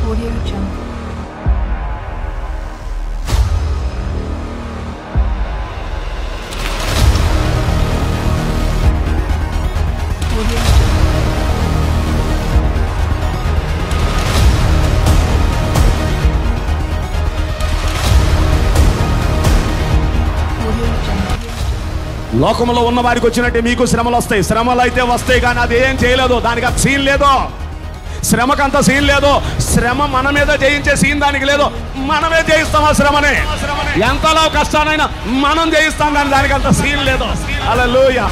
Audio Jungle. Audio Jungle. Audio Jungle. లోకంలో ఉన్న వారికి వచ్చినట్టే మీకు శ్రమలు వస్తాయి శ్రమలు అయితే వస్తాయి కానీ అది ఏం చేయలేదు దానికి అంత సీన్ లేదు శ్రమకంత సీన్ లేదు శ్రమ మన మీద జయించే సీన్ దానికి లేదు మనమే జయిస్తాం ఆ శ్రమని ఎంతలో కష్టానైనా మనం జయిస్తాం కానీ దానికి అంత సీన్ లేదు అలా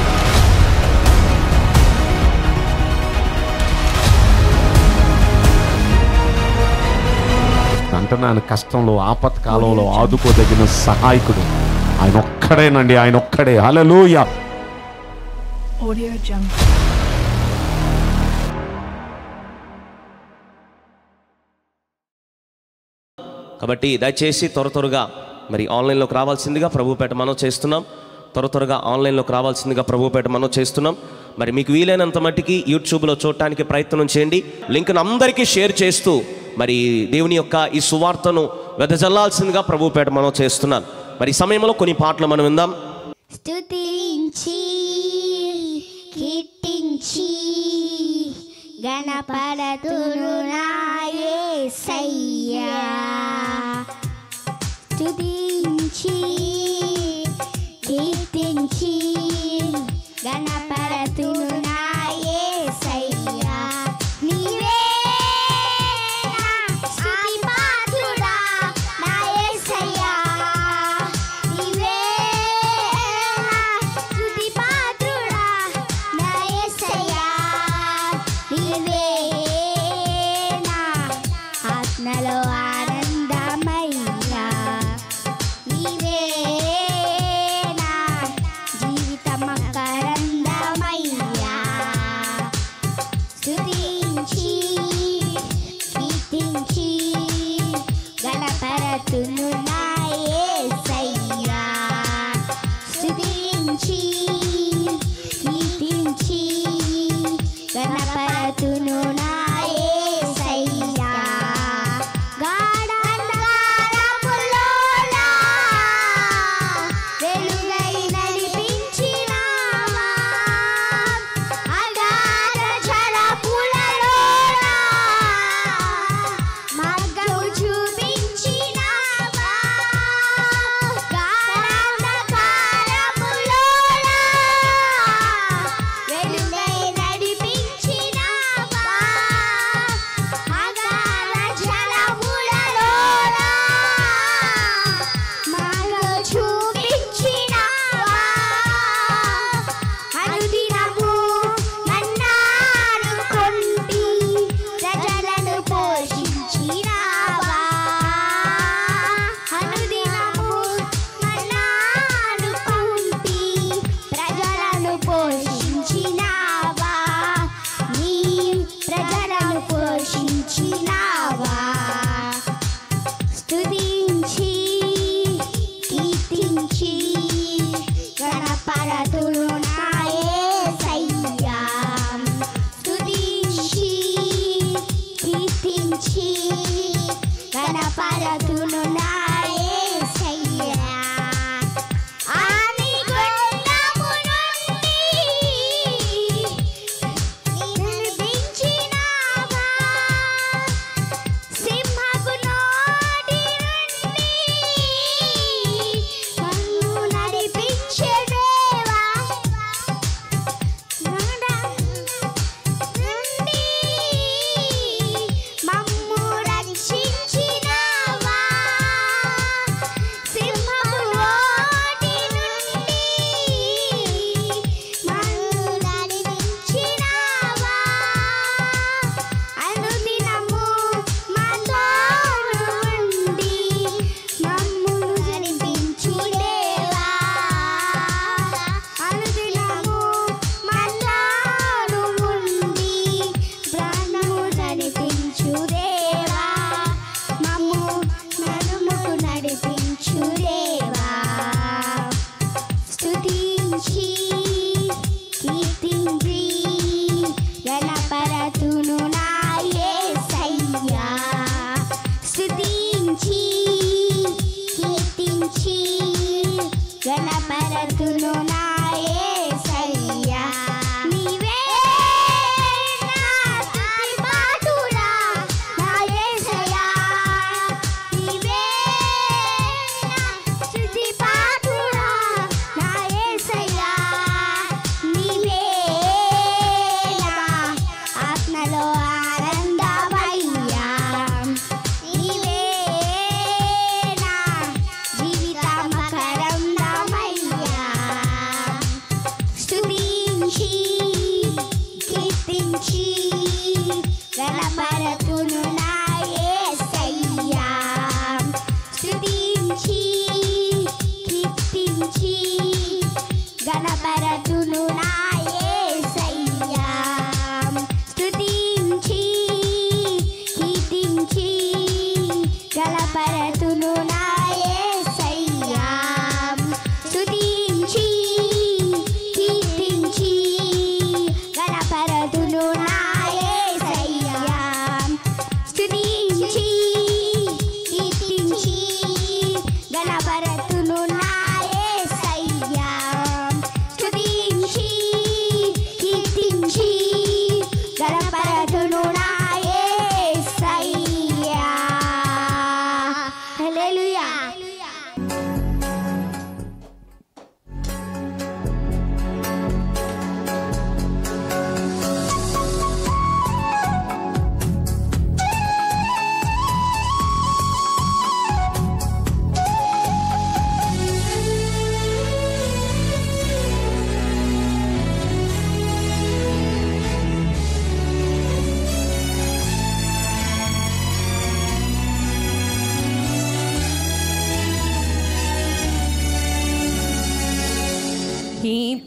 అంటున్నాను కష్టంలో ఆపత్కాలంలో ఆదుకోదగిన సహాయకుడు ఆయన ఒక్కడేనండి ఆయన ఒక్కడే హల్లెలూయా Audio Jungle. కాబట్టి దయచేసి త్వర త్వరగా మరి ఆన్లైన్లోకి రావాల్సిందిగా ప్రభుపేట మనం చేస్తున్నాం త్వర త్వరగా ఆన్లైన్లోకి రావాల్సిందిగా ప్రభుపేట మనం చేస్తున్నాం మరి మీకు వీలైనంత మట్టికి యూట్యూబ్లో చూడటానికి ప్రయత్నం చేయండి లింక్ను అందరికీ షేర్ చేస్తూ మరి దేవుని యొక్క ఈ సువార్తను వెదజల్లాల్సిందిగా ప్రభుపేట మనం చేస్తున్నాం మరి ఈ సమయంలో కొన్ని పాటలు మనం విందాం స్తుతించి కీర్తించి గణపరతును నాయసయ్యా స్తుతించి కీర్తించి గణపరతును నాయసయ్యా నీవే నా స్తుతి పాత్రుడా నాయసయ్యా నీవే నా స్తుతి పాత్రుడా నాయసయ్యా నీవే నా ఆత్మలో ఆనందమయ్యా నీవే నా జీవితమకరందమయ్యా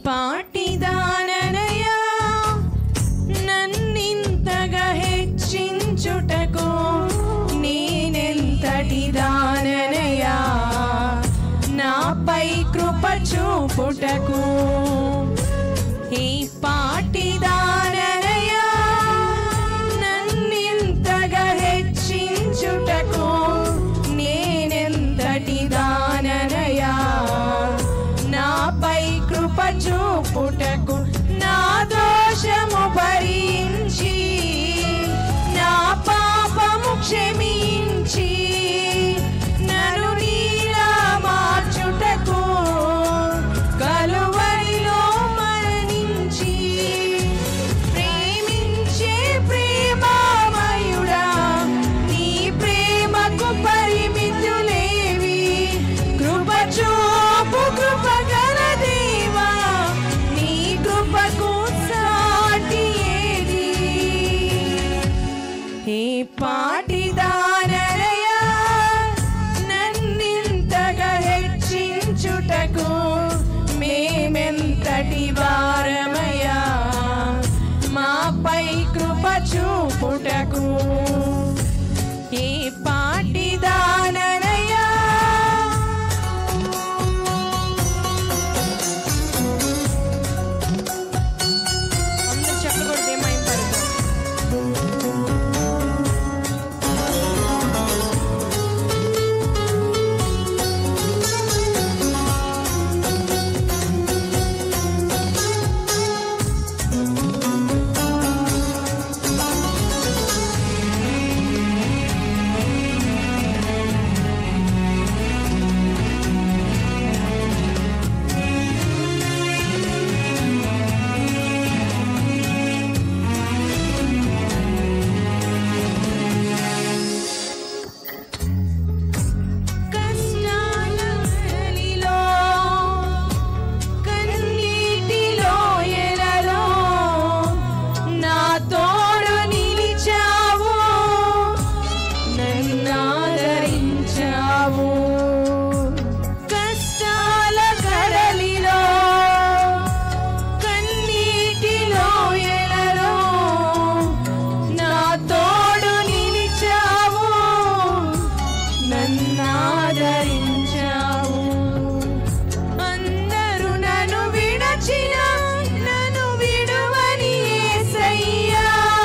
పాటిదాననయా నన్నింతగా హెచ్చించుటకు నేనెంతటి దాననయా నాపై కృప చూపుటకు ఈ పాటిదాననయా నన్నింతగా హెచ్చించుటకు నేనెంతటి దాననయా నాపై కృప చూపుటకు నా దోషము భరించి నా పాపము క్షమించి నన్ను నీలా మార్చుటకు కలువరిలో మరణించి ప్రేమించే ప్రేమామయుడా నీ ప్రేమకు పరిమితులేవి కృప చూపు కృప గల దేవా నీ కృపకు సాటి ఏది ఏ పాటిదానరయా నన్నింతగా హెచ్చించుటకు మేమెంతటి వారమయ్యా మాపై కృప చూపుటకు ఏ పాటిదానరయా అందరూ చెప్పలు కొడితే ఏమైంది కష్టాలలో కన్నీటిలో ఎలలో నా తోడు నిలిచావు నన్నాదరించావు కష్టాల కడలిలో కన్నీటిలో ఎలలో నా తోడు నిలిచావు నన్నాదరించావు అందరూ నన్ను విడచిన నన్ను విడువని యేసయ్యా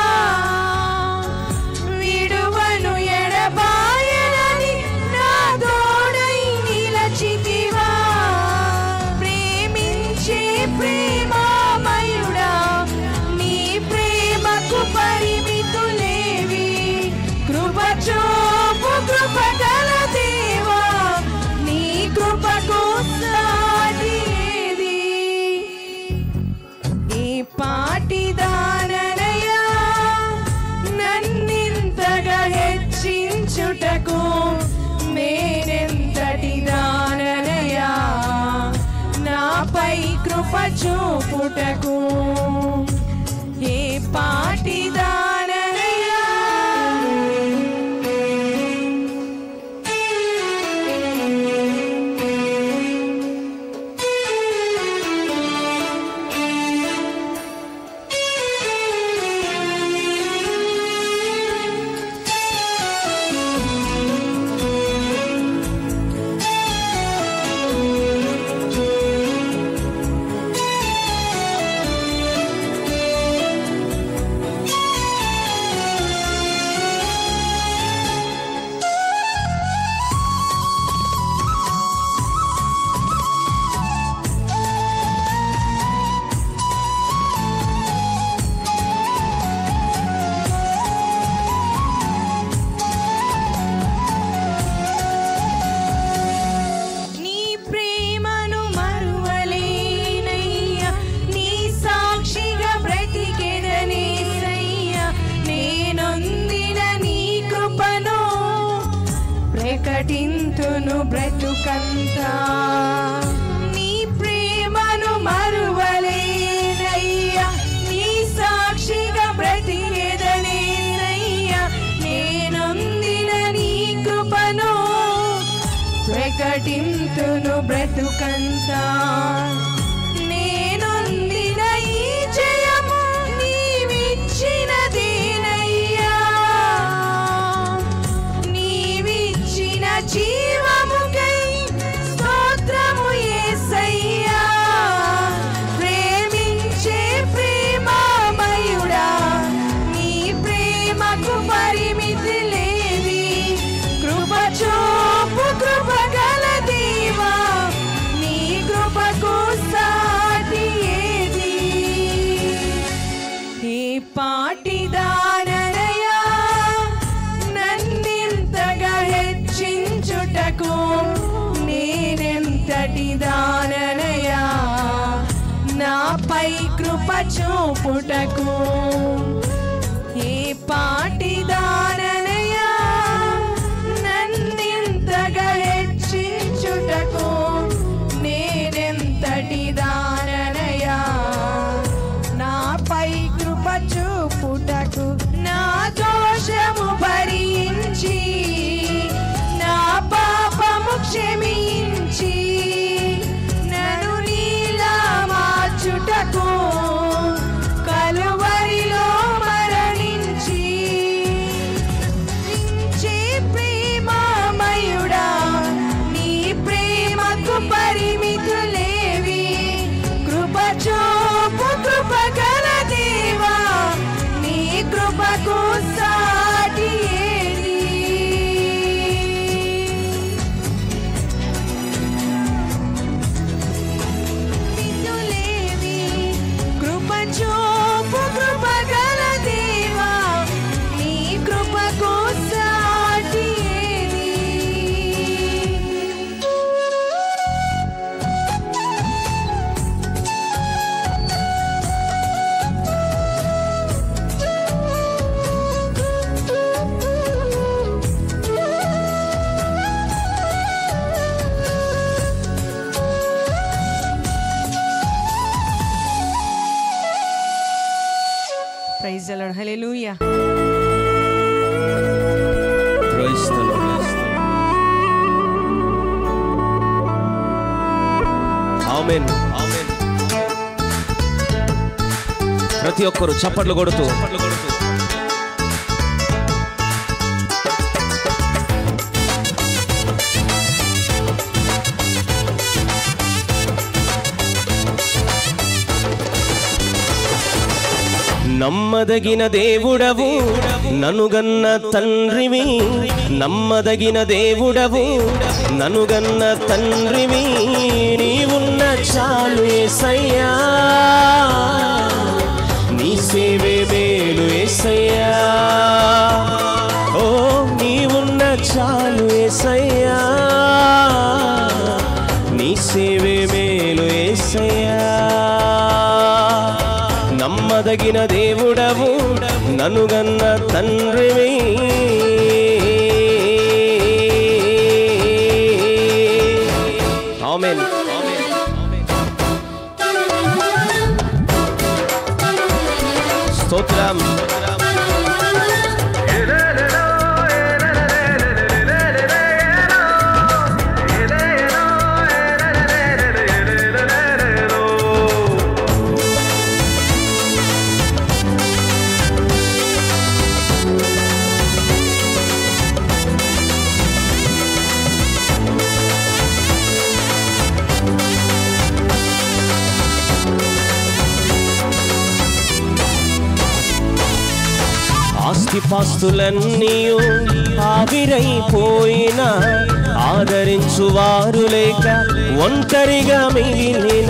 విడువను ఎడబాయనని నా తోడై నిలచితివా ప్రేమించే ప్రేమామయుడా నీ ప్రేమకు పరిమితులేవి కృప చూపు కృప గల దేవా నీ కృపకు సాటి ఏది ఈ పాటిదాననయా నన్నింతగా హెచ్చించుటకు నేనెంతటి దాననయా నాపై కృప చూపుటకు ఏ పాటిదాననయా నీ ప్రేమను మరువలేనయ్యా నీ సాక్షిగా బ్రతికెదనేసయ్యా నేనొందిన నీ కృపను ప్రకటింతును బ్రతుకంతా నీ ప్రేమను మరువలేనయ్యా నీ సాక్షిగా బ్రతికెదనేసయ్యా నేనొందిన నీ కృపను ప్రకటింతును బ్రతుకంతా నేను కృప చూపుటకు ఏ పాటి దాననయా నన్నింతగా హెచ్చించుటకు నేనెంతటి దాననయా నాపై కృప చూపుటకు నా దోషము భరించి నా పాపము క్షమించి నన్ను నీలా మార్చుటకు కలువరిలో మరణించి రించే ప్రేమమయుడా నీ ప్రేమకు పరిమితులేవి కృప చూపు కృప గల దేవా నీ కృపకు సాటి ఏది మితులేవి కృప చూపు కృప గల దేవా నీ కృపకు సాటి ఏది ప్రైజ్ అలాడ్ హల్లెలూయా Praise the Lord. Amen. Amen. ప్రతి ఒక్కరు చప్పట్లు కొడుతూ చప్పట్లు కొడుతూ నమ్మదగిన దేవుడవు ననుగన్న తండ్రివి నమ్మదగిన దేవుడవు ననుగన్న తండ్రివి నీవున్న చాలు ఏసయ్యా నీ సేవే మేలు ఏసయ్యా ఓ నీవున్న చాలు ఏసయ్యా నీ సేవే మేలు ఏసయ్యా నమ్మదగిన దేవుడవు ననుగన్న తండ్రివి ఆమెన్ స్తోత్రం ఆస్తిపాస్తులన్నీయు ఆవిరైపోయిన ఆదరించు వారు లేక ఒంటరిగా మిగిలిన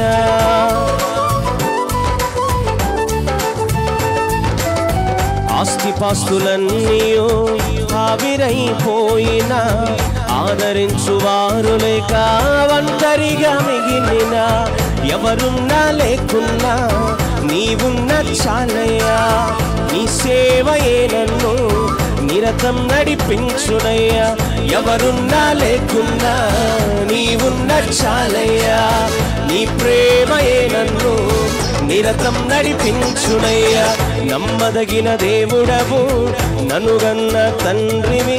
ఆస్తిపాస్తులన్నీయు ఆవిరైపోయిన ఆదరించు వారు లేక ఒంటరిగా మిగిలిన ఎవరున్నా లేకున్నా నీవున్న చాలయ్యా నీ సేవయే నన్ను నిరతం నడిపించునయ్యా ఎవరున్నా లేకున్నా నీవున్న చాలయ్యా నీ ప్రేమయే నన్ను నిరతం నడిపించునయ్యా నమ్మదగిన దేవుడవు ననుగన్న తండ్రివి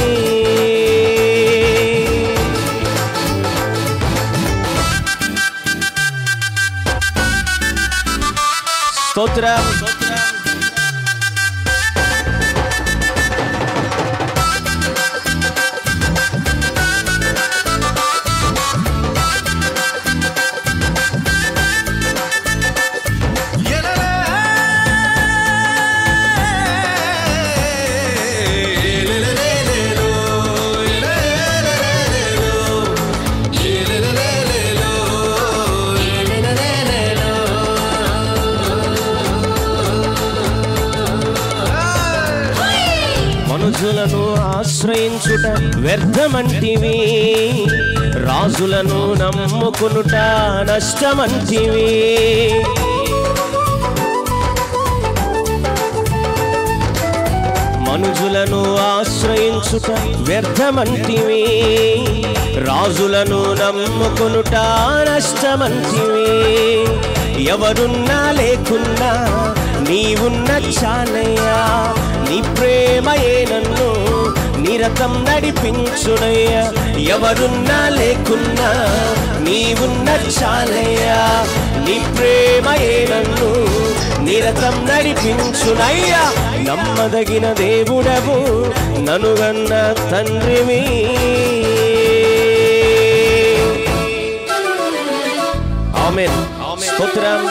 స్తోత్రం మనుషులను ఆశ్రయించుట వ్యర్థమంటివి రాజులను నమ్ముకునుట నష్టమంటివి మనుజులను ఆశ్రయించుట వ్యర్థమంటివి రాజులను నమ్ముకొనుట నష్టమంటివి ఎవరున్నా లేకున్నా నీవున్న చాలయ్యా నీ ప్రేమయే నన్ను నిరతం నడిపించునయ్యా ఎవరున్నా లేకున్నా నీవున్న చాలయ్యా నీ ప్రేమయే నన్ను నిరతం నడిపించునయ్యా నమ్మదగిన దేవుడవు ననుగన్న తండ్రివి ఆమెన్ స్తోత్రం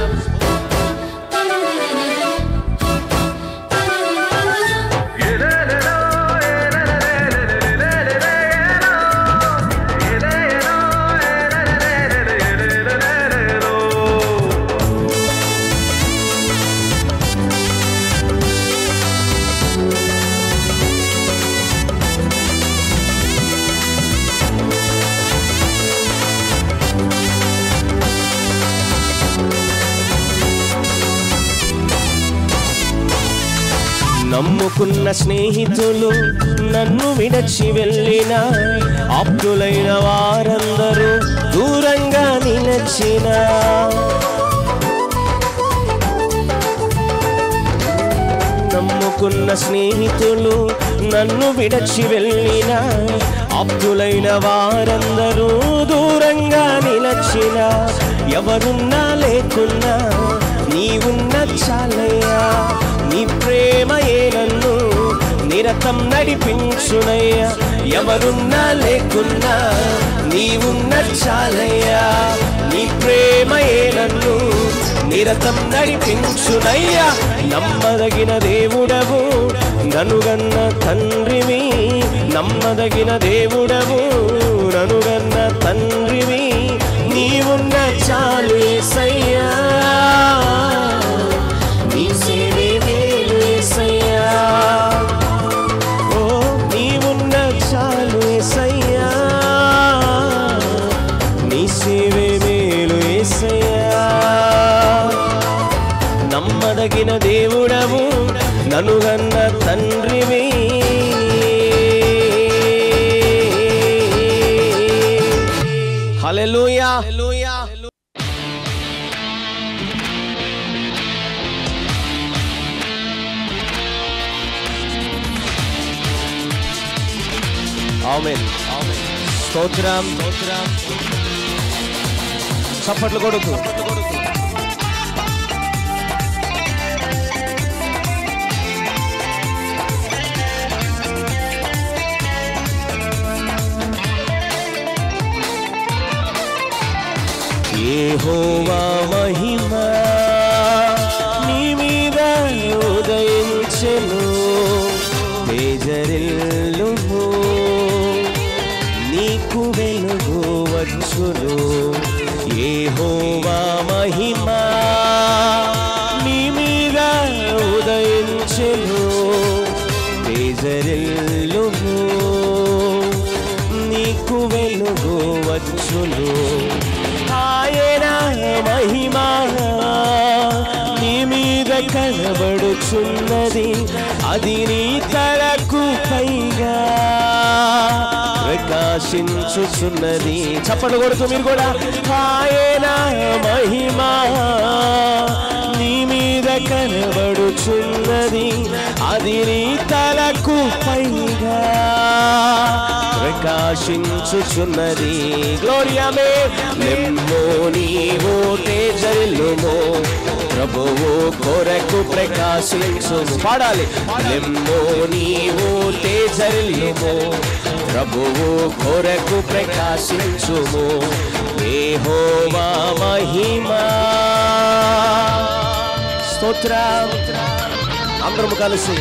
నమ్ముకున్న స్నేహితులు నన్ను విడచి వెళ్ళిన ఆప్తులైన వారందరూ దూరంగా నిలచిన నమ్ముకున్న స్నేహితులు నన్ను విడచి వెళ్ళిన ఆప్తులైన వారందరూ దూరంగా నిలచిన ఎవరున్నా లేకున్నా నీవున్న చాలయ్యా నీ ప్రేమయే నన్ను నిరతం నడిపించునయ్యా ఎవరున్నా లేకున్నా నీవున్న చాలయ్యా నీ ప్రేమయే నన్ను నిరతం నడిపించునయ్యా నమ్మదగిన దేవుడవు ననుగన్న తండ్రివి నమ్మదగిన దేవుడవు ననుగన్న తండ్రివి నీవున్న చాలు ఏసయ్యా నీ సేవే మేలు ఏసయ్యా ఓ నీవున్న చాలు ఏసయ్యా నీ సేవే మేలు ఏసయ్యా నమ్మదగిన దేవుడవు ననుగన్న తండ్రివి హల్లెలూయా ఆమేన్ స్తోత్రం స్తోత్రం చప్పట్లు కొడుకు యెహోవా మహిమ నీ మీద ఉదయించెను తేజరిల్లుము నీకు వెలుగు వచ్చును యెహోవా మహిమ నీ మీద ఉదయించెను తేజరిల్లుము నీకు వెలుగు వచ్చును ఆయన మహిమ నీ మీద కనబడుచున్నది అది నీ తలకు పైగా ప్రకాశించుచున్నది చప్పట్లు కొడుతూ మీరు కూడా ఆయన మహిమ నీ మీద కనబడుచున్నది అది నీ తలకు పైగా ప్రకాశించుచున్నది గ్లోరియామే లెమ్మో నీవో తేజల్లుమో ప్రభువు కొరకు ప్రకాశించును పాడాలి లెమ్మో నీవో తేజల్లుమో ప్రభువు కొరకు ప్రకాశించుము ఏహోవా మహిమా స్తోత్రం అందరము కలిసి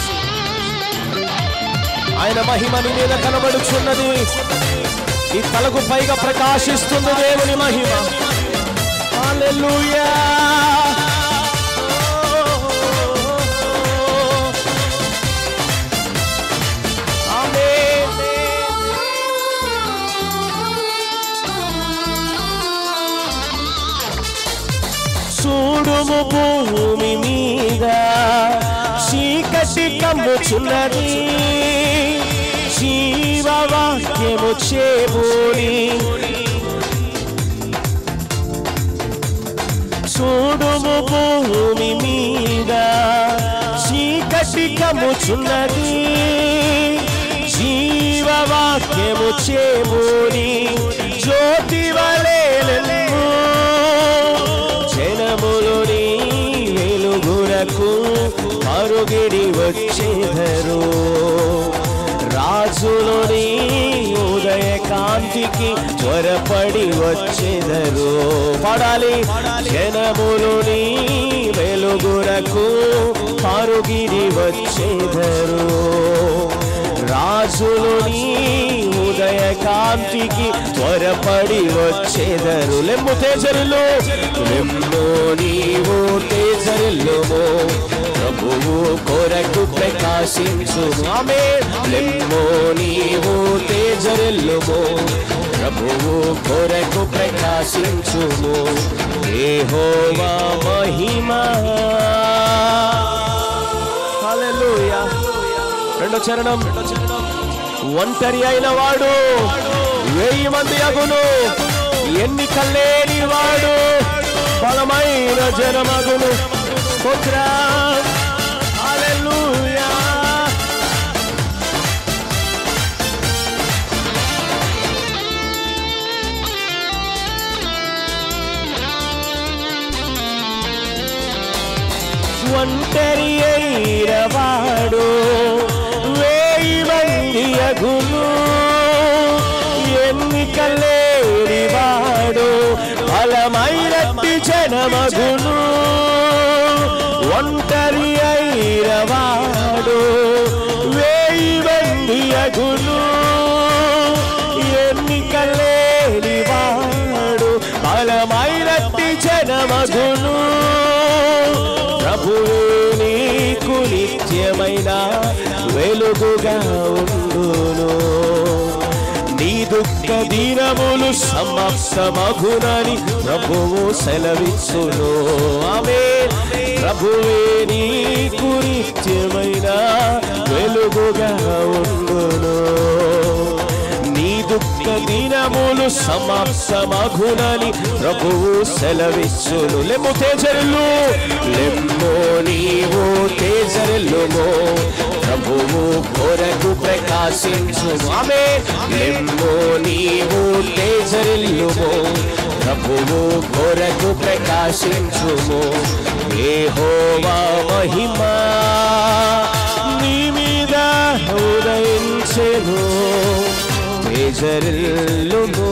ఆయన మహిమ నీ మీద కనబడుచున్నది ఈ తలకు పైగా ప్రకాశిస్తుంది దేవుని మహిమ హల్లెలూయా ఆమేన్. చూడుము భూమి మీద చీకటి కమ్ముచున్నది జీవవాక్యము చేబూని చూడుము భూమి మీద చీకటి కమ్ముచున్నది జీవవాక్యము చేబూని జ్యోతి వలెలెమ్ము జనములుని వెలుగురకు పరుగిడి వచ్చేదరు రాజులోని ఉదయ కాంతికి త్వరపడి వచ్చేదరు పడాలి జనములుని వెలుగురకు పరుగిడి వచ్చేదరు రాజులుని ఉదయ కాంతికి త్వరపడి వచ్చేదరు లెమ్ము తేజరులు లెమ్ము నీవు తేజరులుము ప్రభువు కొరకు ప్రకాశించు ఆమె లెమ్ము నీవు తేజరులుము ప్రభువు కొరకు ప్రకాశించుము ఏహోవా మహిమా హల్లెలూయా రెండో చరణం ఒంటరి అయిన వాడు వెయ్యి మంది అగును ఎన్నికలేని వాడు బలమైన జనమగును స్తోత్రం. హల్లెలూయా ఒంటరి అయినవాడు వేయి మంది అగును ఎన్నికలేని వాడు బలమైనట్టి జనమగును ఒంటరి అయినవాడు వేయి మంది అగును ఎన్నికలేని వాడు బలమైనట్టి జనమగును ప్రభువే నీకు నిత్యమైన వెలుగుగా ఉండును నీ దుఃఖ దీనములు సమాప్తమగునని ప్రభువు సెలవిచ్చును ఆమె ప్రభువే నీకు నిత్యమైన వెలుగుగా ఉండును నీ దుఃఖ దినములు సమాప్తమగునని ప్రభువు సెలవిచ్చును లెమ్ము తేజరులు లెమ్ము నీవు తేజరులుము ప్రభువు కొరకు ప్రకాశించు ఆమె లెమ్ము నీవు తేజరులుము ప్రభువు కొరకు ప్రకాశించుము ఏహోవా మహిమా నీ మీద ఉదయించెను తేజరిల్లును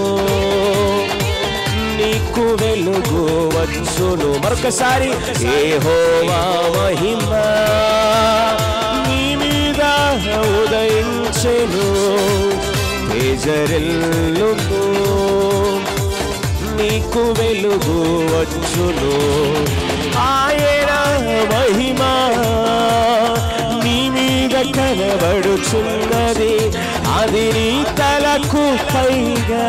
నీకు వెలుగు వచ్చును మరొకసారి ఏహోవా మహిమ నీ మీద ఉదయించెను తేజరిల్లును నీకు వెలుగు వచ్చును ఆయన మహిమ నీ మీద కనబడుచున్నది అది నీ తలకు పైగా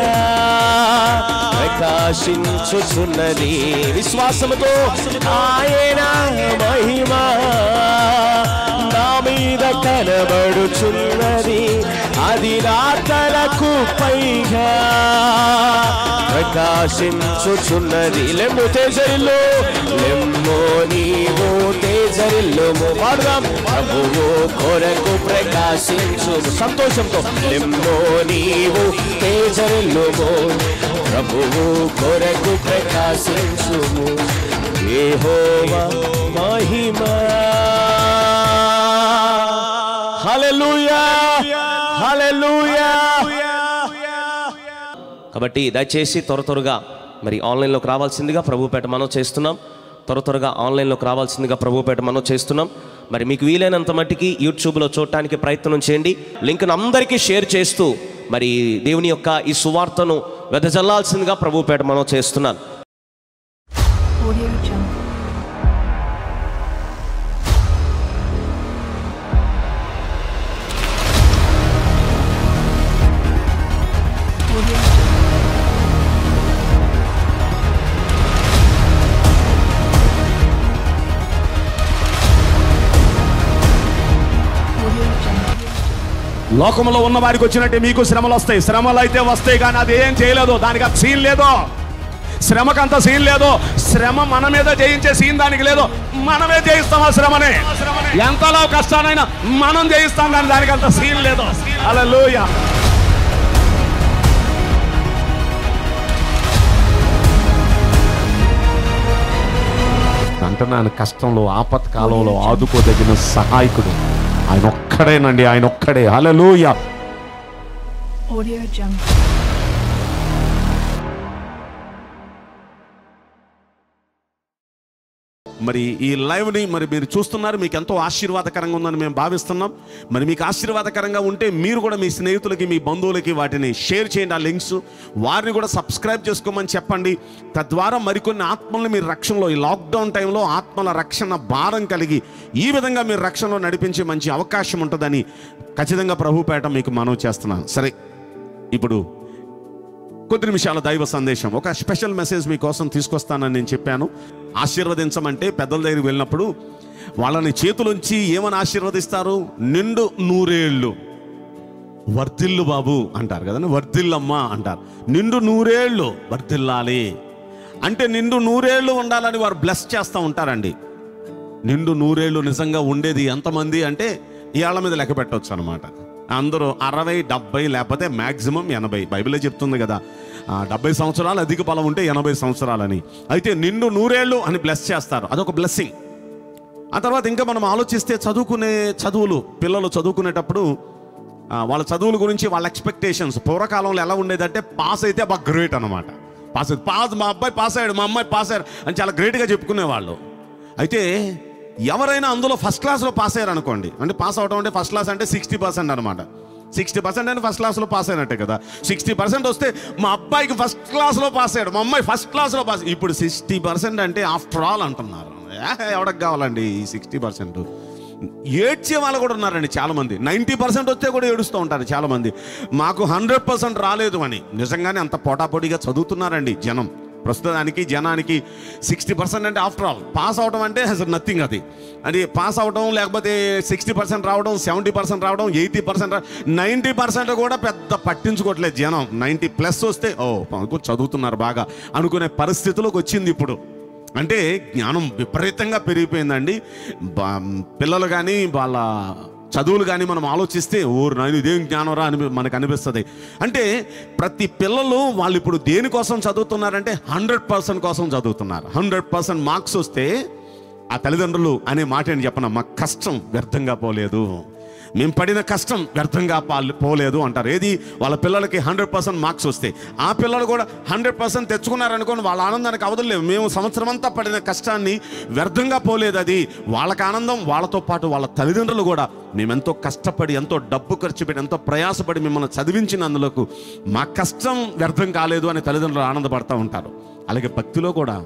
ప్రకాశించుచున్నది విశ్వాసముతో ఆయన మహిమ నా మీద కనబడుచున్నది అది నా తలకు పైగా ప్రకాశించుచున్నది లెమ్ము తేజరిల్లు లెమ్ము నీవు తేజరిల్లుము పాడుదాం ప్రభువు కొరకు ప్రకాశించు సంతోషంతో లెమ్ము నీవు తేజరిల్లుము ప్రభువు కొరకు ప్రకాశించుము యెహోవా మహిమా హల్లెలూయా హల్లెలూయా కాబట్టి దయచేసి త్వర త్వరగా మరి ఆన్లైన్లోకి రావాల్సిందిగా ప్రభుపేట మనం చేస్తున్నాం త్వర త్వరగా ఆన్లైన్లోకి రావాల్సిందిగా ప్రభుపేట మనం చేస్తున్నాం మరి మీకు వీలైనంత మట్టికి యూట్యూబ్లో చూడటానికి ప్రయత్నం చేయండి లింక్ను అందరికీ షేర్ చేస్తూ మరి దేవుని యొక్క ఈ సువార్తను వెదజల్లాల్సిందిగా ప్రభుపేట మనం చేస్తున్నాను Audio Jungle. Audio Jungle. లోకంలో ఉన్న వారికి వచ్చినట్టే మీకు శ్రమలు వస్తాయి శ్రమలు అయితే వస్తాయి కానీ అది ఏం చేయలేదు దానికి అంత సీన్ లేదు శ్రమకంత సీన్ లేదు శ్రమ మన మీద జయించే సీన్ దానికి లేదు మనమే జయిస్తాం ఆ శ్రమని ఎంతలో కష్టానైనా మనం జయిస్తాం కానీ దానికి అంత సీన్ లేదు అలా అంటున్నాను కష్టంలో ఆపత్కాలంలో ఆదుకోదగిన సహాయకుడు ఆయన ఒక్కడేనండి ఆయన ఒక్కడే హల్లెలూయా Audio Jungle. మరి ఈ లైవ్ని మరి మీరు చూస్తున్నారు మీకు ఎంతో ఆశీర్వాదకరంగా ఉందని మేము భావిస్తున్నాం మరి మీకు ఆశీర్వాదకరంగా ఉంటే మీరు కూడా మీ స్నేహితులకి మీ బంధువులకి వాటిని షేర్ చేయండి ఆ లింక్స్ వారిని కూడా సబ్స్క్రైబ్ చేసుకోమని చెప్పండి తద్వారా మరికొన్ని ఆత్మల్ని మీరు రక్షణలో ఈ లాక్డౌన్ టైంలో ఆత్మల రక్షణ భారం కలిగి ఈ విధంగా మీరు రక్షణలో నడిపించే మంచి అవకాశం ఉంటుందని ఖచ్చితంగా ప్రభుపేట మీకు మనవి చేస్తున్నాను సరే ఇప్పుడు కొద్ది నిమిషాల దైవ సందేశం ఒక స్పెషల్ మెసేజ్ మీకోసం తీసుకొస్తానని నేను చెప్పాను ఆశీర్వదించమంటే పెద్దల దగ్గరికి వెళ్ళినప్పుడు వాళ్ళని చేతులుంచి ఏమని ఆశీర్వదిస్తారు నిండు నూరేళ్ళు వర్ధిల్లు బాబు అంటారు కదండి వర్ధిల్లమ్మా అంటారు నిండు నూరేళ్ళు వర్ధిల్లాలి అంటే నిండు నూరేళ్ళు ఉండాలని వారు బ్లెస్ చేస్తూ ఉంటారండి నిండు నూరేళ్ళు నిజంగా ఉండేది ఎంతమంది అంటే ఇవాళ మీద లెక్క పెట్టవచ్చు అనమాట అందరూ అరవై డెబ్బై లేకపోతే మ్యాక్సిమం ఎనభై బైబిలే చెప్తుంది కదా ఆ, డెబ్బై సంవత్సరాలు అధిక బలం ఉంటే ఎనభై సంవత్సరాలని అయితే నిండు నూరేళ్ళు అని బ్లెస్ చేస్తారు అదొక బ్లెస్సింగ్ ఆ తర్వాత ఇంకా మనం ఆలోచిస్తే చదువుకునే చదువులు పిల్లలు చదువుకునేటప్పుడు ఆ, వాళ్ళ చదువుల గురించి వాళ్ళ ఎక్స్పెక్టేషన్స్ పూర్వకాలంలో ఎలా ఉండేదంటే పాస్ అయితే బాగా గ్రేట్ అనమాట పాస్ అయితే పాస్ మా అబ్బాయి పాస్ అయ్యాడు మా అమ్మాయి పాస్ అయ్యారు అని చాలా గ్రేట్గా చెప్పుకునేవాళ్ళు అయితే ఎవరైనా అందులో ఫస్ట్ క్లాస్లో పాస్ అయ్యారు అనుకోండి అంటే పాస్ అవడం అంటే ఫస్ట్ క్లాస్ అంటే సిక్స్టీ పర్సెంట్ అనమాట సిక్స్టీ పర్సెంట్ అని ఫస్ట్ క్లాస్లో పాస్ అయినట్టే కదా సిక్స్టీ పర్సెంట్ వస్తే మా అబ్బాయికి ఫస్ట్ క్లాస్లో పాస్ అయ్యాడు మా అమ్మాయి ఫస్ట్ క్లాస్లో పాస్ ఇప్పుడు సిక్స్టీ పర్సెంట్ అంటే ఆఫ్టర్ ఆల్ అంటున్నారు ఏ, ఎవరికి కావాలండి ఈ సిక్స్టీ పర్సెంట్ ఏడ్చే వాళ్ళు కూడా ఉన్నారండి చాలా మంది నైంటీ పర్సెంట్ వస్తే కూడా ఏడుస్తూ ఉంటారు చాలా మంది మాకు హండ్రెడ్ పర్సెంట్ రాలేదు అని నిజంగానే అంత పోటాపోటీగా చదువుతున్నారండి జనం ప్రస్తుతానికి జనానికి సిక్స్టీ పర్సెంట్ అంటే ఆఫ్టర్ ఆల్ పాస్ అవడం అంటే అసలు నథింగ్ అది అది పాస్ అవడం లేకపోతే సిక్స్టీ పర్సెంట్ రావడం సెవెంటీ పర్సెంట్ రావడం ఎయిటీ పర్సెంట్ నైంటీ పర్సెంట్ కూడా పెద్ద పట్టించుకోవట్లేదు జనం నైంటీ ప్లస్ వస్తే ఓ మనకు చదువుతున్నారు బాగా అనుకునే పరిస్థితిలోకి వచ్చింది ఇప్పుడు అంటే జ్ఞానం విపరీతంగా పెరిగిపోయిందండి బా- పిల్లలు కానీ వాళ్ళ చదువులు కానీ మనం ఆలోచిస్తే ఓ నాయన ఇదేం జ్ఞానం రా అని మనకు అనిపిస్తుంది అంటే ప్రతి పిల్లలు వాళ్ళు ఇప్పుడు దేనికోసం చదువుతున్నారంటే హండ్రెడ్ పర్సెంట్ కోసం చదువుతున్నారు హండ్రెడ్ పర్సెంట్ మార్క్స్ వస్తే ఆ తల్లిదండ్రులు అనే మాట ఏంటి చెప్పన మా కష్టం వ్యర్థంగా పోలేదు మేము పడిన కష్టం వ్యర్థంగా పాల్- పోలేదు అంటారు ఏది వాళ్ళ పిల్లలకి హండ్రెడ్ పర్సెంట్ మార్క్స్ వస్తాయి ఆ పిల్లలు కూడా హండ్రెడ్ పర్సెంట్ తెచ్చుకున్నారనుకోని వాళ్ళ ఆనందానికి అవదలేము మేము సంవత్సరం అంతా పడిన కష్టాన్ని వ్యర్థంగా పోలేదు అది వాళ్ళకి ఆనందం వాళ్ళతో పాటు వాళ్ళ తల్లిదండ్రులు కూడా మేము ఎంతో కష్టపడి ఎంతో డబ్బు ఖర్చు పెట్టి ఎంతో ప్రయాసపడి మిమ్మల్ని చదివించినందులకు మా కష్టం వ్యర్థం కాలేదు అని తల్లిదండ్రులు ఆనందపడతా ఉంటారు అలాగే భక్తిలో కూడా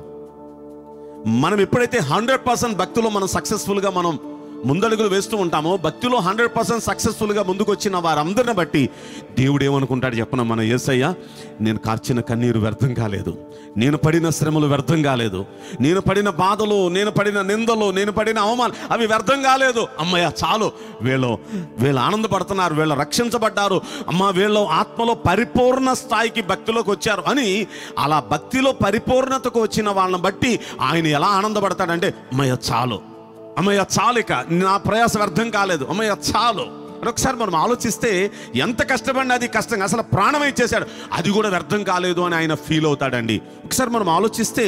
మనం ఎప్పుడైతే హండ్రెడ్ పర్సెంట్ భక్తిలో మనం సక్సెస్ఫుల్గా మనం ముందడుగులు వేస్తూ ఉంటామో భక్తిలో హండ్రెడ్ పర్సెంట్ సక్సెస్ఫుల్గా ముందుకు వచ్చిన వారందరిని బట్టి దేవుడు ఏమనుకుంటాడు చెప్పన మన యేసయ్య నేను కార్చిన కన్నీరు వ్యర్థం కాలేదు నేను పడిన శ్రమలు వ్యర్థం కాలేదు నేను పడిన బాధలు నేను పడిన నిందలు నేను పడిన అవమానం అవి వ్యర్థం కాలేదు అమ్మయ్య చాలు వీళ్ళు వీళ్ళు ఆనందపడుతున్నారు వీళ్ళు రక్షించబడ్డారు అమ్మ వీళ్ళు ఆత్మలో పరిపూర్ణ స్థాయికి భక్తిలోకి వచ్చారు అని అలా భక్తిలో పరిపూర్ణతకు వచ్చిన వాళ్ళని బట్టి ఆయన ఎలా ఆనందపడతాడంటే అమ్మయ్య చాలు అమ్మయ్య చాలు ఇక నా ప్రయాస వ్యర్థం కాలేదు అమ్మయ్య చాలు అని ఒకసారి మనం ఆలోచిస్తే ఎంత కష్టపడినా అది కష్టంగా అసలు ప్రాణం ఇచ్చేశాడు అది కూడా వ్యర్థం కాలేదు అని ఆయన ఫీల్ అవుతాడండి ఒకసారి మనం ఆలోచిస్తే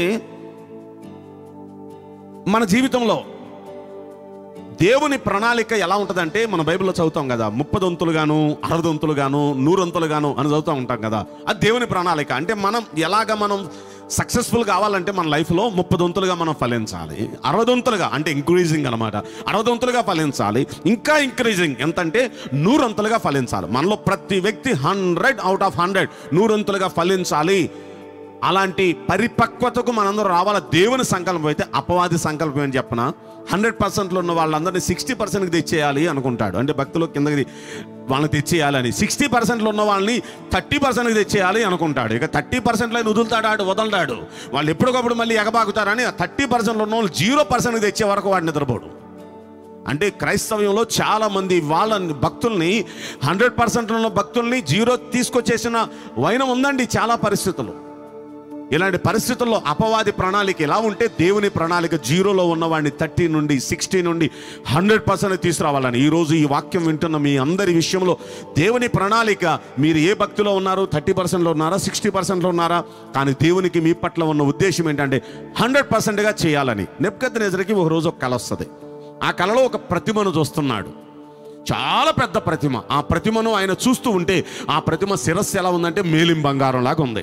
మన జీవితంలో దేవుని ప్రణాళిక ఎలా ఉంటుందంటే మన బైబిల్లో చదువుతాం కదా ముప్పదొంతులుగాను అరవదొంతులుగాను నూరొంతులుగాను అని చదువుతూ ఉంటాం కదా అది దేవుని ప్రణాళిక అంటే మనం ఎలాగ మనం సక్సెస్ఫుల్ కావాలంటే మన లైఫ్లో ముప్పదొంతులుగా మనం ఫలించాలి అరవదొంతులుగా అంటే ఇంక్రీజింగ్ అనమాట అరవదొంతులుగా ఫలించాలి ఇంకా ఇంక్రీజింగ్ ఎంతంటే నూరొంతులుగా ఫలించాలి మనలో ప్రతి వ్యక్తి హండ్రెడ్ అవుట్ ఆఫ్ హండ్రెడ్ నూరొంతులుగా ఫలించాలి అలాంటి పరిపక్వతకు మనందరం రావాల దేవుని సంకల్పం అయితే అపవాది సంకల్పం అని చెప్పన హండ్రెడ్ పర్సెంట్లో ఉన్న వాళ్ళందరినీ సిక్స్టీ పర్సెంట్కి తెచ్చేయాలి అనుకుంటాడు అంటే భక్తులు కిందకి వాళ్ళని తెచ్చేయాలని సిక్స్టీ పర్సెంట్లో ఉన్న వాళ్ళని థర్టీ పర్సెంట్కి తెచ్చేయాలి అనుకుంటాడు ఇక థర్టీ పర్సెంట్లో వదులుతాడు ఆడు వదలడాడు వాళ్ళు ఎప్పటికప్పుడు మళ్ళీ ఎగబాకుతారని థర్టీ పర్సెంట్లో ఉన్న వాళ్ళు జీరో పర్సెంట్కి తెచ్చే వరకు వాడు నిద్రపోడు అంటే క్రైస్తవ్యంలో చాలా మంది వాళ్ళ భక్తుల్ని హండ్రెడ్ పర్సెంట్ ఉన్న భక్తుల్ని జీరో తీసుకొచ్చేసిన వైనం ఉందండి చాలా పరిస్థితులు ఇలాంటి పరిస్థితుల్లో అపవాది ప్రణాళిక ఎలా ఉంటే దేవుని ప్రణాళిక జీరోలో ఉన్నవాడిని థర్టీ నుండి సిక్స్టీ నుండి హండ్రెడ్ పర్సెంట్ తీసుకురావాలని ఈరోజు ఈ వాక్యం వింటున్న మీ అందరి విషయంలో దేవుని ప్రణాళిక మీరు ఏ భక్తిలో ఉన్నారు థర్టీ పర్సెంట్లో ఉన్నారా సిక్స్టీ పర్సెంట్లో ఉన్నారా కానీ దేవునికి మీ పట్ల ఉన్న ఉద్దేశం ఏంటంటే హండ్రెడ్ పర్సెంట్గా చేయాలని నెప్కత్ నెజరికి ఒక రోజు ఒక కళ వస్తుంది ఆ కళలో ఒక ప్రతిమను చూస్తున్నాడు చాలా పెద్ద ప్రతిమ ఆ ప్రతిమను ఆయన చూస్తూ ఉంటే ఆ ప్రతిమ శిరస్సు ఎలా ఉందంటే మేలిం బంగారం లాగా ఉంది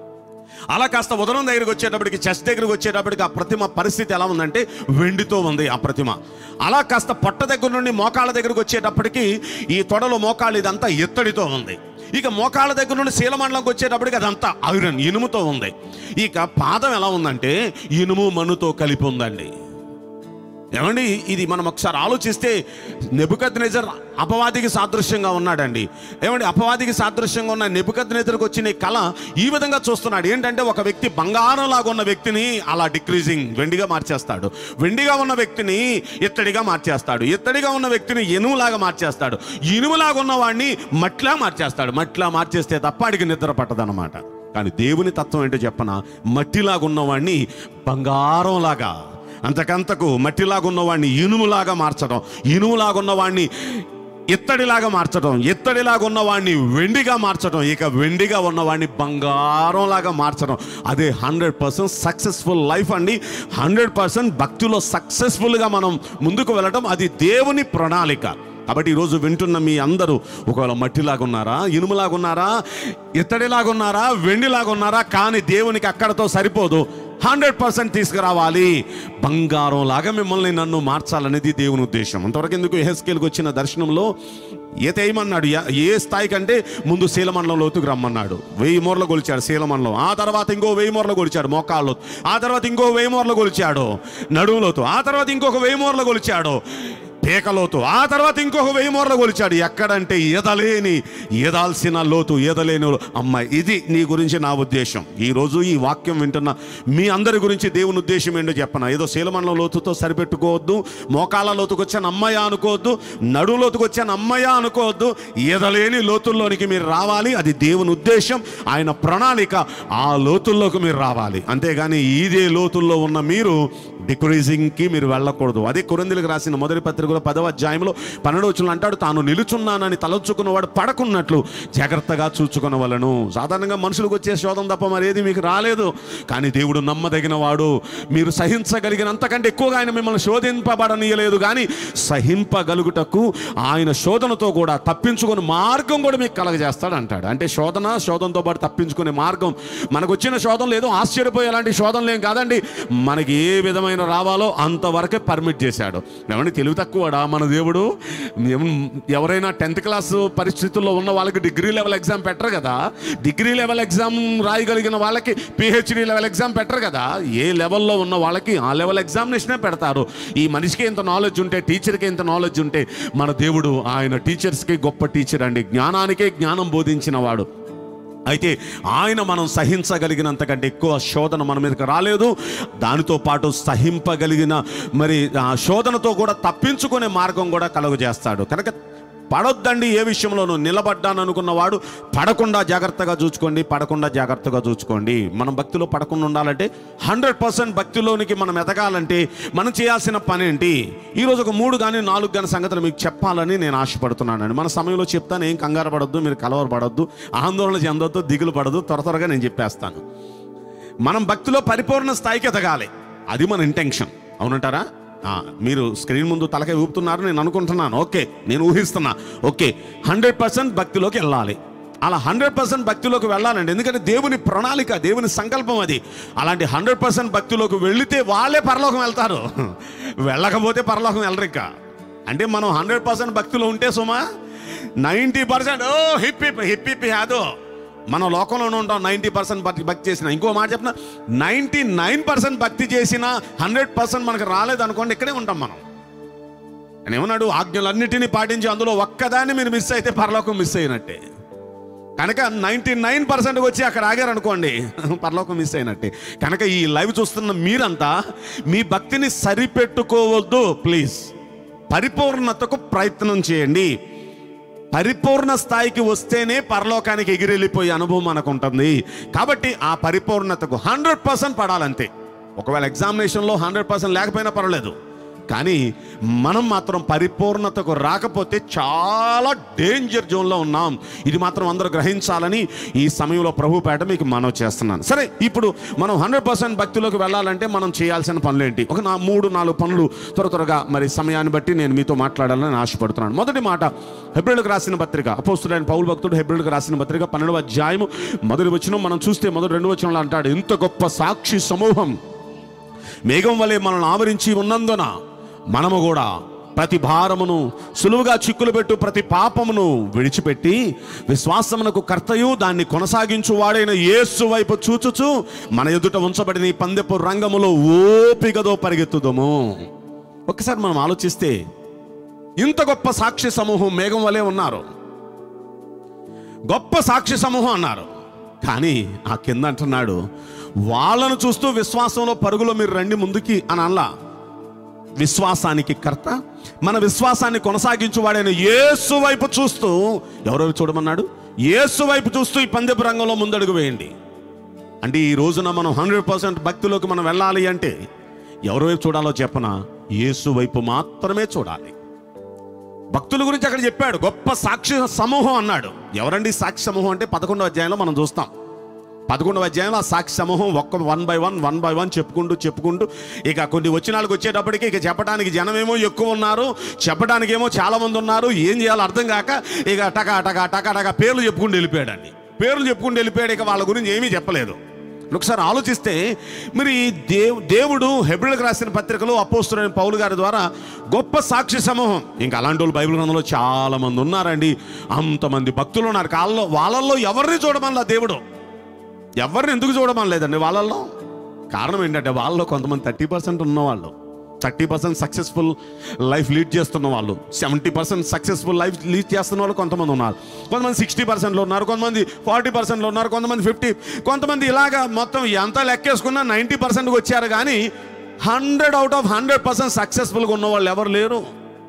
అలా కాస్త ఉదరం దగ్గరికి వచ్చేటప్పటికి చెస్ట్ దగ్గరికి వచ్చేటప్పటికి ఆ ప్రతిమ పరిస్థితి ఎలా ఉందంటే వెండితో ఉంది ఆ ప్రతిమ అలా కాస్త పొట్ట దగ్గర నుండి మోకాళ్ళ దగ్గరికి వచ్చేటప్పటికి ఈ తొడలో మోకాళ్ళు ఇదంతా ఎత్తడితో ఉంది ఇక మోకాళ్ళ దగ్గర నుండి శీలమండలంకి వచ్చేటప్పటికి అదంతా ఐరన్ ఇనుముతో ఉంది ఇక పాదం ఎలా ఉందంటే ఇనుము మన్నుతో కలిపి ఉందండి ఏమండి ఇది మనం ఒకసారి ఆలోచిస్తే నెబుకద్ నెజర్ అపవాదికి సాదృశ్యంగా ఉన్నాడండి ఏమండి అపవాదికి సాదృశ్యంగా ఉన్న నెబుకద్ నెజర్కి వచ్చిన ఈ కళ ఈ విధంగా చూస్తున్నాడు ఏంటంటే ఒక వ్యక్తి బంగారం లాగా ఉన్న వ్యక్తిని అలా డిక్రీజింగ్ వెండిగా మార్చేస్తాడు వెండిగా ఉన్న వ్యక్తిని ఇత్తడిగా మార్చేస్తాడు ఇత్తడిగా ఉన్న వ్యక్తిని ఎనుములాగా మార్చేస్తాడు ఇనుములాగా ఉన్న వాడిని మట్లా మార్చేస్తాడు మట్లా మార్చేస్తే తప్ప అడిగి నిద్ర పట్టదనమాట కానీ దేవుని తత్వం ఏంటో చెప్పన మట్టిలాగా ఉన్నవాడిని బంగారంలాగా అంతకంతకు మట్టిలాగా ఉన్నవాడిని ఇనుములాగా మార్చడం ఇనుములాగా ఉన్నవాడిని ఇత్తడిలాగా మార్చడం ఇత్తడిలాగా ఉన్నవాడిని వెండిగా మార్చడం ఇక వెండిగా ఉన్నవాడిని బంగారంలాగా మార్చడం అదే హండ్రెడ్ పర్సెంట్ సక్సెస్ఫుల్ లైఫ్ అండి హండ్రెడ్ పర్సెంట్ భక్తిలో సక్సెస్ఫుల్గా మనం ముందుకు వెళ్ళడం అది దేవుని ప్రణాళిక కాబట్టి ఈరోజు వింటున్న మీ అందరూ ఒకవేళ మట్టిలాగా ఉన్నారా ఇనుములాగా ఉన్నారా ఇత్తడిలాగా ఉన్నారా వెండిలాగా ఉన్నారా కానీ దేవునికి అక్కడతో సరిపోదు హండ్రెడ్ పర్సెంట్ తీసుకురావాలి బంగారం లాగా మిమ్మల్ని నన్ను మార్చాలనేది దేవుని ఉద్దేశం అంతవరకు ఎందుకు ఎహెస్కేల్కి వచ్చిన దర్శనంలో ఈత ఏమన్నాడు యా- ఏ స్థాయి కంటే ముందు శీలమండలం లోతుకు రమ్మన్నాడు వెయ్యి మూరలు కొలిచాడు శీలమండలం ఆ తర్వాత ఇంకో వెయ్యి మూరలు కొలిచాడు మోకాళ్ళు ఆ తర్వాత ఇంకో వెయ్యి మూరలు కొలిచాడు నడుములోతు ఆ తర్వాత ఇంకొక వెయ్యి మూరలు కొలిచాడు పేకలోతు ఆ తర్వాత ఇంకొక వెయ్యి మూరలు కొలిచాడు ఎక్కడంటే ఈదలేని ఈదాల్సిన లోతు ఈదలేని లో- అమ్మ ఇది నీ గురించి నా ఉద్దేశం ఈరోజు ఈ వాక్యం వింటున్న మీ అందరి గురించి దేవుని ఉద్దేశం ఏంటో చెప్పన ఏదో శీలమండలం లోతుతో సరిపెట్టుకోవద్దు మోకాళ్ళ లోతుకు వచ్చాను అమ్మయ్య అనుకోవద్దు నడు లోతుకు వచ్చాను అమ్మయ్య అనుకోవద్దు ఈదలేని లోతుల్లోనికి మీరు రావాలి అది దేవుని ఉద్దేశం ఆయన ప్రణాళిక ఆ లోతుల్లోకి మీరు రావాలి అంతేగాని ఇదే లోతుల్లో ఉన్న మీరు డిక్రీజింగ్కి మీరు వెళ్ళకూడదు అదే కొరిందులకు రాసిన మొదటి పత్రికలో పదవ అధ్యాయంలో పన్నెండు వచ్చిన అంటాడు తాను నిలుచున్నానని తలచుకున్నవాడు పడకున్నట్లు జాగ్రత్తగా చూచుకునవలను సాధారణంగా మనుషులకు వచ్చే శోధం తప్ప మరేది మీకు రాలేదు కానీ దేవుడు నమ్మదగిన వాడు మీరు సహించగలిగినంతకంటే ఎక్కువగా ఆయన మిమ్మల్ని శోధింపబడనీయలేదు కానీ సహింపగలుగుటకు ఆయన శోధనతో కూడా తప్పించుకునే మార్గం కూడా మీకు కలగజేస్తాడు అంటాడు అంటే శోధన శోధనతో పాటు తప్పించుకునే మార్గం మనకు వచ్చిన శోధనలు ఏదో ఆశ్చర్యపోయే అలాంటి శోధనలు ఏం కాదండి మనకి ఏ విధమైన రావాలో అంతవరకే పర్మిట్ చేశాడు ఏమంటే తెలివి తక్కువడా మన దేవుడు ఏం- ఎవరైనా టెన్త్ క్లాస్ పరిస్థితుల్లో ఉన్న వాళ్ళకి డిగ్రీ లెవెల్ ఎగ్జామ్ పెట్టరు కదా డిగ్రీ లెవెల్ ఎగ్జామ్ రాయగలిగిన వాళ్ళకి పిహెచ్డి లెవెల్ ఎగ్జామ్ పెట్టరు కదా ఏ లెవెల్లో ఉన్న వాళ్ళకి ఆ లెవెల్ ఎగ్జామినేషనే పెడతారు ఈ మనిషికి ఇంత నాలెడ్జ్ ఉంటే టీచర్కి ఇంత నాలెడ్జ్ ఉంటే మన దేవుడు ఆయన టీచర్స్కి గొప్ప టీచర్ అండి జ్ఞానానికే జ్ఞానం బోధించిన వాడు అయితే ఆయన మనం సహించగలిగినంతకంటే ఎక్కువ శోధన మన మీదకి రాలేదు దానితో పాటు సహింపగలిగిన మరి ఆ శోధనతో కూడా తప్పించుకునే మార్గం కూడా కలుగజేస్తాడు కనుక పడొద్దండి ఏ విషయంలోనూ నిలబడ్డాను అనుకున్నవాడు పడకుండా జాగ్రత్తగా చూసుకోండి పడకుండా జాగ్రత్తగా చూసుకోండి మనం భక్తిలో పడకుండా ఉండాలంటే హండ్రెడ్ పర్సెంట్ భక్తిలోనికి మనం ఎదగాలంటే మనం చేయాల్సిన పని ఏంటి ఈరోజు ఒక మూడు కానీ నాలుగు కానీ సంగతులు మీకు చెప్పాలని నేను ఆశపడుతున్నానండి మన సమయంలో చెప్తాను ఏం కంగారు పడొద్దు మీరు కలవరపడొద్దు ఆందోళన చెందొద్దు దిగులు పడద్దు త్వర త్వరగా నేను చెప్పేస్తాను మనం భక్తిలో పరిపూర్ణ స్థాయికి ఎదగాలి అది మన ఇంటెన్షన్ అవునంటారా ఆ, మీరు స్క్రీన్ ముందు తలకాయ ఊపుతున్నారు నేను అనుకుంటున్నాను ఓకే నేను ఊహిస్తున్నా ఓకే హండ్రెడ్ పర్సెంట్ భక్తిలోకి వెళ్ళాలి అలా హండ్రెడ్ పర్సెంట్ భక్తిలోకి వెళ్ళాలండి ఎందుకంటే దేవుని ప్రణాళిక దేవుని సంకల్పం అది అలాంటి హండ్రెడ్ పర్సెంట్ భక్తిలోకి వెళితే వాళ్ళే పరలోకం వెళ్తారు వెళ్ళకపోతే పరలోకం వెళ్ళరు ఇంకా అంటే మనం హండ్రెడ్ పర్సెంట్ భక్తిలో ఉంటే సుమా నైంటీ పర్సెంట్ ఓ హిప్ హిప్ హిప్ హిప్ హ్యాదో మన లోకంలోనే ఉంటాం నైంటీ పర్సెంట్ భక్తి భక్తి చేసిన ఇంకో మాట చెప్పిన నైంటీ నైన్ పర్సెంట్ భక్తి చేసిన హండ్రెడ్ పర్సెంట్ మనకు రాలేదు అనుకోండి ఇక్కడే ఉంటాం మనం ఆయన ఏమన్నాడు ఆజ్ఞలన్నిటినీ పాటించి అందులో ఒక్కదాన్ని మీరు మిస్ అయితే పరలోకం మిస్ అయినట్టే కనుక నైంటీ నైన్ పర్సెంట్ వచ్చి అక్కడ ఆగారనుకోండి పరలోకం మిస్ అయినట్టే కనుక ఈ లైవ్ చూస్తున్న మీరంతా మీ భక్తిని సరిపెట్టుకోవద్దు ప్లీజ్ పరిపూర్ణతకు ప్రయత్నం చేయండి పరిపూర్ణ స్థాయికి వస్తేనే పరలోకానికి ఎగిరెళ్ళిపోయే అనుభవం మనకు ఉంటుంది కాబట్టి ఆ పరిపూర్ణతకు హండ్రెడ్ పర్సెంట్ పడాలంతే ఒకవేళ ఎగ్జామినేషన్లో హండ్రెడ్ పర్సెంట్ లేకపోయినా పర్వాలేదు కానీ మనం మాత్రం పరిపూర్ణతకు రాకపోతే చాలా డేంజర్ జోన్లో ఉన్నాం ఇది మాత్రం అందరూ గ్రహించాలని ఈ సమయంలో ప్రభు పేట మీకు మనవి చేస్తున్నాను సరే ఇప్పుడు మనం హండ్రెడ్ పర్సెంట్ భక్తిలోకి వెళ్ళాలంటే మనం చేయాల్సిన పనులు ఏంటి ఒక నా మూడు నాలుగు పనులు త్వర త్వరగా మరి సమయాన్ని బట్టి నేను మీతో మాట్లాడాలని ఆశపడుతున్నాను మొదటి మాట హెబ్రిల్కి రాసిన పత్రిక అపోస్తుడైన పౌలు భక్తుడు హెబ్రిల్కి రాసిన పత్రిక పన్నెండవ అధ్యాయము మొదటి వచనం మనం చూస్తే మొదటి రెండు వచనంలో అంటాడు ఇంత గొప్ప సాక్షి సమూహం మేఘం వలె మనల్ని ఆవరించి ఉన్నందున మనము కూడా ప్రతి భారమును సులువుగా చిక్కులు పెట్టు ప్రతి పాపమును విడిచిపెట్టి విశ్వాసమునకు కర్తయు దాన్ని కొనసాగించు వాడైన యేసు వైపు చూచుచు మన ఎదుట ఉంచబడిన ఈ పందెపు రంగములో ఓపికతో పరిగెత్తుదము ఒక్కసారి మనం ఆలోచిస్తే ఇంత గొప్ప సాక్షి సమూహం మేఘం వలె ఉన్నారు గొప్ప సాక్షి సమూహం అన్నారు కానీ ఆ కింద అంటున్నాడు వాళ్ళను చూస్తూ విశ్వాసంలో పరుగులో మీరు రండి ముందుకి అని అనలా విశ్వాసానికి కర్త మన విశ్వాసాన్ని కొనసాగించువాడైన యేసు వైపు చూస్తూ ఎవరో చూడమన్నాడు యేసు వైపు చూస్తూ ఈ పందెపు రంగంలో ముందడుగు వేయండి అంటే ఈ రోజున మనం హండ్రెడ్ పర్సెంట్ భక్తిలోకి మనం వెళ్ళాలి అంటే ఎవరి వైపు చూడాలో చెప్పనా యేసు వైపు మాత్రమే చూడాలి భక్తుల గురించి అక్కడ చెప్పాడు గొప్ప సాక్షి సమూహం అన్నాడు ఎవరండి సాక్షి సమూహం అంటే పదకొండవ అధ్యాయంలో మనం చూస్తాం పదకొండవ అధ్యాయంలో ఆ సాక్షి సమూహం ఒక్క one by one one by one చెప్పుకుంటూ చెప్పుకుంటూ ఇక కొన్ని వచ్చినాలకు వచ్చేటప్పటికి ఇక చెప్పడానికి జనమేమో ఎక్కువ ఉన్నారు చెప్పడానికి ఏమో చాలా మంది ఉన్నారు ఏం చేయాలో అర్థం కాక ఇక టకా టకా టకా టకా పేర్లు చెప్పుకుంటూ వెళ్ళిపోయాడండి పేర్లు చెప్పుకుంటూ వెళ్ళిపోయాడు ఇక వాళ్ళ గురించి ఏమీ చెప్పలేదు ఒకసారి ఆలోచిస్తే మరి దేవ్ దేవుడు హెబ్రిల్కి రాసిన పత్రికలో అపోస్తుడైన పౌలు గారి ద్వారా గొప్ప సాక్షి సమూహం ఇంకా అలాంటి వాళ్ళు బైబిల్ గ్రంథంలో చాలా మంది ఉన్నారండి అంతమంది భక్తులు ఉన్నారు కాళ్ళలో వాళ్ళల్లో ఎవరిని చూడమల్లా దేవుడు ఎవరిని ఎందుకు చూడమని లేదండి వాళ్ళల్లో కారణం ఏంటంటే వాళ్ళలో కొంతమంది థర్టీ పర్సెంట్ ఉన్నవాళ్ళు thirty percent successful life lead చేస్తున్న వాళ్ళు seventy percent successful life lead చేస్తున్న వాళ్ళు కొంతమంది ఉన్నారు కొంతమంది సిక్స్టీ పర్సెంట్లో ఉన్నారు కొంతమంది ఫార్టీ పర్సెంట్లో ఉన్నారు కొంతమంది ఫిఫ్టీ కొంతమంది ఇలాగా మొత్తం ఎంత లెక్కేసుకున్నా నైంటీ పర్సెంట్కి వచ్చారు కానీ hundred out of hundred percent సక్సెస్ఫుల్గా ఉన్న వాళ్ళు ఎవరు లేరు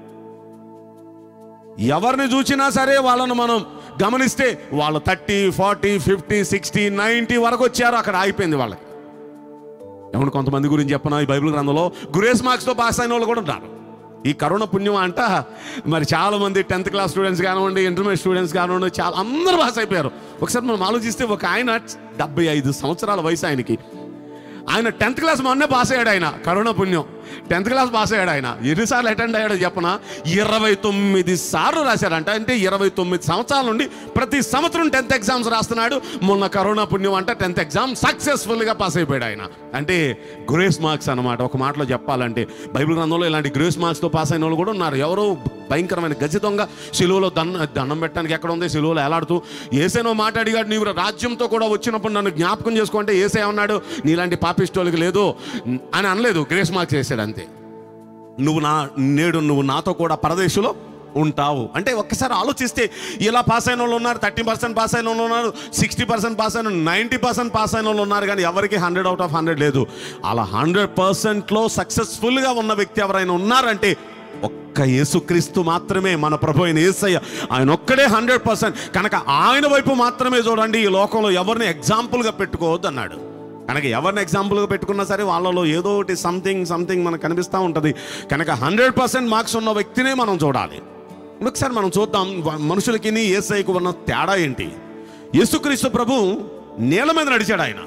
ఎవరిని చూసినా సరే వాళ్ళను మనం గమనిస్తే వాళ్ళు thirty forty fifty sixty ninety వరకు వచ్చారు అక్కడ ఆగిపోయింది వాళ్ళకి ఏమన్నా కొంతమంది గురించి చెప్పనా ఈ బైబిల్ గ్రంథంలో గ్రేస్ మార్క్స్తో పాస్ అయిన వాళ్ళు కూడా ఉన్నారు ఈ కరోనా పుణ్యం అంట మరి చాలా మంది టెన్త్ క్లాస్ స్టూడెంట్స్ కానివ్వండి ఇంటర్మీడియట్ స్టూడెంట్స్ కానివ్వండి చాలా అందరూ పాస్ అయిపోయారు ఒకసారి మనం ఆలోచిస్తే ఒక ఆయన డెబ్బై ఐదు సంవత్సరాల వయసు ఆయనకి ఆయన టెన్త్ క్లాస్ మొన్నే పాస్ అయ్యాడు ఆయన కరోనా పుణ్యం టెన్త్ క్లాస్ పాస్ అయ్యాడు ఆయన ఎన్నిసార్లు అటెండ్ అయ్యాడో చెప్పనా ఇరవై తొమ్మిది సార్లు రాశాడంట అంటే ఇరవై తొమ్మిది సంవత్సరాల నుండి ప్రతి సంవత్సరం టెన్త్ ఎగ్జామ్స్ రాస్తున్నాడు మొన్న కరోనా పుణ్యం అంటే టెన్త్ ఎగ్జామ్ సక్సెస్ఫుల్గా పాస్ అయిపోయాడు ఆయన అంటే గ్రేస్ మార్క్స్ అన్నమాట ఒక మాటలో చెప్పాలంటే బైబిల్ గ్రంథంలో ఇలాంటి గ్రేస్ మార్క్స్తో పాస్ అయిన వాళ్ళు కూడా ఉన్నారు ఎవరో భయంకరమైన గజ దొంగ సిలువలో దన్న దండం పెట్టడానికి ఎక్కడ ఉంది సిలువలో ఎలాడుతూ ఏసేనో మాట అడిగాడు నీవు రాజ్యంతో కూడా వచ్చినప్పుడు నన్ను జ్ఞాపకం చేసుకుంటే ఏసే అన్నాడు నీలాంటి పాపిస్టోళ్ళకి లేదు అని అనలేదు గ్రేస్ మార్క్స్ వేసాడు అంతే నువ్వు నా నేడు నువ్వు నాతో కూడా పరదేశంలో ఉంటావు అంటే ఒక్కసారి ఆలోచిస్తే ఇలా పాస్ అయిన వాళ్ళు ఉన్నారు థర్టీ పర్సెంట్ పాస్ అయిన వాళ్ళు ఉన్నారు సిక్స్టీ పర్సెంట్ పాస్ అయిన నైంటీ పర్సెంట్ పాస్ అయిన వాళ్ళు ఉన్నారు కానీ ఎవరికి హండ్రెడ్ అవుట్ ఆఫ్ హండ్రెడ్ లేదు అలా హండ్రెడ్ పర్సెంట్లో సక్సెస్ఫుల్గా ఉన్న వ్యక్తి ఎవరైనా ఉన్నారంటే ఒక్క యేసుక్రీస్తు మాత్రమే మన ప్రభు అయిన యేసయ్య ఆయన ఒక్కడే హండ్రెడ్ పర్సెంట్ కనుక ఆయన వైపు మాత్రమే చూడండి ఈ లోకంలో ఎవరిని ఎగ్జాంపుల్గా పెట్టుకోవద్దు అన్నాడు కనుక ఎవరిని ఎగ్జాంపుల్గా పెట్టుకున్నా సరే వాళ్ళలో ఏదో ఒకటి సంథింగ్ సంథింగ్ మనకు కనిపిస్తూ ఉంటుంది కనుక హండ్రెడ్ పర్సెంట్ మార్క్స్ ఉన్న వ్యక్తినే మనం చూడాలి ఒకసారి మనం చూద్దాం వ- మనుషులకి ఏసైకు ఉన్న తేడా ఏంటి యేసుక్రీస్తు ప్రభు నేల మీద నడిచాడు ఆయన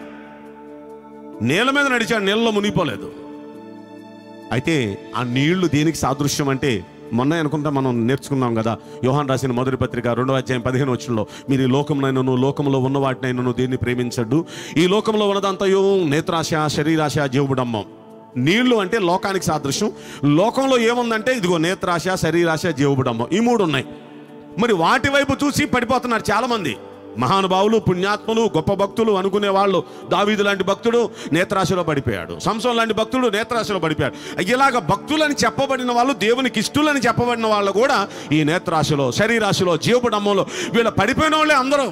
నేల మీద నడిచాడు నీళ్ళలో మునిగిపోలేదు అయితే ఆ నీళ్లు దేనికి సాదృశ్యం అంటే మొన్న అనుకుంటా మనం నేర్చుకున్నాం కదా యోహాన్ రాసిన మొదటి పత్రిక రెండవ అధ్యాయం పదిహేను వచ్చంలో మీరు ఈ లోకమునైనను లోకంలో ఉన్న వాటినైనను దేన్ని ప్రేమించడ్డు ఈ లోకంలో ఉన్నదంతయో నేత్రాశ శరీరాశ జీవుడమ్మం నీళ్లు అంటే లోకానికి సాదృశ్యం లోకంలో ఏముందంటే ఇదిగో నేత్రాశ శరీరాశ జీవుడమ్మం ఈ మూడు ఉన్నాయి మరి వాటి వైపు చూసి పడిపోతున్నారు చాలా మంది మహానుభావులు పుణ్యాత్ములు గొప్ప భక్తులు అనుకునే వాళ్ళు దావీదు లాంటి భక్తుడు నేత్రాశలో పడిపోయాడు సంసం లాంటి భక్తుడు నేత్రాశలో పడిపోయాడు ఇలాగ భక్తులని చెప్పబడిన వాళ్ళు దేవునికి ఇష్టలని చెప్పబడిన వాళ్ళు కూడా ఈ నేత్రాశలో శరీరాశలో జీవపడమ్మంలో వీళ్ళ పడిపోయిన వాళ్ళే అందరూ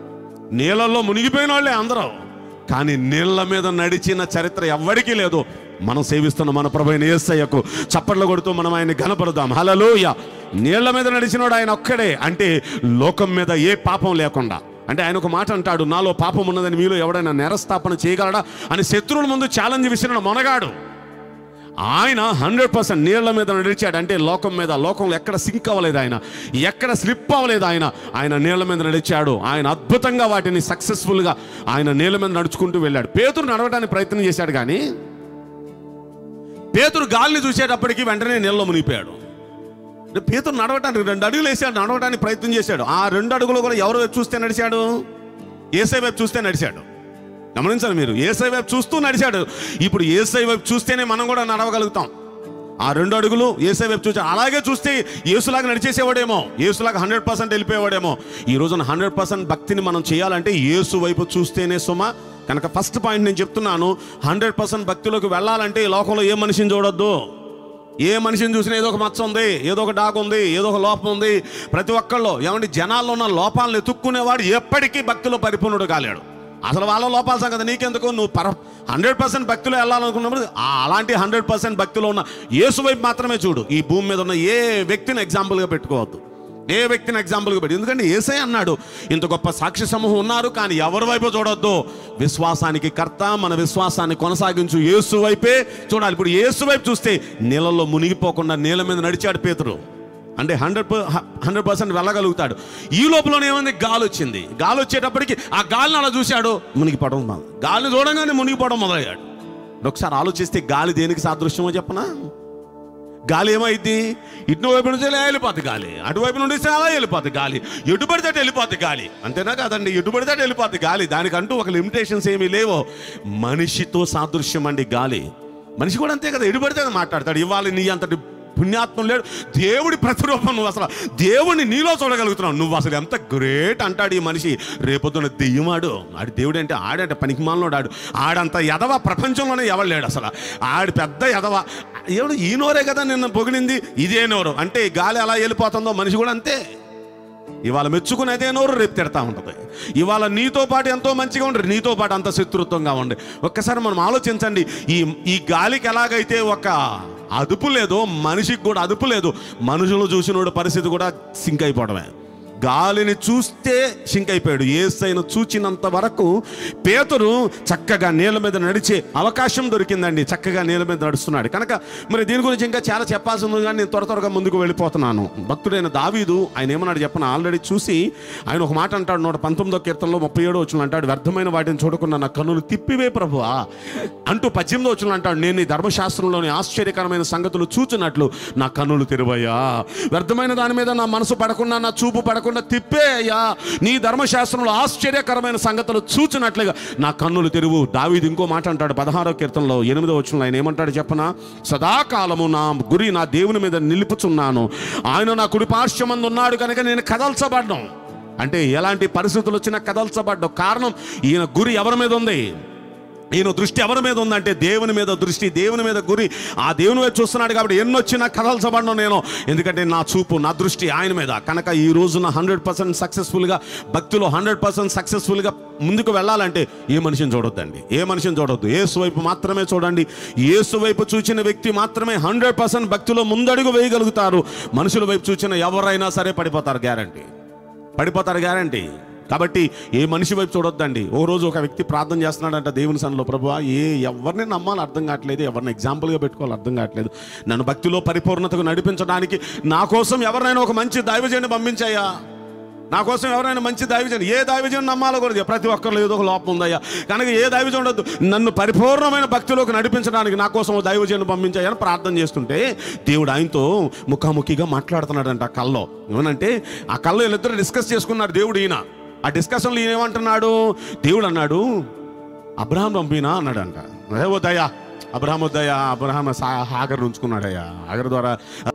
నీళ్ళల్లో మునిగిపోయిన వాళ్ళే అందరూ కానీ నీళ్ళ మీద నడిచిన చరిత్ర ఎవ్వడికీ లేదు మనం సేవిస్తున్న మన ప్రభైన యేసయ్యకు చప్పట్లు కొడుతూ మనం ఆయన ఘనపరుదాం హలలోయ నీళ్ల మీద నడిచినోడు ఆయన ఒక్కడే అంటే లోకం మీద ఏ పాపం లేకుండా అంటే ఆయన ఒక మాట అంటాడు నాలో పాపం ఉన్నదని మీలో ఎవడైనా నేరస్థాపన చేయగలడా అని శత్రువుల ముందు ఛాలెంజ్ విసిరిన మొనగాడు ఆయన హండ్రెడ్ పర్సెంట్ నీళ్ల మీద నడిచాడు అంటే లోకం మీద లోకంలో ఎక్కడ సింక్ అవ్వలేదు ఆయన ఎక్కడ స్లిప్ అవ్వలేదు ఆయన ఆయన నీళ్ల మీద నడిచాడు ఆయన అద్భుతంగా వాటిని సక్సెస్ఫుల్గా ఆయన నీళ్ల మీద నడుచుకుంటూ వెళ్ళాడు పేతురు నడవడానికి ప్రయత్నం చేశాడు కానీ పేతురు గాలిని చూసేటప్పటికి వెంటనే నీళ్ళలో మునిగిపోయాడు అంటే పేతురు నడవటానికి రెండు అడుగులు వేసాడు నడవడానికి ప్రయత్నం చేశాడు ఆ రెండు అడుగులు కూడా ఎవరు వైపు చూస్తే నడిచాడు ఏసై వైపు చూస్తే నడిచాడు గమనించాలి మీరు ఏసై వైపు చూస్తూ నడిచాడు ఇప్పుడు ఏసై వైపు చూస్తేనే మనం కూడా నడవగలుగుతాం ఆ రెండు అడుగులు ఏసై వైపు చూసా అలాగే చూస్తే ఏసులాగా నడిచేసేవాడేమో ఏసులాగా హండ్రెడ్ పర్సెంట్ వెళ్ళిపోయేవాడేమో ఈ రోజున హండ్రెడ్ పర్సెంట్ భక్తిని మనం చేయాలంటే ఏసు వైపు చూస్తేనే సుమ కనుక ఫస్ట్ పాయింట్ నేను చెప్తున్నాను హండ్రెడ్ పర్సెంట్ భక్తిలోకి వెళ్ళాలంటే ఈ లోకంలో ఏ మనిషిని చూడొద్దు ఏ మనిషిని చూసినా ఏదో ఒక మచ్చ ఉంది ఏదో ఒక డాగ్ ఉంది ఏదో ఒక లోపం ఉంది ప్రతి ఒక్కళ్ళు ఏమంటే జనాల్లో ఉన్న లోపాలను ఎత్తుక్కునేవాడు ఎప్పటికీ భక్తిలో పరిపూర్ణుడు కాలేడు అసలు వాళ్ళ లోపాల సంగతి నీకెందుకు నువ్వు పర హండ్రెడ్ పర్సెంట్ భక్తిలో వెళ్ళాలనుకున్నప్పుడు ఆ అలాంటి హండ్రెడ్ పర్సెంట్ భక్తిలో ఉన్న యేసు వైపు మాత్రమే చూడు ఈ భూమి మీద ఉన్న ఏ వ్యక్తిని ఎగ్జాంపుల్గా పెట్టుకోవద్దు ఏ వ్యక్తిని ఎగ్జాంపుల్గా పెట్టి ఎందుకంటే ఏసై అన్నాడు ఇంత గొప్ప సాక్షి సమూహం ఉన్నారు కానీ ఎవరి వైపు చూడొద్దు విశ్వాసానికి కర్త మన విశ్వాసాన్ని కొనసాగించు యేసు వైపే చూడాలి ఇప్పుడు యేసు వైపు చూస్తే నీళ్ళల్లో మునిగిపోకుండా నీళ్ళ మీద నడిచాడు పేతురు అంటే హండ్రెడ్ హండ్రెడ్ పర్సెంట్ వెళ్ళగలుగుతాడు ఈ లోపలనే ఏమైంది గాలి వచ్చింది గాలి వచ్చేటప్పటికి ఆ గాలిని అలా చూశాడు మునిగిపోవడం మొదలు గాలిని చూడంగానే మునిగిపోవడం మొదలయ్యాడు ఒకసారి ఆలోచిస్తే గాలి దేనికి సాదృశ్యమో చెప్పనా గాలి ఏమైంది ఇటు వైపు నుంచి ఇలా వెళ్ళిపోద్ది గాలి అటువైపు నుండి అలా వెళ్ళిపోద్ది గాలి ఎటు పడితే అటు వెళ్ళిపోద్ది గాలి అంతేనా కాదండి ఎటు పడితే అటు వెళ్ళిపోద్ది గాలి దానికంటూ ఒక లిమిటేషన్స్ ఏమీ లేవో మనిషితో సాదృశ్యం అండి గాలి మనిషి కూడా అంతే కదా ఎటు పడితే అది మాట్లాడతాడు ఇవాళ నీ అంతటి పుణ్యాత్మం లేడు దేవుడి ప్రతిరూపం నువ్వు అసలు దేవుడిని నీలో చూడగలుగుతున్నావు నువ్వు అసలు ఎంత గ్రేట్ అంటాడు ఈ మనిషి రేపొద్దున దెయ్యమాడు ఆడి దేవుడు అంటే ఆడంటే పనికిమాలనోడు ఆడు ఆడంత ఎదవ ప్రపంచంలోనే ఎవడు లేడు అసలు ఆడి పెద్ద ఎదవ ఎవడు ఈ నోరే కదా నిన్న పొగిడింది ఇదే నోరు అంటే ఈ గాలి ఎలా వెళ్ళిపోతుందో మనిషి కూడా అంతే ఇవాళ మెచ్చుకునేదే నోరు రేపు తిడతా ఉంటుంది ఇవాళ నీతో పాటు ఎంతో మంచిగా ఉండరు నీతో పాటు అంత శత్రుత్వంగా ఉండి ఒక్కసారి మనం ఆలోచించండి ఈ ఈ గాలికి ఎలాగైతే ఒక అదుపు లేదో మనిషికి కూడా అదుపు లేదు మనుషులు చూసినోడు పరిస్థితి కూడా సింక్ అయిపోవడమే గాలిని చూస్తే సింక్ అయిపోయాడు ఏసైను చూచినంత వరకు పేతురు చక్కగా నీళ్ళ మీద నడిచే అవకాశం దొరికిందండి చక్కగా నీళ్ళ మీద నడుస్తున్నాడు కనుక మరి దీని గురించి ఇంకా చాలా చెప్పాల్సి ఉంది కానీ నేను త్వర త్వరగా ముందుకు వెళ్ళిపోతున్నాను భక్తుడైన దావీదు ఆయన ఏమన్నాడు చెప్పన ఆల్రెడీ చూసి ఆయన ఒక మాట అంటాడు నూట పంతొమ్మిదో కీర్తనలో ముప్పై ఏడో వచ్చిన అంటాడు వ్యర్థమైన వాటిని చూడకుండా నా కన్నులు తిప్పివే ప్రభువా అంటూ పద్దెనిమిదో వచ్చిన అంటాడు నేను ఈ ధర్మశాస్త్రంలోని ఆశ్చర్యకరమైన సంగతులు చూచినట్లు నా కన్నులు తెరువయ్యా వ్యర్థమైన దాని మీద నా మనసు పడకుండా నా చూపు పడకుండా తిప్పే అయ్యా నీ ధర్మశాస్త్రంలో ఆశ్చర్యకరమైన సంగతులు చూచినట్లుగా నా కన్నులు తెరువు దావీది ఇంకో మాట అంటాడు పదహారో కీర్తనలో ఎనిమిదో వచ్చిన ఆయన ఏమంటాడు చెప్పనా సదాకాలము నా గురి నా దేవుని మీద నిలుపుచున్నాను ఆయన నా కుడి పార్శ్వమందు ఉన్నాడు కనుక నేను కదల్చబడ్డం అంటే ఎలాంటి పరిస్థితులు వచ్చినా కదల్చబడ్డం కారణం ఈయన గురి ఎవరి మీద ఉంది ఈయన దృష్టి ఎవరి మీద ఉందంటే దేవుని మీద దృష్టి దేవుని మీద గురి ఆ దేవుని వైపు చూస్తున్నాడు కాబట్టి ఎన్నొచ్చినా కదల్చబడను నేను ఎందుకంటే నా చూపు నా దృష్టి ఆయన మీద కనుక ఈ రోజున హండ్రెడ్ పర్సెంట్ సక్సెస్ఫుల్గా భక్తిలో హండ్రెడ్ పర్సెంట్ సక్సెస్ఫుల్గా ముందుకు వెళ్ళాలంటే ఏ మనిషిని చూడొద్దండి ఏ మనిషిని చూడొద్దు ఏసు వైపు మాత్రమే చూడండి ఏసు వైపు చూచిన వ్యక్తి మాత్రమే హండ్రెడ్ పర్సెంట్ భక్తిలో ముందడుగు వేయగలుగుతారు మనుషుల వైపు చూసిన ఎవరైనా సరే పడిపోతారు గ్యారంటీ పడిపోతారు గ్యారంటీ కాబట్టి ఏ మనిషి వైపు చూడొద్దండి ఓ రోజు ఒక వ్యక్తి ప్రార్థన చేస్తున్నాడంట దేవుని సన్నిలో ప్రభు ఏ ఎవరిని నమ్మాలి అర్థం కావట్లేదు ఎవరిని ఎగ్జాంపుల్గా పెట్టుకోవాలి అర్థం కావట్లేదు నన్ను భక్తిలో పరిపూర్ణతకు నడిపించడానికి నా కోసం ఎవరినైనా ఒక మంచి దైవజన్ని పంపించాయా నా కోసం ఎవరైనా మంచి దైవజన్ ఏ దైవజన్ నమ్మాలో కూడా ప్రతి ఒక్కరిలో ఏదో ఒక లోపం ఉందయ్యా కనుక ఏ దైవజన్ ఉండదు నన్ను పరిపూర్ణమైన భక్తిలోకి నడిపించడానికి నా కోసం ఓ దైవజన్ పంపించాయని ప్రార్థన చేస్తుంటే దేవుడు ఆయనతో ముఖాముఖిగా మాట్లాడుతున్నాడంట ఆ కల్లో ఏమనంటే ఆ కల్లో వీళ్ళిద్దరు డిస్కస్ చేసుకున్నారు దేవుడు ఈయన ఆ డిస్కషన్లో ఈయన ఏమంటున్నాడు దేవుడు అన్నాడు అబ్రహాం పంపినా అన్నాడంట ఏ వద్దయ్యా అబ్రహాం వద్దయ్యా అబ్రహాం సా- హాగర్ ఉంచుకున్నాడయ్యా హాగర్ ద్వారా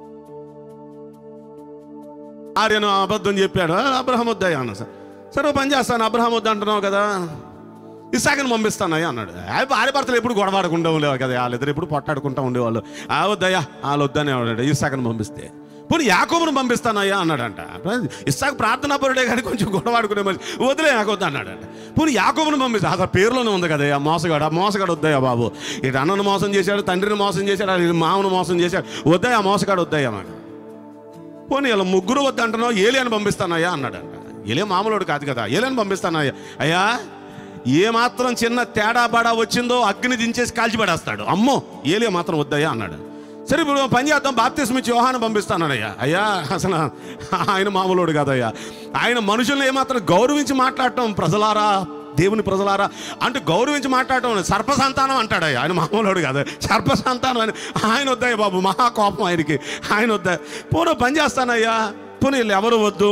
ఆర్యను అబద్ధం చెప్పాడు "ఆ, అబ్రహం వద్దయ్యా అన్న సార్ సరే ఓ పని చేస్తాను అబ్రహం వద్ద అంటున్నావు కదా ఇసాకని పంపిస్తానయ్యా అన్నాడు "ఆ, భార్య భర్తలు ఎప్పుడు గొడవాడుకుంటూ ఉండేవారు కదా వాళ్ళిద్దరు ఎప్పుడు పొట్టాడుకుంటూ ఉండేవాళ్ళు ఆ వద్దయ్యా వాళ్ళు వద్దనే వాడు ఇసాకని పంపిస్తే పోనీ యాకోబును పంపిస్తానయ్యా అన్నాడంట ఇస్సాకు ప్రార్థనా పరుడే కానీ కొంచెం గొడవాడుకునే మరి వదిలే యాకోద్దు అన్నాడంట పోనీ యాకోబును పంపిస్తా అసలు పేరులోనే ఉంది కదా ఆ మోసగాడు ఆ మోసగాడు వద్దయ్యా బాబు ఇటు అన్నను మోసం చేశాడు తండ్రిని మోసం చేశాడు అది మామను మోసం చేశాడు వద్దయ్యా ఆ మోసగాడు వద్దయ్యా మాకు పోనీ ఇలా ముగ్గురు వద్దంటున్నావు ఏలియని పంపిస్తానయ్యా అన్నాడంట ఏలే మామూలుడు కాదు కదా ఏలియని పంపిస్తానయ్యా అయ్యా ఏ మాత్రం చిన్న తేడా బడా వచ్చిందో అగ్ని దించేసి కాల్చిపడేస్తాడు అమ్మో ఏలియా మాత్రం వద్దయ్యా అన్నాడు సరే ఇప్పుడు పని చేద్దాం బాప్తిస్మ ఇచ్చి యోహాను పంపిస్తానయ్యా అయ్యా అసలు ఆయన మామూలుడు కాదయ్యా ఆయన మనుషుల్ని ఏమాత్రం గౌరవించి మాట్లాడటం ప్రజలారా దేవుని ప్రజలారా అంటే గౌరవించి మాట్లాడటం సర్ప సంతానం అంటాడయ్యా ఆయన మామూలుడు కాదు సర్ప సంతానం అని ఆయన వద్దయ్య బాబు మహా కోపం ఆయనకి ఆయన వద్ద పోను పని చేస్తానయ్యా పోనీ వీళ్ళు ఎవరు వద్దు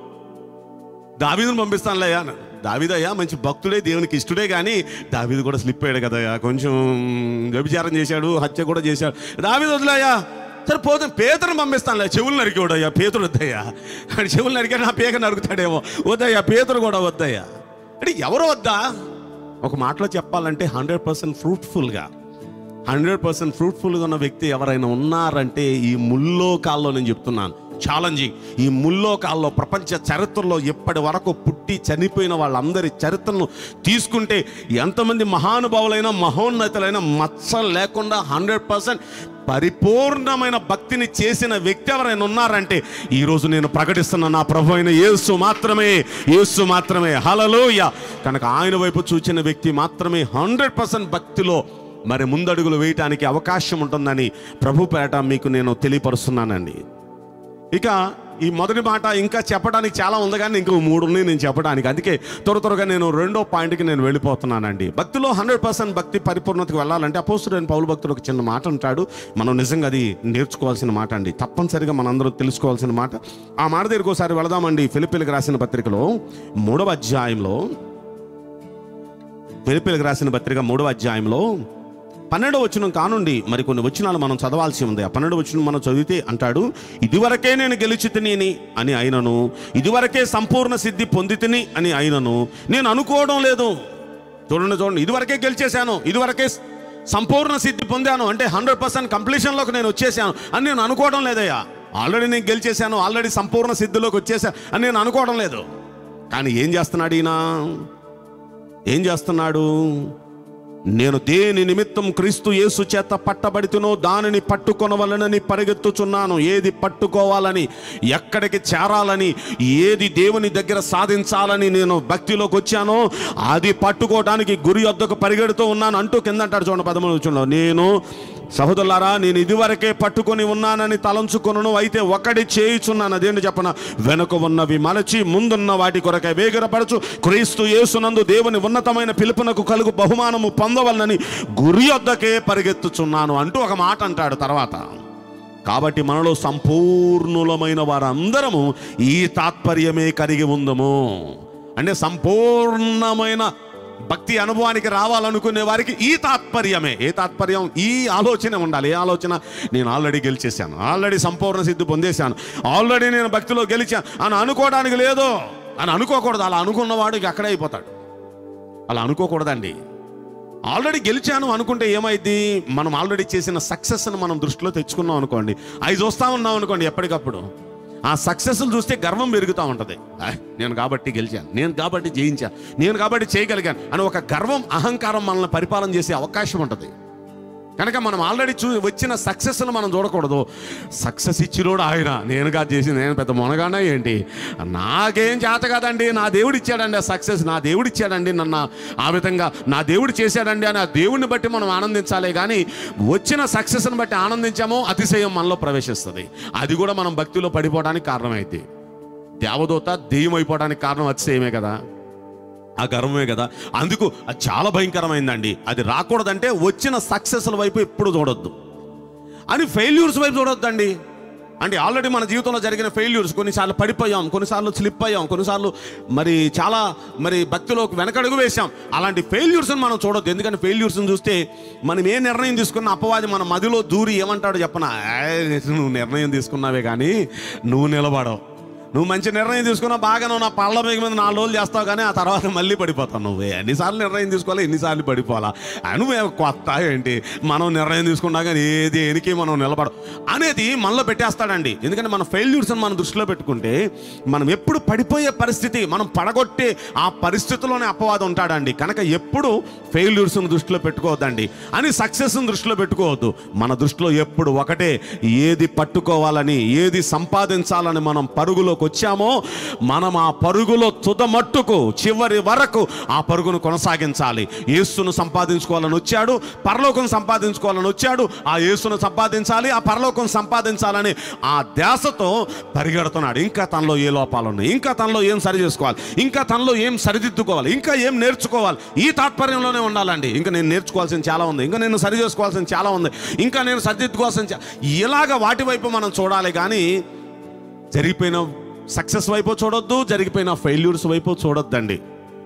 దావీదుని పంపిస్తానులయ్యా అన్నాడు. దావీదయ్యా మంచి భక్తుడే దేవునికి ఇష్టడే కానీ దావీదు కూడా స్లిప్ అయ్యాడు కదయ్యా కొంచెం వ్యభిచారం చేశాడు హత్య కూడా చేశాడు దావీదు వదిలేయ్యా సరే పోతే పేతుని పంపిస్తానులే చెవులు నరికేవాడు అయ్యా పేతుడు వద్దయ్యా ఆయన చెవులు నరికాడు నా పేక నరుకుతాడేమో వద్దయ్యా పేతుడు కూడా వద్దయ్యా అంటే ఎవరు వద్దా ఒక మాటలో చెప్పాలంటే హండ్రెడ్ పర్సెంట్ ఫ్రూట్ఫుల్గా హండ్రెడ్ పర్సెంట్ ఫ్రూట్ఫుల్గా ఉన్న వ్యక్తి ఎవరైనా ఉన్నారంటే ఈ ముల్లో కాల్లో నేను చెప్తున్నాను ఛాలెంజింగ్ ఈ ముల్లో కాల్లో ప్రపంచ చరిత్రలో ఇప్పటి వరకు పుట్టి చనిపోయిన వాళ్ళందరి చరిత్రను తీసుకుంటే ఎంతమంది మహానుభావులైన మహోన్నతులైన మచ్చలు లేకుండా హండ్రెడ్ పర్సెంట్ పరిపూర్ణమైన భక్తిని చేసిన వ్యక్తి ఎవరైనా ఉన్నారంటే ఈరోజు నేను ప్రకటిస్తున్న నా ప్రభు అయిన యేసు మాత్రమే యేసు మాత్రమే హలలోయ కనుక ఆయన వైపు చూచిన వ్యక్తి మాత్రమే హండ్రెడ్ పర్సెంట్ భక్తిలో మరి ముందడుగులు వేయటానికి అవకాశం ఉంటుందని ప్రభు పేట మీకు నేను తెలియపరుస్తున్నానండి ఇక ఈ మొదటి మాట ఇంకా చెప్పడానికి చాలా ఉంది కానీ ఇంకో మూడు ఉన్నాయి నేను చెప్పడానికి అందుకే త్వర త్వరగా నేను రెండో పాయింట్కి నేను వెళ్ళిపోతున్నానండి భక్తిలో హండ్రెడ్ పర్సెంట్ భక్తి పరిపూర్ణతకు వెళ్ళాలంటే అపోస్తుడైన పౌలు భక్తుడు ఒక చిన్న మాట అంటాడు మనం నిజంగా అది నేర్చుకోవాల్సిన మాట అండి తప్పనిసరిగా మనందరూ తెలుసుకోవాల్సిన మాట ఆ మాట దగ్గరికి ఒకసారి వెళదామండి ఫిలిపిలకు రాసిన పత్రికలో మూడవ అధ్యాయంలో ఫిలిపిలకు రాసిన పత్రిక మూడవ అధ్యాయంలో పన్నెండవ వచనం కానుండి మరి కొన్ని వచనాలు మనం చదవాల్సి ఉంది ఆ పన్నెండవ వచనం మనం చదివితే అంటాడు ఇదివరకే నేను గెలిచి తిని అని అయినను ఇదివరకే సంపూర్ణ సిద్ధి పొంది తిని అని అయినను నేను అనుకోవడం లేదు చూడండి చూడండి ఇదివరకే గెలిచేశాను ఇదివరకే సంపూర్ణ సిద్ధి పొందాను అంటే హండ్రెడ్ పర్సెంట్ కంప్లీషన్లోకి నేను వచ్చేసాను అని నేను అనుకోవడం లేదయ్యా ఆల్రెడీ నేను గెలిచేశాను ఆల్రెడీ సంపూర్ణ సిద్ధిలోకి వచ్చేసాను అని నేను అనుకోవడం లేదు కానీ ఏం చేస్తున్నాడు ఈయన ఏం చేస్తున్నాడు నేను దేని నిమిత్తం క్రీస్తు యేసు చేత పట్టబడితునో దానిని పట్టుకొనవలనని పరిగెత్తుచున్నాను ఏది పట్టుకోవాలని ఎక్కడికి చేరాలని ఏది దేవుని దగ్గర సాధించాలని నేను భక్తిలోకి వచ్చానో అది పట్టుకోవడానికి గురి వద్దకు పరిగెడుతూ ఉన్నాను అంటూ కింద అంటాడు చూడండి పదమూడు వచ్చంలో నేను సహోదరులారా నేను ఇదివరకే పట్టుకొని ఉన్నానని తలంచుకొనను అయితే ఒకటి చేయుచున్నాను అదేంటి చెప్పన వెనుక ఉన్నవి మలచి ముందున్న వాటి కొరకై వేగిరపరచు క్రీస్తు యేసునందు దేవుని ఉన్నతమైన పిలుపునకు కలుగు బహుమానము పొందవలనని గురి వద్దకే పరిగెత్తుచున్నాను అంటూ ఒక మాట అంటాడు తర్వాత కాబట్టి మనలో సంపూర్ణులమైన వారందరము ఈ తాత్పర్యమే కలిగి ఉందము అంటే సంపూర్ణమైన భక్తి అనుభవానికి రావాలనుకునే వారికి ఈ తాత్పర్యమే ఏ తాత్పర్యం ఈ ఆలోచన ఉండాలి ఏ ఆలోచన నేను ఆల్రెడీ గెలిచేశాను ఆల్రెడీ సంపూర్ణ సిద్ధి పొందేశాను ఆల్రెడీ నేను భక్తిలో గెలిచాను అని అనుకోవడానికి లేదు అని అనుకోకూడదు అలా అనుకున్నవాడు ఇక అక్కడే అయిపోతాడు అలా అనుకోకూడదండి ఆల్రెడీ గెలిచాను అనుకుంటే ఏమైంది మనం ఆల్రెడీ చేసిన సక్సెస్ని మనం దృష్టిలో తెచ్చుకున్నాం అనుకోండి అవి చూస్తా ఉన్నాం అనుకోండి ఎప్పటికప్పుడు ఆ సక్సెస్లు చూస్తే గర్వం పెరుగుతూ ఉంటుంది "ఆయ్, నేను కాబట్టి గెలిచాను నేను కాబట్టి జయించాను నేను కాబట్టి చేయగలిగాను అని ఒక గర్వం అహంకారం మనల్ని పరిపాలన చేసే అవకాశం ఉంటుంది కనుక మనం ఆల్రెడీ చూ వచ్చిన సక్సెస్ను మనం చూడకూడదు సక్సెస్ ఇచ్చినోడు ఆయన నేను కాదు చేసింది నేను పెద్ద మొనగానే ఏంటి నాకేం చేత కాదండి నా దేవుడు ఇచ్చాడండి ఆ సక్సెస్ నా దేవుడు ఇచ్చాడండి నన్ను ఆ విధంగా నా దేవుడు చేశాడండి అని ఆ దేవుడిని బట్టి మనం ఆనందించాలి కానీ వచ్చిన సక్సెస్ని బట్టి ఆనందించామో అతిశయం మనలో ప్రవేశిస్తుంది అది కూడా మనం భక్తిలో పడిపోవడానికి కారణమైంది దేవదూత దెయ్యం అయిపోవడానికి కారణం అతిశయమే కదా ఆ గర్వమే కదా అందుకు అది చాలా భయంకరమైందండి అది రాకూడదంటే వచ్చిన సక్సెస్ల వైపు ఎప్పుడు చూడొద్దు అని ఫెయిల్యూర్స్ వైపు చూడొద్దండి అంటే ఆల్రెడీ మన జీవితంలో జరిగిన ఫెయిల్యూర్స్ కొన్నిసార్లు పడిపోయాం కొన్నిసార్లు స్లిప్ అయ్యాం కొన్నిసార్లు మరి చాలా మరి భక్తిలోకి వెనకడుగు వేశాం అలాంటి ఫెయిల్యూర్స్ని మనం చూడొద్దు ఎందుకంటే ఫెయిల్యూర్స్ని చూస్తే మనం ఏ నిర్ణయం తీసుకున్న అపవాది మన మదిలో దూరి ఏమంటాడో చెప్పనా "ఏయ్, నువ్వు నిర్ణయం తీసుకున్నావే కానీ నువ్వు నిలబడవు నువ్వు మంచి నిర్ణయం తీసుకున్నా బాగా నువ్వు నా పళ్ళ మీద మీద నాలుగు రోజులు చేస్తావు కానీ ఆ తర్వాత మళ్ళీ పడిపోతావు నువ్వు ఎన్నిసార్లు నిర్ణయం తీసుకోవాలి ఎన్నిసార్లు పడిపోవాలా అను కొత్త ఏంటి మనం నిర్ణయం తీసుకున్నా కానీ ఏది దేనికి మనం నిలబడ అనేది మనలో పెట్టేస్తాడండి ఎందుకంటే మన ఫెయిల్యూర్స్ మనం దృష్టిలో పెట్టుకుంటే మనం ఎప్పుడు పడిపోయే పరిస్థితి మనం పడగొట్టే ఆ పరిస్థితిలోనే అపవాదం ఉంటాడండి కనుక ఎప్పుడు ఫెయిల్యూర్స్ని దృష్టిలో పెట్టుకోవద్దండి అని సక్సెస్ని దృష్టిలో పెట్టుకోవద్దు మన దృష్టిలో ఎప్పుడు ఒకటే ఏది పట్టుకోవాలని ఏది సంపాదించాలని మనం పరుగులోకి వచ్చామో మనం ఆ పరుగులో తుదమట్టుకు చివరి వరకు ఆ పరుగును కొనసాగించాలి యేసును సంపాదించుకోవాలని వచ్చాడు పరలోకం సంపాదించుకోవాలని వచ్చాడు ఆ యేసును సంపాదించాలి ఆ పరలోకం సంపాదించాలని ఆ ధ్యాసతో పరిగెడుతున్నాడు ఇంకా తనలో ఏ లోపాలు ఉన్నాయి ఇంకా తనలో ఏం సరి చేసుకోవాలి ఇంకా తనలో ఏం సరిదిద్దుకోవాలి ఇంకా ఏం నేర్చుకోవాలి ఈ తాత్పర్యంలోనే ఉండాలండి ఇంకా నేను నేర్చుకోవాల్సింది చాలా ఉంది ఇంకా నేను సరి చేసుకోవాల్సింది చాలా ఉంది ఇంకా నేను సరిదిద్దుకోవాల్సింది చా- ఇలాగ వాటి వైపు మనం చూడాలి కానీ జరిగిపోయిన సక్సెస్ వైపు చూడొద్దు జరిగిపోయిన ఫెయిల్యూర్స్ వైపు చూడొద్దండి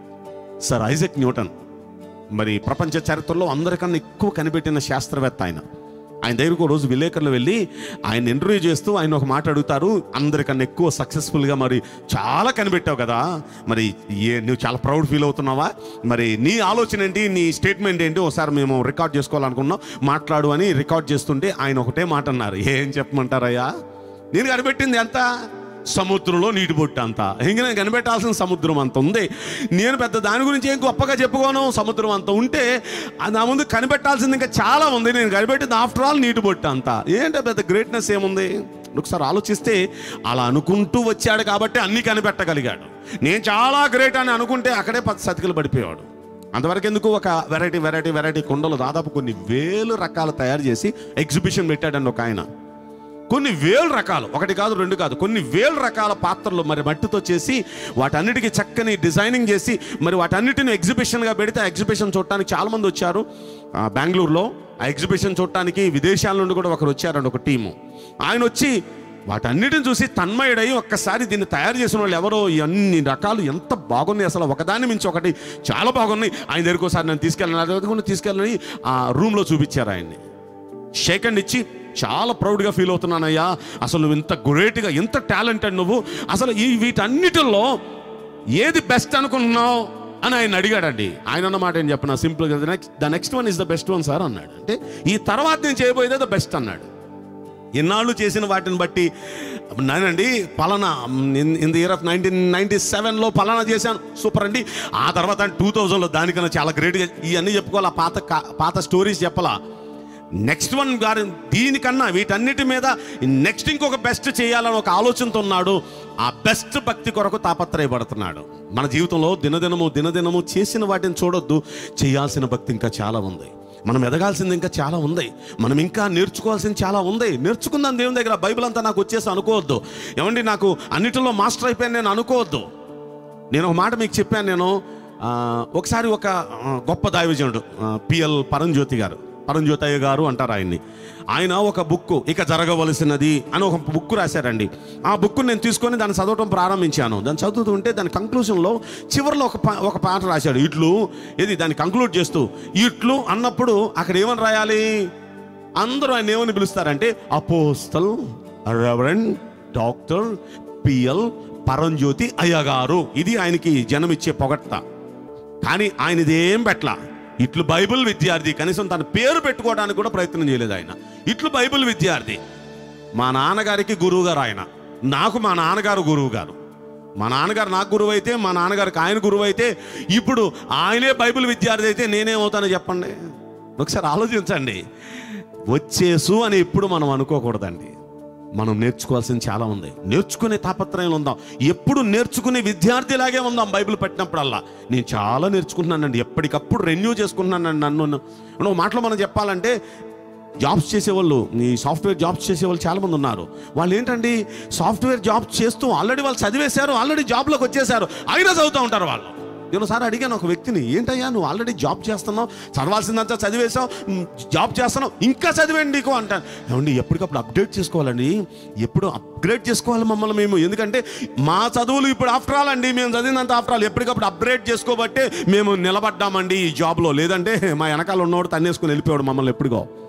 సర్ ఐజక్ న్యూటన్ మరి ప్రపంచ చరిత్రలో అందరికన్నా ఎక్కువ కనిపెట్టిన శాస్త్రవేత్త ఆయన ఆయన దగ్గరకు ఒక రోజు విలేకరులు వెళ్ళి ఆయన ఇంటర్వ్యూ చేస్తూ ఆయన ఒక మాట అడుగుతారు అందరికన్నా ఎక్కువ సక్సెస్ఫుల్గా మరి చాలా కనిపెట్టావు కదా మరి ఏ నువ్వు చాలా ప్రౌడ్ ఫీల్ అవుతున్నావా మరి నీ ఆలోచన ఏంటి నీ స్టేట్మెంట్ ఏంటి ఒకసారి మేము రికార్డ్ చేసుకోవాలనుకున్నాం మాట్లాడు అని రికార్డ్ చేస్తుంటే ఆయన ఒకటే మాట అన్నారు ఏం చెప్పమంటారయ్యా నేను కనిపెట్టింది ఎంత సముద్రంలో నీటి బొట్టు అంత ఇంక నేను కనిపెట్టాల్సిన సముద్రం అంత ఉంది నేను పెద్ద దాని గురించి ఏం గొప్పగా చెప్పుకోను సముద్రం అంత ఉంటే ఆ నా ముందు కనిపెట్టాల్సింది ఇంకా చాలా ఉంది నేను కనిపెట్టింది ఆఫ్టర్ ఆల్ నీటి బొట్టు అంత ఏంటో పెద్ద గ్రేట్నెస్ ఏముంది ఒకసారి ఆలోచిస్తే అలా అనుకుంటూ వచ్చాడు కాబట్టి అన్నీ కనిపెట్టగలిగాడు నేను చాలా గ్రేట్ అని అనుకుంటే అక్కడే పది సతికిలు పడిపోయాడు అంతవరకు ఎందుకు ఒక వెరైటీ వెరైటీ వెరైటీ కుండలు దాదాపు కొన్ని వేలు రకాలు తయారు చేసి ఎగ్జిబిషన్ పెట్టాడండి ఒక ఆయన కొన్ని వేల రకాలు ఒకటి కాదు రెండు కాదు కొన్ని వేల రకాల పాత్రలు మరి మట్టితో చేసి వాటన్నిటికీ చక్కని డిజైనింగ్ చేసి మరి వాటన్నిటిని ఎగ్జిబిషన్గా పెడితే ఆ ఎగ్జిబిషన్ చూడటానికి చాలా మంది వచ్చారు ఆ, బెంగళూరులో ఆ ఎగ్జిబిషన్ చూడటానికి విదేశాల నుండి కూడా ఒకరు వచ్చారండి ఒక టీము ఆయన వచ్చి వాటన్నిటిని చూసి తన్మయుడై ఒక్కసారి దీన్ని తయారు చేసిన వాళ్ళు ఎవరో ఈ అన్ని రకాలు ఎంత బాగున్నాయి అసలు ఒకదాన్ని మించి ఒకటి చాలా బాగున్నాయి ఆయన దగ్గరికి ఒకసారి నేను తీసుకెళ్ళాను అది కూడా తీసుకెళ్ళని ఆ రూమ్లో చూపించారు ఆయన్ని షేక్ అండ్ ఇచ్చి చాలా ప్రౌడ్గా ఫీల్ అవుతున్నానయ్యా అసలు నువ్వు ఇంత గ్రేట్గా ఇంత టాలెంటెడ్ నువ్వు అసలు ఈ వీటన్నిటిలో ఏది బెస్ట్ అనుకుంటున్నావు అని ఆయన అడిగాడండి ఆయన అన్న మాట ఏం చెప్పిన సింపుల్గా next the next one is the best one sir అన్నాడు అంటే ఈ తర్వాత నేను చేయబోయేదే ద బెస్ట్ అన్నాడు ఇన్నాళ్ళు చేసిన వాటిని బట్టి నేనండి పలానా in the year of nineteen ninety సెవెన్లో పలానా చేశాను సూపర్ అండి ఆ తర్వాత టూ థౌజండ్లో దానికన్నా చాలా గ్రేట్గా ఇవన్నీ చెప్పుకోవాలా పాత కా- పాత స్టోరీస్ చెప్పాలా నెక్స్ట్ వన్ గారు దీనికన్నా వీటన్నిటి మీద నెక్స్ట్ ఇంకొక బెస్ట్ చేయాలని ఒక ఆలోచనతో ఉన్నాడు ఆ బెస్ట్ భక్తి కొరకు తాపత్రయపడుతున్నాడు మన జీవితంలో దినదినము దినదినము చేసిన వాటిని చూడొద్దు చేయాల్సిన భక్తి ఇంకా చాలా ఉంది మనం ఎదగాల్సింది ఇంకా చాలా ఉంది మనం ఇంకా నేర్చుకోవాల్సింది చాలా ఉంది నేర్చుకుందాం దేవుని దగ్గర బైబిల్ అంతా నాకు వచ్చేసి అనుకోవద్దు ఏమండి నాకు అన్నిటిలో మాస్టర్ అయిపోయాను నేను అనుకోవద్దు నేను ఒక మాట మీకు చెప్పాను నేను ఆ, ఒకసారి ఒక ఆ, గొప్ప దైవజనుడు పిఎల్ పరంజ్యోతి గారు పరంజ్యోతయ్య గారు అంటారు ఆయన్ని ఆయన ఒక బుక్ ఇక జరగవలసినది అని ఒక బుక్ రాశారండి ఆ బుక్ నేను తీసుకొని దాన్ని చదవటం ప్రారంభించాను దాన్ని చదువుతుంటే దాని కంక్లూజన్లో చివరిలో ఒక పా- ఒక పాట రాశాడు ఇట్లు ఇది దాన్ని కంక్లూడ్ చేస్తూ ఇట్లు అన్నప్పుడు అక్కడ ఏమని రాయాలి అందరూ ఆయన ఏమని పిలుస్తారంటే apostle reverend doctor P L Paranjyothi అయ్యగారు ఇది ఆయనకి జనమిచ్చే పొగట్ట కానీ ఆయన ఇదేం పెట్టలా ఇట్లు బైబిల్ విద్యార్థి కనీసం తన పేరు పెట్టుకోవడానికి కూడా ప్రయత్నం చేయలేదు ఆయన ఇట్లు బైబిల్ విద్యార్థి మా నాన్నగారికి గురువు గారు ఆయన నాకు మా నాన్నగారు గురువు గారు మా నాన్నగారు నాకు గురువు అయితే మా నాన్నగారికి ఆయన గురువు అయితే ఇప్పుడు ఆయనే బైబిల్ విద్యార్థి అయితే నేనేమవుతానో చెప్పండి ఒకసారి ఆలోచించండి వచ్చేసు అని ఎప్పుడు మనం అనుకోకూడదండి మనం నేర్చుకోవాల్సింది చాలా ఉంది నేర్చుకునే తాపత్రయం ఉందాం ఎప్పుడు నేర్చుకునే విద్యార్థిలాగే ఉందాం బైబిల్ పట్టినప్పుడల్లా నేను చాలా నేర్చుకుంటున్నానండి ఎప్పటికప్పుడు రెన్యూ చేసుకుంటున్నానండి నన్ను నువ్వు మాటలో మనం చెప్పాలంటే జాబ్స్ చేసేవాళ్ళు ఈ సాఫ్ట్వేర్ జాబ్స్ చేసేవాళ్ళు చాలా మంది ఉన్నారు వాళ్ళు ఏంటండి సాఫ్ట్వేర్ జాబ్స్ చేస్తూ ఆల్రెడీ వాళ్ళు చదివేశారు ఆల్రెడీ జాబ్లోకి వచ్చేసారు అయినా చదువుతూ ఉంటారు వాళ్ళు నేను ఒకసారి అడిగాను ఒక వ్యక్తిని ఏంటయ్యా నువ్వు ఆల్రెడీ జాబ్ చేస్తున్నావు చదవాల్సిందంతా చదివేశావు ఉమ్, జాబ్ చేస్తున్నావు ఇంకా చదివేయండి నీకు అంటాను ఏమండి ఎప్పటికప్పుడు అప్డేట్ చేసుకోవాలండి ఎప్పుడు అప్గ్రేడ్ చేసుకోవాలి మమ్మల్ని మేము ఎందుకంటే మా చదువులు ఇప్పుడు ఆఫ్టర్ ఆల్ అండి మేము చదివినంత ఆఫ్టర్ ఆల్ ఎప్పటికప్పుడు అప్గ్రేడ్ చేసుకోబట్టే మేము నిలబడ్డామండి ఈ జాబ్లో లేదంటే మా వెనకాల ఉన్నవాడు తన్నేసుకుని వెళ్ళిపోయాడు మమ్మల్ని ఎప్పుడుగో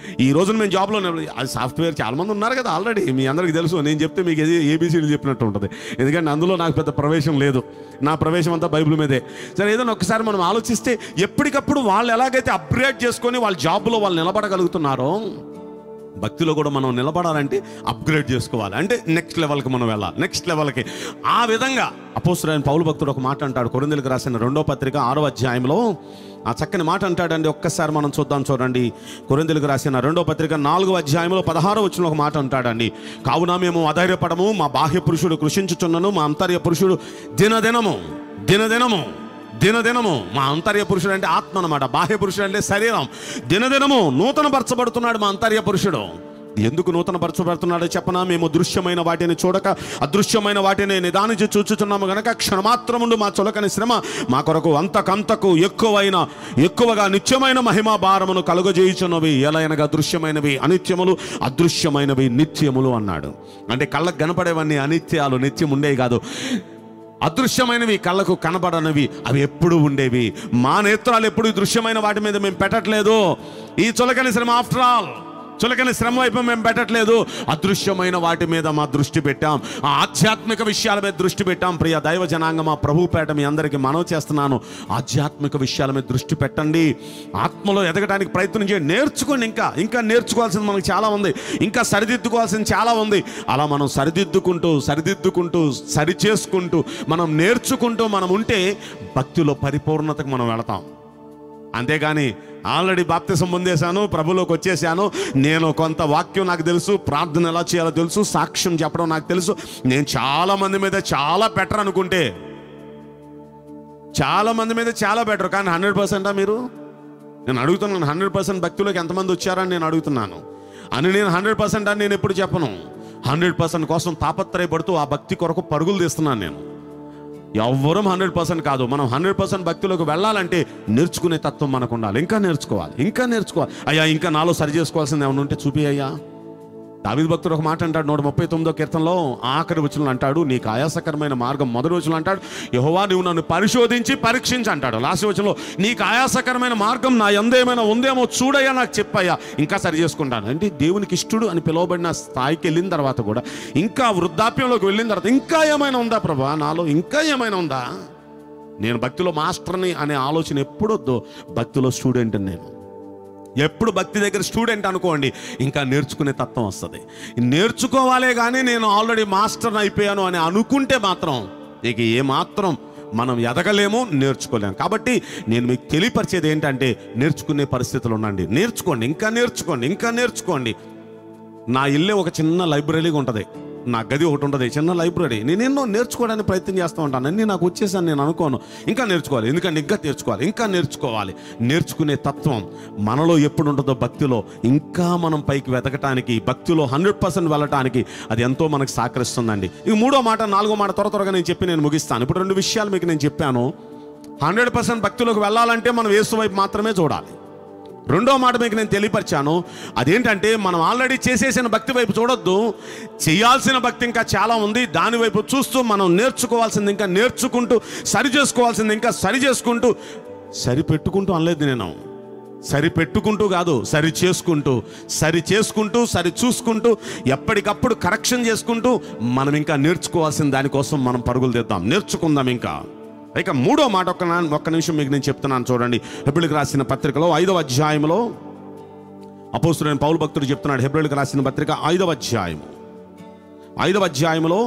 ఈ రోజున మేము జాబ్లో నిలబడి- అది సాఫ్ట్వేర్ చాలా మంది ఉన్నారు కదా ఆల్రెడీ మీ అందరికీ తెలుసు నేను చెప్తే మీకు ఏది ఏబీసీలు చెప్పినట్టు ఉంటుంది ఎందుకంటే అందులో నాకు పెద్ద ప్రవేశం లేదు నా ప్రవేశం అంతా బైబిల్ మీదే సరే ఏదైనా ఒకసారి మనం ఆలోచిస్తే ఎప్పటికప్పుడు వాళ్ళు ఎలాగైతే అప్గ్రేడ్ చేసుకొని వాళ్ళ జాబ్లో వాళ్ళు నిలబడగలుగుతున్నారో భక్తిలో కూడా మనం నిలబడాలంటే అప్గ్రేడ్ చేసుకోవాలి అంటే నెక్స్ట్ లెవెల్కి మనం వెళ్ళాలి నెక్స్ట్ లెవెల్కి ఆ విధంగా అపోస్తుడైన పౌలు భక్తుడు ఒక మాట అంటాడు కొరిందలకు రాసిన రెండో పత్రిక ఆరో అధ్యాయంలో ఆ చక్కని మాట అంటాడండి ఒక్కసారి మనం చూద్దాం చూడండి కొరిందలకు రాసిన రెండో పత్రిక నాలుగో అధ్యాయంలో పదహారో వచ్చిన ఒక మాట అంటాడండి కావున మేము అధైర్యపడము మా బాహ్య పురుషుడు కృషించుచున్నను మా అంతర్య పురుషుడు దినదినము దినదినము దినదినము మా అంతర్య పురుషుడు అంటే ఆత్మ అనమాట బాహ్య పురుషుడు అంటే శరీరం దినదినము నూతన పరచబడుతున్నాడు మా అంతర్య పురుషుడు ఎందుకు నూతన పరచబడుతున్నాడో చెప్పనా మేము దృశ్యమైన వాటిని చూడక అదృశ్యమైన వాటిని నిదానించి చూచుచున్నాము గనక క్షణమాత్రముండు మా చులకని శ్రమ మా కొరకు అంతకంతకు ఎక్కువైన ఎక్కువగా నిత్యమైన మహిమా భారమును కలుగజేయుచున్నవి ఎలయనగా దృశ్యమైనవి అనిత్యములు అదృశ్యమైనవి నిత్యములు అన్నాడు అంటే కళ్ళకు కనపడేవన్నీ అనిత్యాలు నిత్యం ఉండేవి కాదు అదృశ్యమైనవి కళ్ళకు కనబడనివి అవి ఎప్పుడు ఉండేవి మా నేత్రాలు ఎప్పుడు ఈ దృశ్యమైన వాటి మీద మేము పెట్టట్లేదు ఈ చులకని శ్రమ ఆఫ్టర్ ఆల్ చులకని శ్రమ వైపు మేము పెట్టట్లేదు అదృశ్యమైన వాటి మీద మా దృష్టి పెట్టాం ఆ ఆధ్యాత్మిక విషయాల మీద దృష్టి పెట్టాం ప్రియ దైవ జనాంగం మా ప్రభుపేట మీ అందరికీ మనవి చేస్తున్నాను ఆధ్యాత్మిక విషయాల మీద దృష్టి పెట్టండి ఆత్మలో ఎదగడానికి ప్రయత్నం చేయండి నేర్చుకోండి ఇంకా ఇంకా నేర్చుకోవాల్సింది మనకు చాలా ఉంది ఇంకా సరిదిద్దుకోవాల్సింది చాలా ఉంది అలా మనం సరిదిద్దుకుంటూ సరిదిద్దుకుంటూ సరి చేసుకుంటూ మనం నేర్చుకుంటూ మనం ఉంటే భక్తిలో పరిపూర్ణతకు మనం వెళతాం అంతేగాని ఆల్రెడీ బాప్తిసం పొందేశాను ప్రభులోకి వచ్చేసాను నేను కొంత వాక్యం నాకు తెలుసు ప్రార్థన ఎలా చేయాలో తెలుసు సాక్ష్యం చెప్పడం నాకు తెలుసు నేను చాలా మంది మీద చాలా బెటర్ అనుకుంటే చాలా మంది మీద చాలా బెటర్ కానీ హండ్రెడ్ పర్సెంటా మీరు నేను అడుగుతున్నాను హండ్రెడ్ పర్సెంట్ భక్తులకు ఎంతమంది వచ్చారని నేను అడుగుతున్నాను అని నేను హండ్రెడ్ పర్సెంట్ అని నేను ఎప్పుడు చెప్పను హండ్రెడ్ పర్సెంట్ కోసం తాపత్రయపడుతూ ఆ భక్తి కొరకు పరుగులు తీస్తున్నాను నేను ఎవ్వరం హండ్రెడ్ పర్సెంట్ కాదు మనం హండ్రెడ్ పర్సెంట్ భక్తిలోకి వెళ్ళాలంటే నేర్చుకునే తత్వం మనకు ఉండాలి ఇంకా నేర్చుకోవాలి ఇంకా నేర్చుకోవాలి అయ్యా ఇంకా నాలో సరి చేసుకోవాల్సింది ఏమైనా ఉంటే చూపి అయ్యా దావిద భక్తుడు ఒక మాట అంటాడు నూట ముప్పై తొమ్మిదో కీర్తనలో ఆఖరి వచనంలో అంటాడు నీకు ఆయాసకరమైన మార్గం మొదటి వచనంలో అంటాడు యహోవా నువ్వు నన్ను పరిశోధించి పరీక్షించి అంటాడు లాస్ట్ వచనంలో నీకు ఆయాసకరమైన మార్గం నా ఎందేమైనా ఉందేమో చూడయ్యా నాకు చెప్పయ్యా ఇంకా సరి చేసుకుంటాను అంటే దేవునికి ఇష్టడు అని పిలువబడిన స్థాయికి వెళ్ళిన తర్వాత కూడా ఇంకా వృద్ధాప్యంలోకి వెళ్ళిన తర్వాత ఇంకా ఏమైనా ఉందా ప్రభా నాలో ఇంకా ఏమైనా ఉందా నేను భక్తిలో మాస్టర్ని అనే ఆలోచన ఎప్పుడొద్దు భక్తిలో స్టూడెంట్ నేను ఎప్పుడు భక్తి దగ్గర స్టూడెంట్ అనుకోండి ఇంకా నేర్చుకునే తత్వం వస్తుంది నేర్చుకోవాలే కానీ నేను ఆల్రెడీ మాస్టర్ అయిపోయాను అని అనుకుంటే మాత్రం ఇక ఏ మాత్రం మనం ఎదగలేము నేర్చుకోలేము కాబట్టి నేను మీకు తెలియపరిచేది ఏంటంటే నేర్చుకునే పరిస్థితులు ఉండండి నేర్చుకోండి ఇంకా నేర్చుకోండి ఇంకా నేర్చుకోండి నా ఇల్లే ఒక చిన్న లైబ్రరీగా ఉంటుంది నా గది ఒకటి ఉంటుంది చిన్న లైబ్రరీ నేను ఎన్నో నేర్చుకోవడానికి ప్రయత్నం చేస్తూ ఉంటాను అన్నీ నాకు వచ్చేసాను నేను అనుకోను ఇంకా నేర్చుకోవాలి ఎందుకంటే ఇంకా నేర్చుకోవాలి ఇంకా నేర్చుకోవాలి నేర్చుకునే తత్వం మనలో ఎప్పుడు ఉంటుందో భక్తిలో ఇంకా మనం పైకి వెతకటానికి భక్తిలో హండ్రెడ్ పర్సెంట్ వెళ్ళటానికి అది ఎంతో మనకు సహకరిస్తుందండి ఇక మూడో మాట నాలుగో మాట త్వర త్వరగా నేను చెప్పి నేను ముగిస్తాను ఇప్పుడు రెండు విషయాలు మీకు నేను చెప్పాను హండ్రెడ్ పర్సెంట్ భక్తిలోకి వెళ్ళాలంటే మనం వేసు వైపు మాత్రమే చూడాలి రెండో మాట మీకు నేను తెలియపరిచాను అదేంటంటే మనం ఆల్రెడీ చేసేసిన భక్తి వైపు చూడొద్దు చేయాల్సిన భక్తి ఇంకా చాలా ఉంది దాని వైపు చూస్తూ మనం నేర్చుకోవాల్సింది ఇంకా నేర్చుకుంటూ సరి చేసుకోవాల్సింది ఇంకా సరి చేసుకుంటూ సరి పెట్టుకుంటూ అనలేదు నేను సరి పెట్టుకుంటూ కాదు సరి చేసుకుంటూ సరి చేసుకుంటూ సరి చూసుకుంటూ ఎప్పటికప్పుడు కరెక్షన్ చేసుకుంటూ మనం ఇంకా నేర్చుకోవాల్సిన దానికోసం మనం పరుగులు తీద్దాం నేర్చుకుందాం ఇంకా ఇక మూడో మాట ఒక్క నా- ఒక్క నిమిషం మీకు నేను చెప్తున్నాను చూడండి హెబ్రిల్కి రాసిన పత్రికలో ఐదవ అధ్యాయంలో అపోస్తుడైన పౌలు భక్తుడు చెప్తున్నాడు హెబ్రిల్కి రాసిన పత్రిక ఐదవ అధ్యాయం ఐదవ అధ్యాయంలో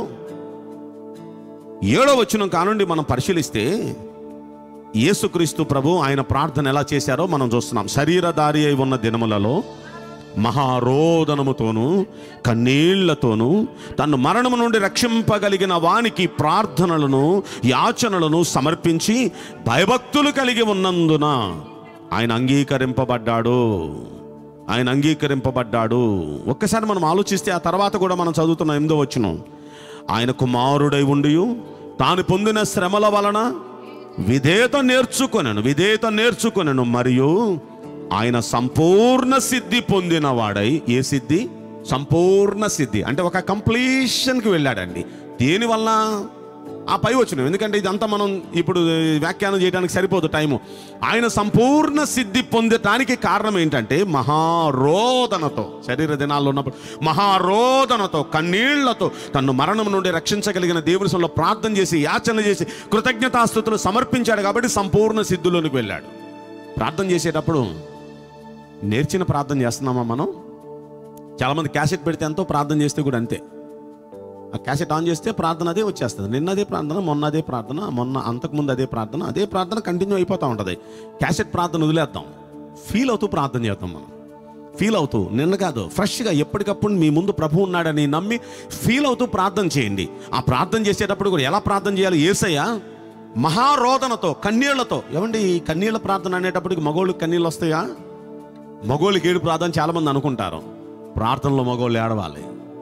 ఏడవ వచనం కానుండి మనం పరిశీలిస్తే యేసుక్రీస్తు ప్రభు ఆయన ప్రార్థన ఎలా చేశారో మనం చూస్తున్నాం శరీరధారి అయి ఉన్న దినములలో మహారోదనముతోనూ కన్నీళ్లతోనూ తను మరణము నుండి రక్షింపగలిగిన వానికి ప్రార్థనలను యాచనలను సమర్పించి భయభక్తులు కలిగి ఉన్నందున ఆయన అంగీకరింపబడ్డాడు ఆయన అంగీకరింపబడ్డాడు ఒక్కసారి మనం ఆలోచిస్తే ఆ తర్వాత కూడా మనం చదువుతున్న ఎనిమిదో వచ్చును ఆయన కుమారుడై ఉండి తాను పొందిన శ్రమల వలన విధేయత నేర్చుకొనను విధేయత నేర్చుకొనను మరియు ఆయన సంపూర్ణ సిద్ధి పొందిన వాడై ఏ సిద్ధి సంపూర్ణ సిద్ధి అంటే ఒక కంప్లీషన్కి వెళ్ళాడండి దేనివల్ల ఆ పై వచ్చిన ఎందుకంటే ఇదంతా మనం ఇప్పుడు వ్యాఖ్యానం చేయడానికి సరిపోదు టైము ఆయన సంపూర్ణ సిద్ధి పొందటానికి కారణం ఏంటంటే మహారోదనతో శరీర దినాల్లో ఉన్నప్పుడు మహారోదనతో కన్నీళ్లతో తను మరణం నుండి రక్షించగలిగిన దేవుని సొంలో ప్రార్థన చేసి యాచన చేసి కృతజ్ఞతాస్థుతులు సమర్పించాడు కాబట్టి సంపూర్ణ సిద్ధులోనికి వెళ్ళాడు ప్రార్థన చేసేటప్పుడు నేర్చిన ప్రార్థన చేస్తున్నామా మనం చాలామంది క్యాసెట్ పెడితే ఎంతో ప్రార్థన చేస్తే కూడా అంతే ఆ క్యాసెట్ ఆన్ చేస్తే ప్రార్థన అదే వచ్చేస్తుంది నిన్న అదే ప్రార్థన మొన్న అదే ప్రార్థన మొన్న అంతకుముందు అదే ప్రార్థన అదే ప్రార్థన కంటిన్యూ అయిపోతూ ఉంటుంది క్యాసెట్ ప్రార్థన వదిలేద్దాం ఫీల్ అవుతూ ప్రార్థన చేద్దాం మనం ఫీల్ అవుతూ నిన్న కాదు ఫ్రెష్గా ఎప్పటికప్పుడు మీ ముందు ప్రభు ఉన్నాడని నమ్మి ఫీల్ అవుతూ ప్రార్థన చేయండి ఆ ప్రార్థన చేసేటప్పుడు కూడా ఎలా ప్రార్థన చేయాలి ఏసయ్య మహారోదనతో కన్నీళ్లతో ఏమండి ఈ కన్నీళ్ళ ప్రార్థన అనేటప్పటికి మగోళ్ళకి కన్నీళ్ళు వస్తాయా మగోళ్ళకి ఏడు ప్రార్థన చాలామంది అనుకుంటారు ప్రార్థనలో మగోళ్ళు ఏడవాలి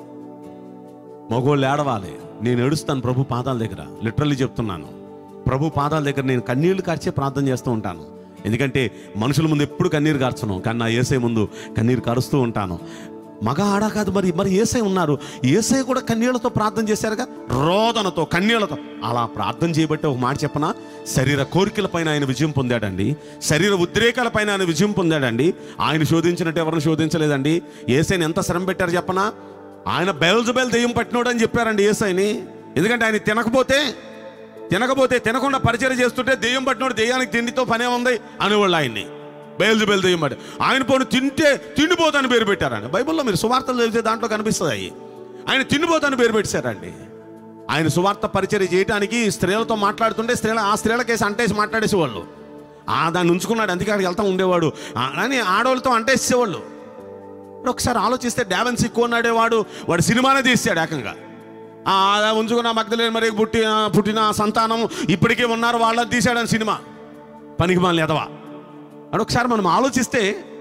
మగోళ్ళు ఏడవాలి నేను ఏడుస్తాను ప్రభు పాదాల దగ్గర లిటరల్లీ చెప్తున్నాను ప్రభు పాదాల దగ్గర నేను కన్నీళ్లు కార్చే ప్రార్థన చేస్తూ ఉంటాను ఎందుకంటే మనుషుల ముందు ఎప్పుడు కన్నీరు కార్చను కానీ నా ఏసై ముందు కన్నీరు కరుస్తూ ఉంటాను మగ ఆడ కాదు మరి మరి ఏసై ఉన్నారు ఏసై కూడా కన్నీళ్లతో ప్రార్థన చేశారుగా రోదనతో కన్నీళ్లతో అలా ప్రార్థన చేయబట్టి ఒక మాట చెప్పనా శరీర కోరికలపైన ఆయన విజయం పొందాడండి శరీర ఉద్రేకాలపైన ఆయన విజయం పొందాడండి ఆయన శోధించినట్టు ఎవరిని శోధించలేదండి ఏసైని ఎంత శ్రమ పెట్టారు చెప్పనా ఆయన బెల్జబెల్ దెయ్యం పట్టినోడు అని చెప్పారండి ఏసైని ఎందుకంటే ఆయన తినకపోతే తినకపోతే తినకుండా పరిచయం చేస్తుంటే దెయ్యం పట్టినోడు దెయ్యానికి తిండితో పనే ఉంది అనేవాళ్ళు ఆయన్ని బయలుజబెల్ దెయ్యం పట్టి ఆయన పోను తింటే తిండిపోతాను పేరు పెట్టారండి బైబిల్లో మీరు సువార్తలు చదివితే దాంట్లో కనిపిస్తుంది అవి ఆయన తిండిపోతాను పేరు పెట్టారండి ఆయన సువార్త పరిచయం చేయడానికి స్త్రీలతో మాట్లాడుతుంటే స్త్రీల ఆ స్త్రీలకేసి అంటేసి మాట్లాడేసేవాళ్ళు ఆ దాన్ని ఉంచుకున్నాడు అందుకే అక్కడికి వెళ్తా ఉండేవాడు ఆ, అని ఆడవాళ్ళతో అంటేసేవాళ్ళు ఇప్పుడు ఒకసారి ఆలోచిస్తే డావెన్స్ ఎక్కువ ఉన్నాడేవాడు వాడు సినిమానే తీసాడు ఏకంగా ఆ, అలా ఉంచుకున్న మగ్ధలేని మరి పుట్టి ఆ, పుట్టిన సంతానం ఇప్పటికే ఉన్నారు వాళ్ళని తీసాడని సినిమా పనికి మన ఎదవా అని ఒకసారి మనం ఆలోచిస్తే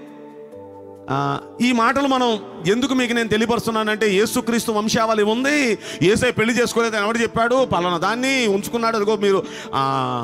ఆ, ఈ మాటలు మనం ఎందుకు మీకు నేను తెలియపరుస్తున్నానంటే యేసుక్రీస్తు వంశావళి ఉంది ఏసై పెళ్లి చేసుకోలేదు అని ఎవడు చెప్పాడు పలానా దాన్ని ఉంచుకున్నాడు అదిగో మీరు ఆ,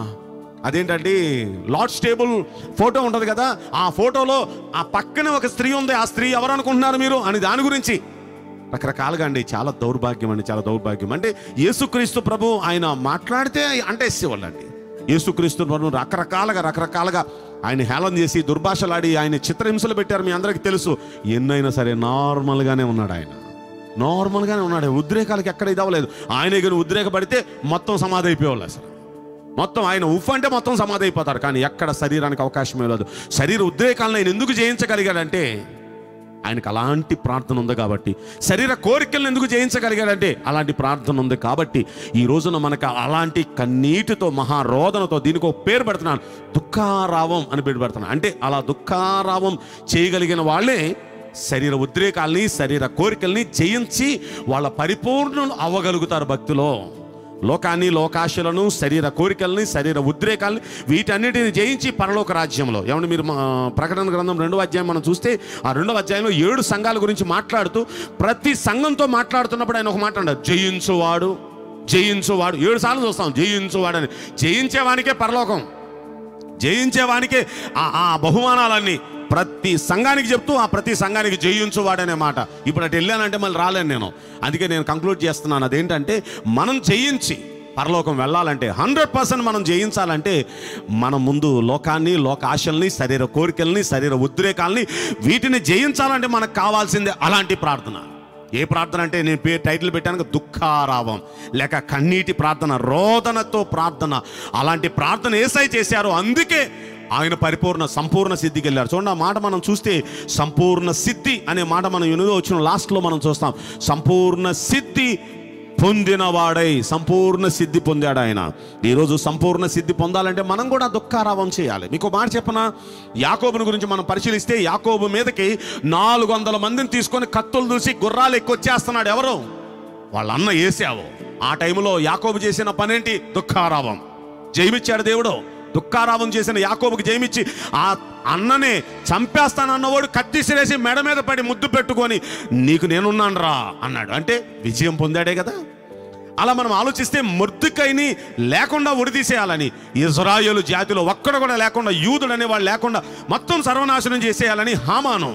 అదేంటంటే లార్డ్స్ టేబుల్ ఫోటో ఉంటుంది కదా ఆ ఫోటోలో ఆ పక్కనే ఒక స్త్రీ ఉంది ఆ స్త్రీ ఎవరు అనుకుంటున్నారు మీరు అని దాని గురించి రకరకాలుగా అండి చాలా దౌర్భాగ్యం అండి చాలా దౌర్భాగ్యం అంటే యేసుక్రీస్తు ప్రభు ఆయన మాట్లాడితే అంటే అండి యేసుక్రీస్తు ప్రభు రకరకాలుగా రకరకాలుగా ఆయన హేళన చేసి దుర్భాషలాడి ఆయన చిత్రహింసలు పెట్టారు మీ అందరికీ తెలుసు ఎన్నైనా సరే నార్మల్గానే ఉన్నాడు ఆయన నార్మల్గానే ఉన్నాడు ఉద్రేకాలకి ఎక్కడ ఇది అవ్వలేదు ఆయన కానీ ఉద్రేకపడితే మొత్తం సమాధి అయిపోయేవాళ్ళు అసలు మొత్తం ఆయన ఉఫ్ అంటే మొత్తం సమాధి అయిపోతారు కానీ ఎక్కడ శరీరానికి అవకాశమే లేదు శరీర ఉద్రేకాలను ఆయన ఎందుకు జయించగలిగాడంటే ఆయనకు అలాంటి ప్రార్థన ఉంది కాబట్టి శరీర కోరికలను ఎందుకు జయించగలిగాడంటే అలాంటి ప్రార్థన ఉంది కాబట్టి ఈ రోజున మనకు అలాంటి కన్నీటితో మహారోదనతో దీనికి ఒక పేరు పెడుతున్నాను దుఃఖారావం అని పేరు పెడుతున్నాను అంటే అలా దుఃఖారావం చేయగలిగిన వాళ్ళే శరీర ఉద్రేకాల్ని శరీర కోరికల్ని జయించి వాళ్ళ పరిపూర్ణులు అవ్వగలుగుతారు భక్తిలో లోకాన్ని లోకాశలను శరీర కోరికల్ని శరీర ఉద్రేకాల్ని వీటన్నిటిని జయించి పరలోక రాజ్యంలో ఏమంటే మీరు మా ప్రకటన గ్రంథం రెండవ అధ్యాయం మనం చూస్తే ఆ రెండవ అధ్యాయంలో ఏడు సంఘాల గురించి మాట్లాడుతూ ప్రతి సంఘంతో మాట్లాడుతున్నప్పుడు ఆయన ఒక మాట అన్నారు జయించువాడు జయించువాడు ఏడు సార్లు చూస్తాం జయించువాడని జయించేవానికే పరలోకం జయించేవానికే ఆ ఆ బహుమానాలన్నీ ప్రతి సంఘానికి చెప్తూ ఆ ప్రతి సంఘానికి జయించువాడనే మాట ఇప్పుడు అటు వెళ్ళానంటే మళ్ళీ రాలేను నేను అందుకే నేను కంక్లూడ్ చేస్తున్నాను అదేంటంటే మనం జయించి పరలోకం వెళ్ళాలంటే హండ్రెడ్ పర్సెంట్ మనం జయించాలంటే మనం ముందు లోకాన్ని లోక ఆశల్ని శరీర కోరికల్ని శరీర ఉద్రేకాల్ని వీటిని జయించాలంటే మనకు కావాల్సిందే అలాంటి ప్రార్థన ఏ ప్రార్థన అంటే నేను పేరు టైటిల్ పెట్టాను దుఃఖారావం లేక కన్నీటి ప్రార్థన రోదనతో ప్రార్థన అలాంటి ప్రార్థన ఏసై చేశారు అందుకే ఆయన పరిపూర్ణ సంపూర్ణ సిద్ధికి వెళ్ళారు చూడండి ఆ మాట మనం చూస్తే సంపూర్ణ సిద్ధి అనే మాట మనం ఎనిమిదో వచ్చిన లాస్ట్లో మనం చూస్తాం సంపూర్ణ సిద్ధి పొందినవాడై సంపూర్ణ సిద్ధి పొందాడు ఆయన ఈరోజు సంపూర్ణ సిద్ధి పొందాలంటే మనం కూడా దుఃఖారావం చేయాలి మీకు ఒక మాట చెప్పన యాకోబుని గురించి మనం పరిశీలిస్తే యాకోబు మీదకి నాలుగు వందల మందిని తీసుకొని కత్తులు దూసి గుర్రాలు ఎక్కువచ్చేస్తున్నాడు ఎవరు వాళ్ళ అన్న వేసావు ఆ టైంలో యాకోబు చేసిన పనేంటి దుఃఖారావం జయమిచ్చాడు దేవుడు దుఃఖారావం చేసిన యాకోబుకి జయమిచ్చి ఆ అన్ననే చంపేస్తానన్నవాడు కత్తి సిరేసి మెడ మీద పడి ముద్దు పెట్టుకొని నీకు నేనున్నాను రా అన్నాడు అంటే విజయం పొందాడే కదా అలా మనం ఆలోచిస్తే మొర్దుకైని లేకుండా ఉడిదీసేయాలని ఇజ్రాయేలు జాతిలో ఒక్కడ కూడా లేకుండా యూదుడు అనేవాడు లేకుండా మొత్తం సర్వనాశనం చేసేయాలని హామాను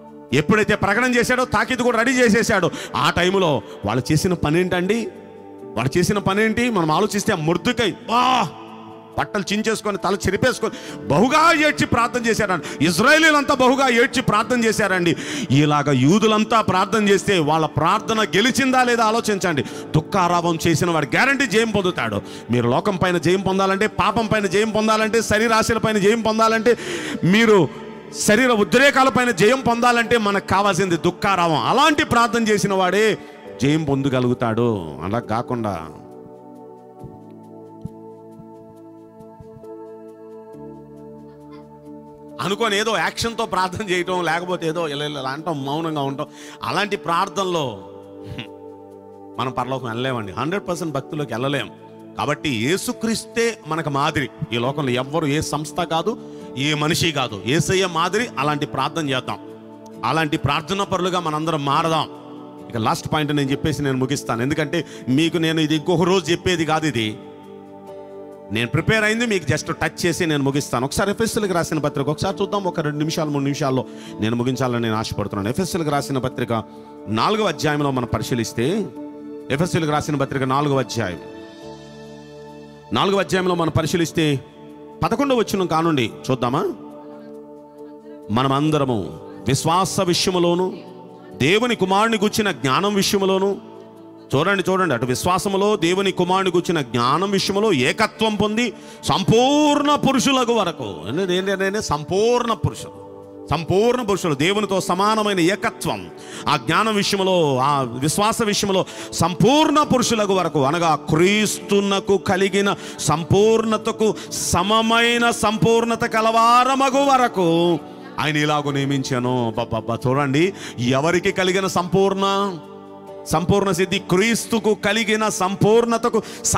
ఎప్పుడైతే ప్రకటన చేశాడో తాకిది కూడా రెడీ చేసేసాడో ఆ టైంలో వాళ్ళు చేసిన పని ఏంటండి వాడు చేసిన పని ఏంటి మనం ఆలోచిస్తే ఆ ముర్దుకై బా బట్టలు చించేసుకొని తల చెరిపేసుకొని బహుగా ఏడ్చి ప్రార్థన చేశారండి ఇజ్రాయేలీలంతా బహుగా ఏడ్చి ప్రార్థన చేశారండి ఇలాగ యూదులంతా ప్రార్థన చేస్తే వాళ్ళ ప్రార్థన గెలిచిందా లేదా ఆలోచించండి దుఃఖారావం చేసిన వాడు గ్యారంటీ జయం పొందుతాడు మీరు లోకం పైన జయం పొందాలంటే పాపం పైన జయం పొందాలంటే శరీరాశల పైన జయం పొందాలంటే మీరు శరీర ఉద్రేకాల పైన జయం పొందాలంటే మనకు కావాల్సింది దుఃఖారావం అలాంటి ప్రార్థన చేసిన వాడే జయం పొందగలుగుతాడు అలా కాకుండా అనుకొని ఏదో యాక్షన్తో ప్రార్థన చేయటం లేకపోతే ఏదో ఇలా ఇలా అంటాం మౌనంగా ఉంటాం అలాంటి ప్రార్థనలో హ్మ్, మనం పరలోకం వెళ్ళలేమండి హండ్రెడ్ పర్సెంట్ భక్తులోకి వెళ్ళలేం కాబట్టి యేసుక్రీస్తే మనకు మాదిరి ఈ లోకంలో ఎవ్వరు ఏ సంస్థ కాదు ఏ మనిషి కాదు ఏసయ్య మాదిరి అలాంటి ప్రార్థన చేద్దాం అలాంటి ప్రార్థన పరులుగా మనందరం మారదాం ఇక లాస్ట్ పాయింట్ నేను చెప్పేసి నేను ముగిస్తాను ఎందుకంటే మీకు నేను ఇది ఇంకొక రోజు చెప్పేది కాదు ఇది నేను ప్రిపేర్ అయింది మీకు జస్ట్ టచ్ చేసి నేను ముగిస్తాను ఒకసారి ఎఫ్ఎస్ఎల్కి రాసిన పత్రిక ఒకసారి చూద్దాం ఒక రెండు నిమిషాలు మూడు నిమిషాల్లో నేను ముగించాలని నేను ఆశపడుతున్నాను ఎఫ్ఎస్ఎల్కి రాసిన పత్రిక నాలుగవ అధ్యాయంలో మనం పరిశీలిస్తే ఎఫ్ఎస్ఎల్కి రాసిన పత్రిక నాలుగవ అధ్యాయం నాలుగవ అధ్యాయంలో మనం పరిశీలిస్తే పదకొండవ వచ్చిన కానుండి చూద్దామా మనమందరము విశ్వాస విషయములోను దేవుని కుమారుని గుచ్చిన జ్ఞానం విషయములోను చూడండి చూడండి అటు విశ్వాసములో దేవుని కుమారుని గుచ్చిన జ్ఞానం విషయములో ఏకత్వం పొంది సంపూర్ణ పురుషులకు వరకు ఏంటంటే ఏంటంటే సంపూర్ణ పురుషులు సంపూర్ణ పురుషులు దేవునితో సమానమైన ఏకత్వం ఆ జ్ఞానం విషయంలో ఆ విశ్వాస విషయంలో సంపూర్ణ పురుషులకు వరకు అనగా క్రీస్తునకు కలిగిన సంపూర్ణతకు సమమైన సంపూర్ణత కలవారమగు వరకు ఆయన ఇలాగూ నియమించాను బాబా చూడండి ఎవరికి కలిగిన సంపూర్ణ సంపూర్ణ సిద్ధి క్రీస్తుకు కలిగిన సంపూర్ణతకు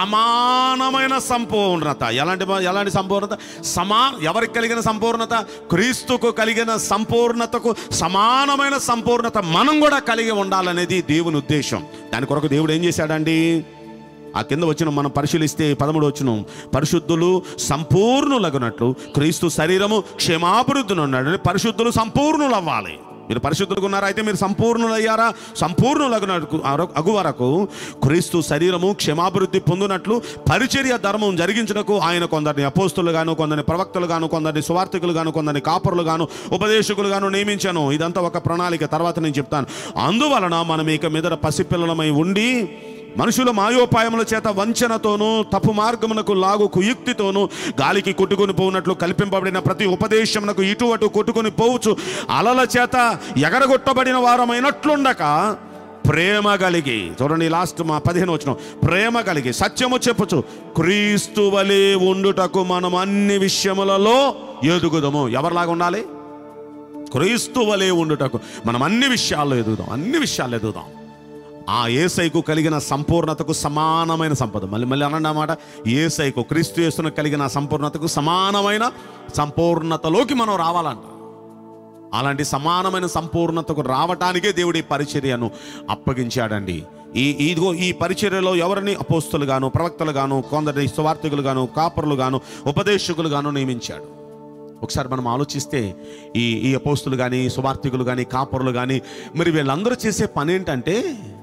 సమానమైన సంపూర్ణత ఎలాంటి ఎలాంటి సంపూర్ణత సమా ఎవరికి కలిగిన సంపూర్ణత క్రీస్తుకు కలిగిన సంపూర్ణతకు సమానమైన సంపూర్ణత మనం కూడా కలిగి ఉండాలనేది దేవుని ఉద్దేశం దాని కొరకు దేవుడు ఏం చేశాడండి ఆ కింద వచ్చిన మనం పరిశీలిస్తే పదమూడు వచ్చిన పరిశుద్ధులు సంపూర్ణులగునట్లు క్రీస్తు శరీరము క్షేమాభివృద్ధిని ఉన్నాడు పరిశుద్ధులు సంపూర్ణులు అవ్వాలి మీరు పరిశుద్ధులుగా ఉన్నారా అయితే మీరు సంపూర్ణులయ్యారా సంపూర్ణులగునట్టు అగు వరకు క్రీస్తు శరీరము క్షేమాభివృద్ధి పొందినట్లు పరిచర్య ధర్మం జరిగించుటకు ఆయన కొందరిని అపోస్తులు గాను కొందరిని ప్రవక్తలు గాను కొందరిని సువార్థికులు గాను కొందరిని కాపరులు గాను ఉపదేశకులు గాను నియమించాను ఇదంతా ఒక ప్రణాళిక తర్వాత నేను చెప్తాను అందువలన మనం ఇక మీద పసిపిల్లలమై ఉండి మనుషుల మాయోపాయముల చేత వంచనతోనూ తప్పు మార్గమునకు లాగు కుయుక్తితోనూ గాలికి కొట్టుకొని పోవునట్లు కల్పింపబడిన ప్రతి ఉపదేశమునకు ఇటు అటు కొట్టుకొని పోవచ్చు అలల చేత ఎగరగొట్టబడిన వారమైనట్లుండక ప్రేమ కలిగి చూడండి లాస్ట్ మా పదిహేను వచ్చిన ప్రేమ కలిగి సత్యము చెప్పుచు క్రీస్తు వలె ఉండుటకు మనం అన్ని విషయములలో ఎదుగుదము ఎవరిలాగా ఉండాలి క్రీస్తు వలె ఉండుటకు మనం అన్ని విషయాల్లో ఎదుగుదాం అన్ని విషయాల్లో ఎదుగుదాం ఆ ఏసైకు కలిగిన సంపూర్ణతకు సమానమైన సంపద మళ్ళీ మళ్ళీ అనండి అన్నమాట ఏసైకు క్రీస్తు యేసును కలిగిన సంపూర్ణతకు సమానమైన సంపూర్ణతలోకి మనం రావాలంట అలాంటి సమానమైన సంపూర్ణతకు రావటానికే దేవుడి పరిచర్యను అప్పగించాడండి ఈ ఇదిగో ఈ పరిచర్యలో ఎవరిని అపోస్తులు గాను ప్రవక్తలు గాను కొందరిని సువార్థికులు గాను కాపరులు గాను ఉపదేశకులు గాను నియమించాడు ఒకసారి మనం ఆలోచిస్తే ఈ ఈ అపోస్తులు కానీ సువార్థికులు కానీ కాపరులు కానీ మరి వీళ్ళందరూ చేసే పని ఏంటంటే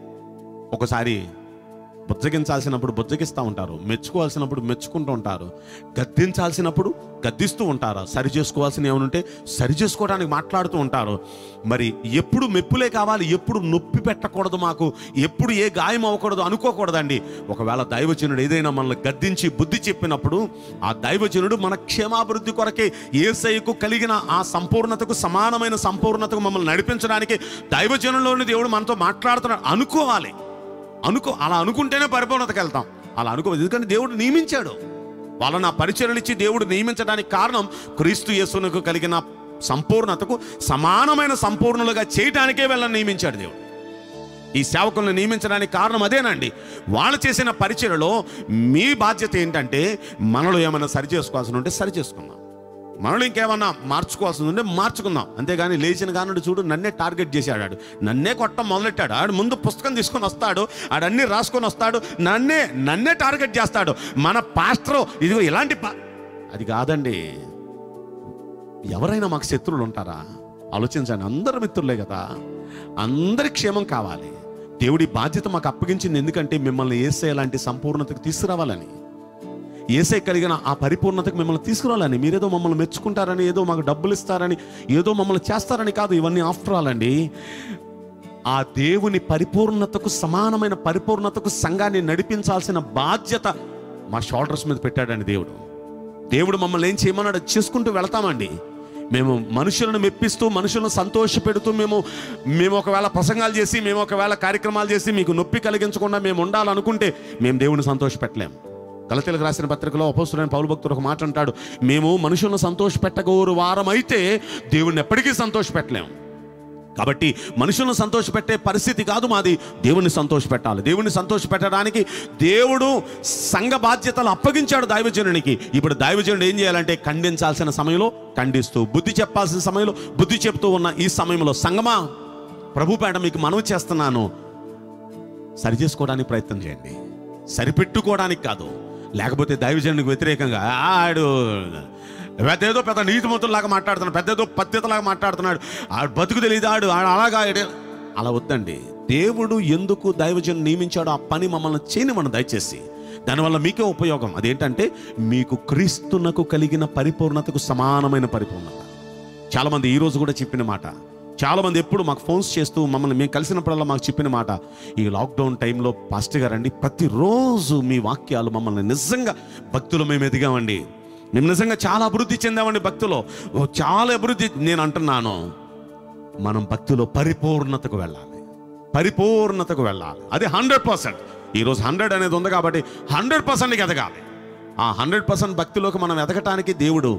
ఒకసారి బుజ్జగించాల్సినప్పుడు బుజ్జగిస్తూ ఉంటారు మెచ్చుకోవాల్సినప్పుడు మెచ్చుకుంటూ ఉంటారు గద్దించాల్సినప్పుడు గద్దిస్తూ ఉంటారు సరి చేసుకోవాల్సిన ఏమనుంటే సరి చేసుకోవడానికి మాట్లాడుతూ ఉంటారు మరి ఎప్పుడు మెప్పులే కావాలి ఎప్పుడు నొప్పి పెట్టకూడదు మాకు ఎప్పుడు ఏ గాయం అవ్వకూడదు అనుకోకూడదండి ఒకవేళ దైవజనుడు ఏదైనా మనల్ని గద్దించి బుద్ధి చెప్పినప్పుడు ఆ దైవజనుడు మన క్షేమాభివృద్ధి కొరకే ఏసైకు కలిగిన ఆ సంపూర్ణతకు సమానమైన సంపూర్ణతకు మమ్మల్ని నడిపించడానికి దైవజనులోని దేవుడు మనతో మాట్లాడుతున్నాడు అనుకోవాలి అనుకో అలా అనుకుంటేనే పరిపూర్ణతకి వెళ్తాం అలా అనుకో ఎందుకంటే దేవుడు నియమించాడు వాళ్ళని ఆ పరిచయలు ఇచ్చి దేవుడు నియమించడానికి కారణం క్రీస్తు యేసునకు కలిగిన సంపూర్ణతకు సమానమైన సంపూర్ణులుగా చేయటానికే వీళ్ళని నియమించాడు దేవుడు ఈ సేవకులను నియమించడానికి కారణం అదేనండి వాళ్ళు చేసిన పరిచయలో మీ బాధ్యత ఏంటంటే మనలో ఏమైనా సరి చేసుకోవాల్సి ఉంటే సరి చేసుకుందాం మనలో ఇంకేమన్నా మార్చుకోవాల్సి ఉంటే మార్చుకుందాం అంతేగాని లేచిన కానుడు చూడు నన్నే టార్గెట్ చేశాడు ఆడు నన్నే కొట్టం మొదలెట్టాడు ఆడు ముందు పుస్తకం తీసుకొని వస్తాడు ఆడన్నీ రాసుకొని వస్తాడు నన్నే నన్నే టార్గెట్ చేస్తాడు మన పాస్టర్ ఇదిగో ఇలాంటి పా అది కాదండి ఎవరైనా మాకు శత్రువులు ఉంటారా ఆలోచించండి అందరు మిత్రులే కదా అందరి క్షేమం కావాలి దేవుడి బాధ్యత మాకు అప్పగించింది ఎందుకంటే మిమ్మల్ని ఏసే లాంటి సంపూర్ణతకు తీసుకురావాలని ఏసే కలిగిన ఆ పరిపూర్ణతకు మిమ్మల్ని తీసుకురావాలని మీరేదో మమ్మల్ని మెచ్చుకుంటారని ఏదో మాకు డబ్బులు ఇస్తారని ఏదో మమ్మల్ని చేస్తారని కాదు ఇవన్నీ ఆఫ్టర్ ఆల్ అండి ఆ దేవుని పరిపూర్ణతకు సమానమైన పరిపూర్ణతకు సంఘాన్ని నడిపించాల్సిన బాధ్యత మా షోల్డర్స్ మీద పెట్టాడండి దేవుడు దేవుడు మమ్మల్ని ఏం చేయమన్నాడు అది చేసుకుంటూ వెళ్తామండి మేము మనుషులను మెప్పిస్తూ మనుషులను సంతోషపెడుతూ మేము మేము ఒకవేళ ప్రసంగాలు చేసి మేము ఒకవేళ కార్యక్రమాలు చేసి మీకు నొప్పి కలిగించకుండా మేము ఉండాలనుకుంటే మేము దేవుని సంతోషపెట్టలేం గలతీలకు రాసిన పత్రికలో అపోస్తుడైన పౌలు భక్తుడు ఒక మాట అంటాడు మేము మనుషులను సంతోషపెట్టగోరు వారమైతే దేవుణ్ణి ఎప్పటికీ సంతోషపెట్టలేము కాబట్టి మనుషులను సంతోషపెట్టే పరిస్థితి కాదు మాది దేవుని సంతోషపెట్టాలి దేవుని సంతోషపెట్టడానికి దేవుడు సంఘ బాధ్యతలు అప్పగించాడు దైవజనునికి ఇప్పుడు దైవజనుడు ఏం చేయాలంటే ఖండించాల్సిన సమయంలో ఖండిస్తూ బుద్ధి చెప్పాల్సిన సమయంలో బుద్ధి చెప్తూ ఉన్న ఈ సమయంలో సంగమా ప్రభుపేట మీకు మనవి చేస్తున్నాను సరి చేసుకోవడానికి ప్రయత్నం చేయండి సరిపెట్టుకోవడానికి కాదు లేకపోతే దైవజనునికి వ్యతిరేకంగా ఆడు పెద్దేదో పెద్ద నీతిమంతుల్లాగా మాట్లాడుతున్నాడు పెద్దేదో పద్ధతిలాగా మాట్లాడుతున్నాడు ఆడు బతుకు తెలియదు ఆడు ఆడు అలాగా ఆడే- అలా వద్దండి దేవుడు ఎందుకు దైవజను నియమించాడో ఆ పని మమ్మల్ని చేయని మనం దయచేసి దానివల్ల మీకే ఉపయోగం అదేంటంటే మీకు క్రీస్తునకు కలిగిన పరిపూర్ణతకు సమానమైన పరిపూర్ణత చాలామంది ఈ రోజు కూడా చెప్పిన మాట చాలామంది ఎప్పుడు మాకు ఫోన్స్ చేస్తూ మమ్మల్ని మేము కలిసినప్పుడల్లా మాకు చెప్పిన మాట ఈ లాక్డౌన్ టైంలో పాస్టర్ గారండి ప్రతిరోజు మీ వాక్యాలు మమ్మల్ని నిజంగా భక్తులు మేము ఎదిగామండి మేము నిజంగా చాలా అభివృద్ధి చెందామండి భక్తిలో ఓ, చాలా అభివృద్ధి నేను అంటున్నాను మనం భక్తిలో పరిపూర్ణతకు వెళ్ళాలి పరిపూర్ణతకు వెళ్ళాలి అది హండ్రెడ్ పర్సెంట్ ఈరోజు హండ్రెడ్ అనేది ఉంది కాబట్టి హండ్రెడ్ పర్సెంట్కి ఎదగాలి ఆ హండ్రెడ్ పర్సెంట్ భక్తిలోకి మనం ఎదగటానికి దేవుడు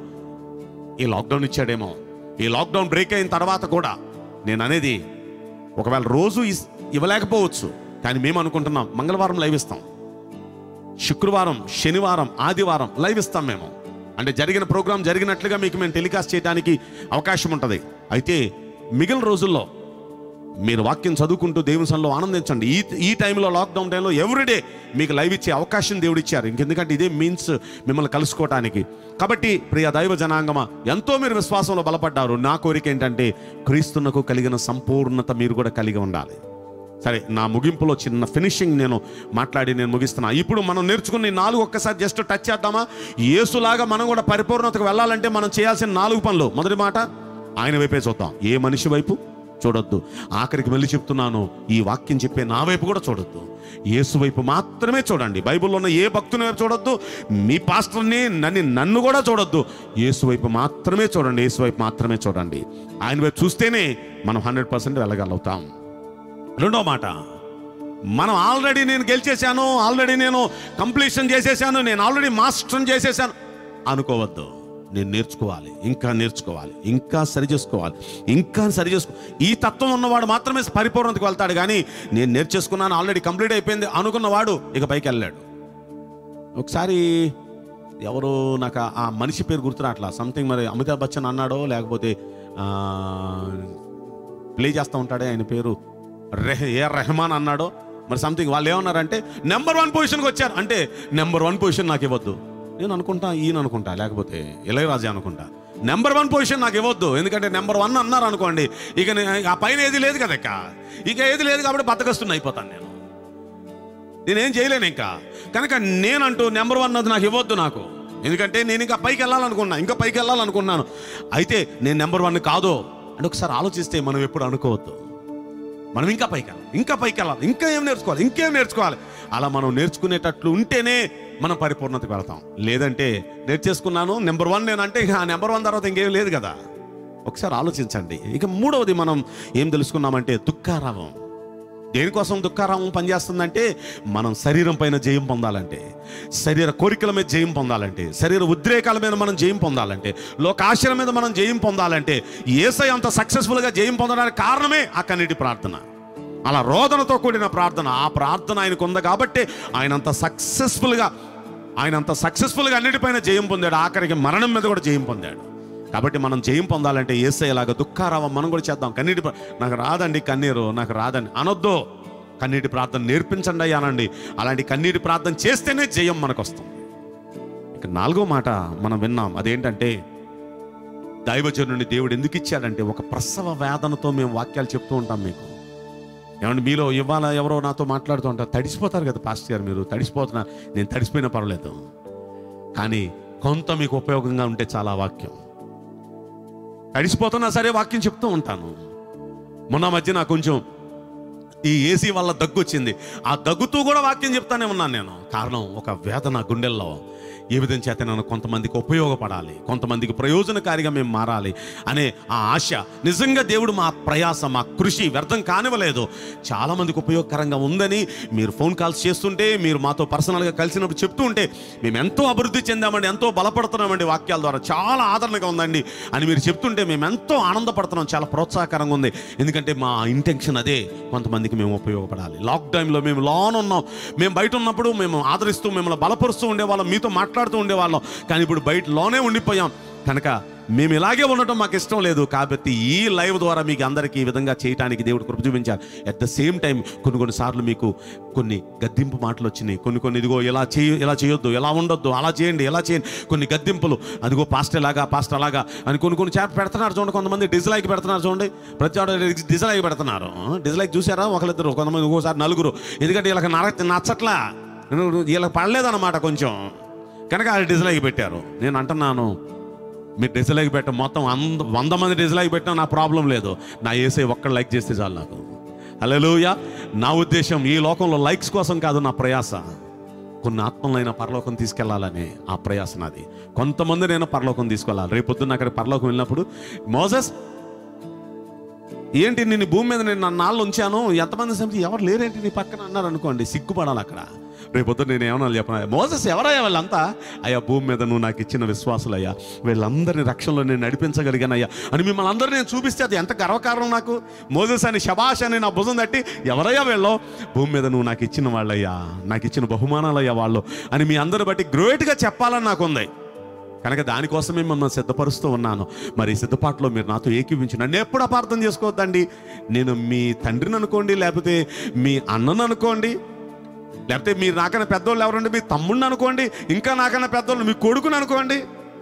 ఈ లాక్డౌన్ ఇచ్చాడేమో ఈ లాక్డౌన్ బ్రేక్ అయిన తర్వాత కూడా నేను అనేది ఒకవేళ రోజు ఇస్- ఇవ్వలేకపోవచ్చు కానీ మేము అనుకుంటున్నాం మంగళవారం లైవ్ ఇస్తాం శుక్రవారం శనివారం ఆదివారం లైవ్ ఇస్తాం మేము అంటే జరిగిన ప్రోగ్రాం జరిగినట్లుగా మీకు మేము టెలికాస్ట్ చేయడానికి అవకాశం ఉంటుంది అయితే మిగిలిన రోజుల్లో మీరు వాక్యం చదువుకుంటూ దేవుని సన్నిలో ఆనందించండి ఈ ఈ టైంలో లాక్డౌన్ టైంలో ఎవ్రీడే మీకు లైవ్ ఇచ్చే అవకాశం దేవుడు ఇచ్చారు ఇంకెందుకంటే ఇదే మీన్స్ మిమ్మల్ని కలుసుకోవటానికి కాబట్టి ప్రియ దైవ జనాంగమ ఎంతో మీరు విశ్వాసంలో బలపడ్డారు నా కోరిక ఏంటంటే క్రీస్తునకు కలిగిన సంపూర్ణత మీరు కూడా కలిగి ఉండాలి సరే నా ముగింపులో చిన్న ఫినిషింగ్ నేను మాట్లాడి నేను ముగిస్తున్నా ఇప్పుడు మనం నేర్చుకున్న ఈ నాలుగు ఒక్కసారి జస్ట్ టచ్ చేద్దామా యేసులాగా మనం కూడా పరిపూర్ణతకు వెళ్ళాలంటే మనం చేయాల్సిన నాలుగు పనులు మొదటి మాట ఆయన వైపే చూద్దాం ఏ మనిషి వైపు చూడొద్దు ఆఖరికి వెళ్ళి చెప్తున్నాను ఈ వాక్యం చెప్పే నా వైపు కూడా చూడొద్దు యేసు వైపు మాత్రమే చూడండి బైబిల్లో ఉన్న ఏ భక్తుని వైపు చూడొద్దు మీ పాస్టర్ని నన్ను నన్ను కూడా చూడొద్దు యేసు వైపు మాత్రమే చూడండి యేసు వైపు మాత్రమే చూడండి ఆయన వైపు చూస్తేనే మనం హండ్రెడ్ పర్సెంట్ వెళ్ళగలుగుతాం రెండో మాట మనం ఆల్రెడీ నేను గెలిచేశాను ఆల్రెడీ నేను కంప్లీషన్ చేసేసాను నేను ఆల్రెడీ మాస్టర్ చేసేసాను అనుకోవద్దు నేను నేర్చుకోవాలి ఇంకా నేర్చుకోవాలి ఇంకా సరి చేసుకోవాలి ఇంకా సరి చేసుకో ఈ తత్వం ఉన్నవాడు మాత్రమే పరిపూర్ణతకు వెళ్తాడు కానీ నేను నేర్చేసుకున్నాను ఆల్రెడీ కంప్లీట్ అయిపోయింది అనుకున్నవాడు ఇక పైకి వెళ్ళాడు ఒకసారి ఎవరు నాకు ఆ- ఆ మనిషి పేరు గుర్తురాట్లా సంథింగ్ మరి అమితాబ్ బచ్చన్ అన్నాడో లేకపోతే ఆ, ప్లే చేస్తూ ఉంటాడే ఆయన పేరు రెహ ఏ రెహమాన్ అన్నాడో మరి సంథింగ్ వాళ్ళు ఏమన్నారంటే నెంబర్ వన్ పొజిషన్కి వచ్చారు అంటే నెంబర్ వన్ పొజిషన్ నాకు ఇవ్వద్దు నేను అనుకుంటా ఈయన అనుకుంటా లేకపోతే ఇళయరాజా అనుకుంటా నెంబర్ వన్ పొజిషన్ నాకు ఇవ్వద్దు ఎందుకంటే నెంబర్ వన్ అన్నారు అనుకోండి ఇక నే- ఆ పైన ఏది లేదు కదా ఇక ఇక ఏది లేదు కాబట్టి బతకస్తున్న అయిపోతాను నేను నేనేం చేయలేను ఇంకా కనుక నేనంటూ నెంబర్ వన్ అది నాకు ఇవ్వద్దు నాకు ఎందుకంటే నేను ఇంకా పైకి వెళ్ళాలనుకున్నా ఇంకా పైకి వెళ్ళాలనుకున్నాను అయితే నేను నెంబర్ వన్ కాదో అంటే ఒకసారి ఆలోచిస్తే మనం ఎప్పుడు అనుకోవద్దు మనం ఇంకా పైకి వెళ్ళాలి ఇంకా పైకి వెళ్ళాలి ఇంకా ఏం నేర్చుకోవాలి ఇంకేం నేర్చుకోవాలి అలా మనం నేర్చుకునేటట్లు ఉంటేనే మనం పరిపూర్ణతకు వెళ్తాం లేదంటే నేర్చేసుకున్నాను నెంబర్ వన్ నేనంటే ఇక ఆ నెంబర్ వన్ తర్వాత ఇంకేం లేదు కదా ఒకసారి ఆలోచించండి ఇక మూడవది మనం ఏం తెలుసుకున్నామంటే దుఃఖారావం దేనికోసం దుఃఖారామం పనిచేస్తుందంటే మనం శరీరం పైన జయం పొందాలంటే శరీర కోరికల మీద జయం పొందాలంటే శరీర ఉద్రేకాల మీద మనం జయం పొందాలంటే లోకాశల మీద మనం జయం పొందాలంటే ఏసై అంత సక్సెస్ఫుల్గా జయం పొందడానికి కారణమే ఆ కన్నీటి ప్రార్థన అలా రోదనతో కూడిన ప్రార్థన ఆ ప్రార్థన ఆయనకు ఉంది కాబట్టి ఆయన అంత సక్సెస్ఫుల్గా ఆయన అంత సక్సెస్ఫుల్గా అన్నిటిపైన జయం పొందాడు ఆఖరికి మరణం మీద కూడా జయం పొందాడు కాబట్టి మనం జయం పొందాలంటే ఏసయ్యలాగా దుఃఖారావం మనం కూడా చేద్దాం కన్నీటి ప్ర- నాకు రాదండి కన్నీరు నాకు రాదండి అనొద్దు కన్నీటి ప్రార్థన నేర్పించండి అయ్యా అనండి అలాంటి కన్నీటి ప్రార్థన చేస్తేనే జయం మనకు వస్తుంది ఇక నాలుగో మాట మనం విన్నాం అదేంటంటే దైవజనుని దేవుడు ఎందుకు ఇచ్చాడంటే ఒక ప్రసవ వేదనతో మేము వాక్యాలు చెప్తూ ఉంటాం మీకు ఏమంటే మీలో ఇవాళ ఎవరో నాతో మాట్లాడుతూ ఉంటారు తడిసిపోతారు కదా పాస్టర్ గారు మీరు తడిసిపోతున్నారు నేను తడిసిపోయినా పర్వాలేదు కానీ కొంత మీకు ఉపయోగంగా ఉంటే చాలా వాక్యం తడిసిపోతున్నా సరే వాక్యం చెప్తూ ఉంటాను మొన్న మధ్య నాకు కొంచెం ఈ ఏసీ వల్ల దగ్గు వచ్చింది ఆ దగ్గుతూ కూడా వాక్యం చెప్తానే ఉన్నాను నేను కారణం ఒక వేదన గుండెల్లో ఏ విధం చేత నేను కొంతమందికి ఉపయోగపడాలి కొంతమందికి ప్రయోజనకారిగా మేము మారాలి అనే ఆ ఆశ నిజంగా దేవుడు మా ప్రయాస మా కృషి వ్యర్థం కానివ్వలేదు చాలా మందికి ఉపయోగకరంగా ఉందని మీరు ఫోన్ కాల్స్ చేస్తుంటే మీరు మాతో పర్సనల్గా కలిసినప్పుడు చెప్తూ ఉంటే మేము ఎంతో అభివృద్ధి చెందామండి ఎంతో బలపడుతున్నామండి వాక్యాల ద్వారా చాలా ఆదరణగా ఉందండి అని మీరు చెప్తుంటే మేము ఎంతో ఆనందపడుతున్నాం చాలా ప్రోత్సాహకరంగా ఉంది ఎందుకంటే మా ఇంటెన్షన్ అదే కొంతమందికి మేము ఉపయోగపడాలి లాక్డౌన్లో మేము లోన్ ఉన్నాం మేము బయట ఉన్నప్పుడు మేము ఆదరిస్తూ మిమ్మల్ని బలపరుస్తూ ఉండేవాళ్ళం మీతో మాట్లాడుతూ ఉండేవాళ్ళం కానీ ఇప్పుడు బయట లోనే ఉండిపోయాం కనుక మేము ఇలాగే ఉండటం మాకు ఇష్టం లేదు కాబట్టి ఈ లైవ్ ద్వారా మీకు అందరికీ ఈ విధంగా చేయడానికి దేవుడు కృప చూపించారు అట్ ద సేమ్ టైం కొన్ని కొన్ని సార్లు మీకు కొన్ని గద్దింపు మాటలు వచ్చినాయి కొన్ని కొన్ని ఇదిగో ఇలా చేయ ఇలా చేయొద్దు ఎలా ఉండొద్దు అలా చేయండి ఎలా చేయండి కొన్ని గద్దింపులు అదిగో పాస్ట్ ఎలాగా పాస్ట్ అలాగా అని కొన్ని కొన్ని చేప పెడుతున్నారు చూడండి కొంతమంది డిజ్లైక్ పెడుతున్నారు చూడండి ప్రతి ఆడ డిజ్లైక్ పెడుతున్నారు డిజ్లైక్ చూసారా ఒకరిద్దరు కొంతమంది ఒక్కోసారి నలుగురు ఎందుకంటే వీళ్ళకి నర నచ్చట్లా వీళ్ళకి పడలేదన్నమాట కొంచెం కనుక అది డిజ్లైక్ పెట్టారు నేను అంటున్నాను మీరు డిజ్లైక్ పెట్ట మొత్తం అంద వంద మంది డిజ్లైక్ పెట్టినా నా ప్రాబ్లం లేదు నా ఏసే ఒక్కడు లైక్ చేస్తే చాలు నాకు హలోయ నా ఉద్దేశం ఈ లోకంలో లైక్స్ కోసం కాదు నా ప్రయాస కొన్ని ఆత్మలైన పరలోకం తీసుకెళ్లాలని ఆ ప్రయాస నాది కొంతమంది నేను పరలోకం తీసుకెళ్ళాలి రేపు పొద్దున్న అక్కడ పరలోకం వెళ్ళినప్పుడు మోజస్ ఏంటి నేను ఈ భూమి మీద నేను నాళ్ళు ఉంచాను ఎంతమంది సంగతి ఎవరు లేరేంటి నీ పక్కన అన్నారు అనుకోండి సిగ్గుపడాలి అక్కడ రేపొద్దు నేను ఏమన్నా చెప్పను మోసస్ ఎవరయ్యా వాళ్ళంతా అయ్యా భూమి మీద నువ్వు నాకు ఇచ్చిన విశ్వాసులయ్యా వీళ్ళందరినీ రక్షణలో నేను నడిపించగలిగానయ్యా అని మిమ్మల్ని అందరూ నేను చూపిస్తే అది ఎంత గర్వకారణం నాకు మోజస్ అని శబాష్ అని నా భుజం తట్టి ఎవరయ్యా వీళ్ళు భూమి మీద నువ్వు నాకు ఇచ్చిన వాళ్ళయ్యా నాకు ఇచ్చిన బహుమానాలయ్యా వాళ్ళు అని మీ అందరూ బట్టి గ్రేట్గా చెప్పాలని నాకు ఉంది కనుక దానికోసమే మిమ్మల్ని సిద్ధపరుస్తూ ఉన్నాను మరి ఈ సిద్ధపాటులో మీరు నాతో ఏకీవించి నన్ను ఎప్పుడు అపార్థం చేసుకోవద్దండి నేను మీ తండ్రిని అనుకోండి లేకపోతే మీ అన్నను అనుకోండి లేకపోతే మీరు నాకన్నా పెద్దోళ్ళు ఎవరండి మీ తమ్ముడిని అనుకోండి ఇంకా నాకన్నా పెద్దోళ్ళు మీ కొడుకుని అనుకోండి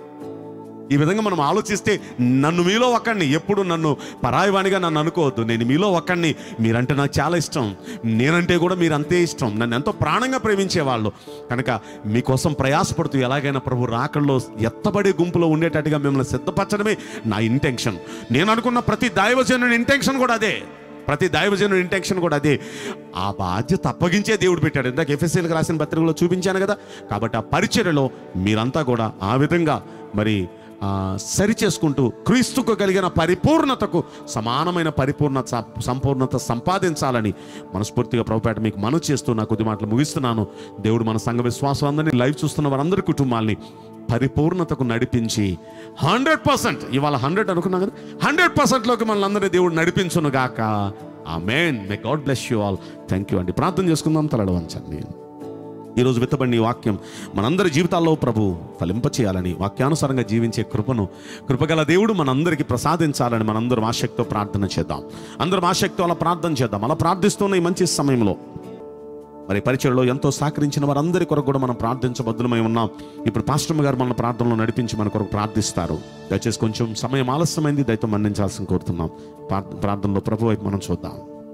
ఈ విధంగా మనం ఆలోచిస్తే నన్ను మీలో ఒక్కడిని ఎప్పుడు నన్ను పరాయివాణిగా నన్ను అనుకోవద్దు నేను మీలో ఒక్కడిని మీరంటే నాకు చాలా ఇష్టం నేనంటే కూడా మీరు అంతే ఇష్టం నన్ను ఎంతో ప్రాణంగా ప్రేమించేవాళ్ళు కనుక మీకోసం ప్రయాసపడుతూ ఎలాగైనా ప్రభు రాకల్లో ఎత్తబడే గుంపులో ఉండేటట్టుగా మిమ్మల్ని సిద్ధపరచడమే నా ఇంటెన్షన్ నేను అనుకున్న ప్రతి దైవజనుని ఇంటెన్షన్ కూడా అదే ప్రతి దైవజనుడి ఇంటెన్షన్ కూడా అదే ఆ బాధ్యత అప్పగించే దేవుడు పెట్టాడు ఇందాక ఎఫ్ఎస్సీలకు రాసిన పత్రికలో చూపించాను కదా కాబట్టి ఆ పరిచర్యలో మీరంతా కూడా ఆ విధంగా మరి ఆ, సరి చేసుకుంటూ క్రీస్తుకు కలిగిన పరిపూర్ణతకు సమానమైన పరిపూర్ణ స- సంపూర్ణత సంపాదించాలని మనస్ఫూర్తిగా ప్రభుపేట మీకు మనవి చేస్తూ నా కొద్ది మాటలు ముగిస్తున్నాను దేవుడు మన సంఘ విశ్వాసం అందరినీ లైవ్ చూస్తున్న వారందరి కుటుంబాల్ని పరిపూర్ణతకు నడిపించి హండ్రెడ్ పర్సెంట్ ఇవాళ హండ్రెడ్ అనుకున్నాం కదా హండ్రెడ్ పర్సెంట్లోకి మనల్ని అందరినీ దేవుడు నడిపించును గాక amen may God bless you all thank you అండి ప్రార్థన చేసుకుందాం తలడవంచండి ఈరోజు విత్తబడిన ఈ వాక్యం మనందరి జీవితాల్లో ప్రభు ఫలింపచేయాలని వాక్యానుసారంగా జీవించే కృపను కృపగల దేవుడు మనందరికీ ప్రసాదించాలని మనందరం ఆసక్తితో ప్రార్థన చేద్దాం అందరం ఆసక్తితో అలా ప్రార్థన చేద్దాం అలా ప్రార్థిస్తున్న ఈ మంచి సమయంలో మరి పరిచయలో ఎంతో సహకరించిన వారందరి కొరకు కూడా మనం ప్రార్థించబద్దులమై ఉన్నాం ఇప్పుడు పాస్టమ్ గారు మన ప్రార్థనలో నడిపించి మన కొరకు ప్రార్థిస్తారు దయచేసి కొంచెం సమయం ఆలస్యమైంది దయతో మన్నించాల్సిన కోరుతున్నాం ప్రార్థ- ప్రార్థనలో ప్రభు వైపు మనం చూద్దాం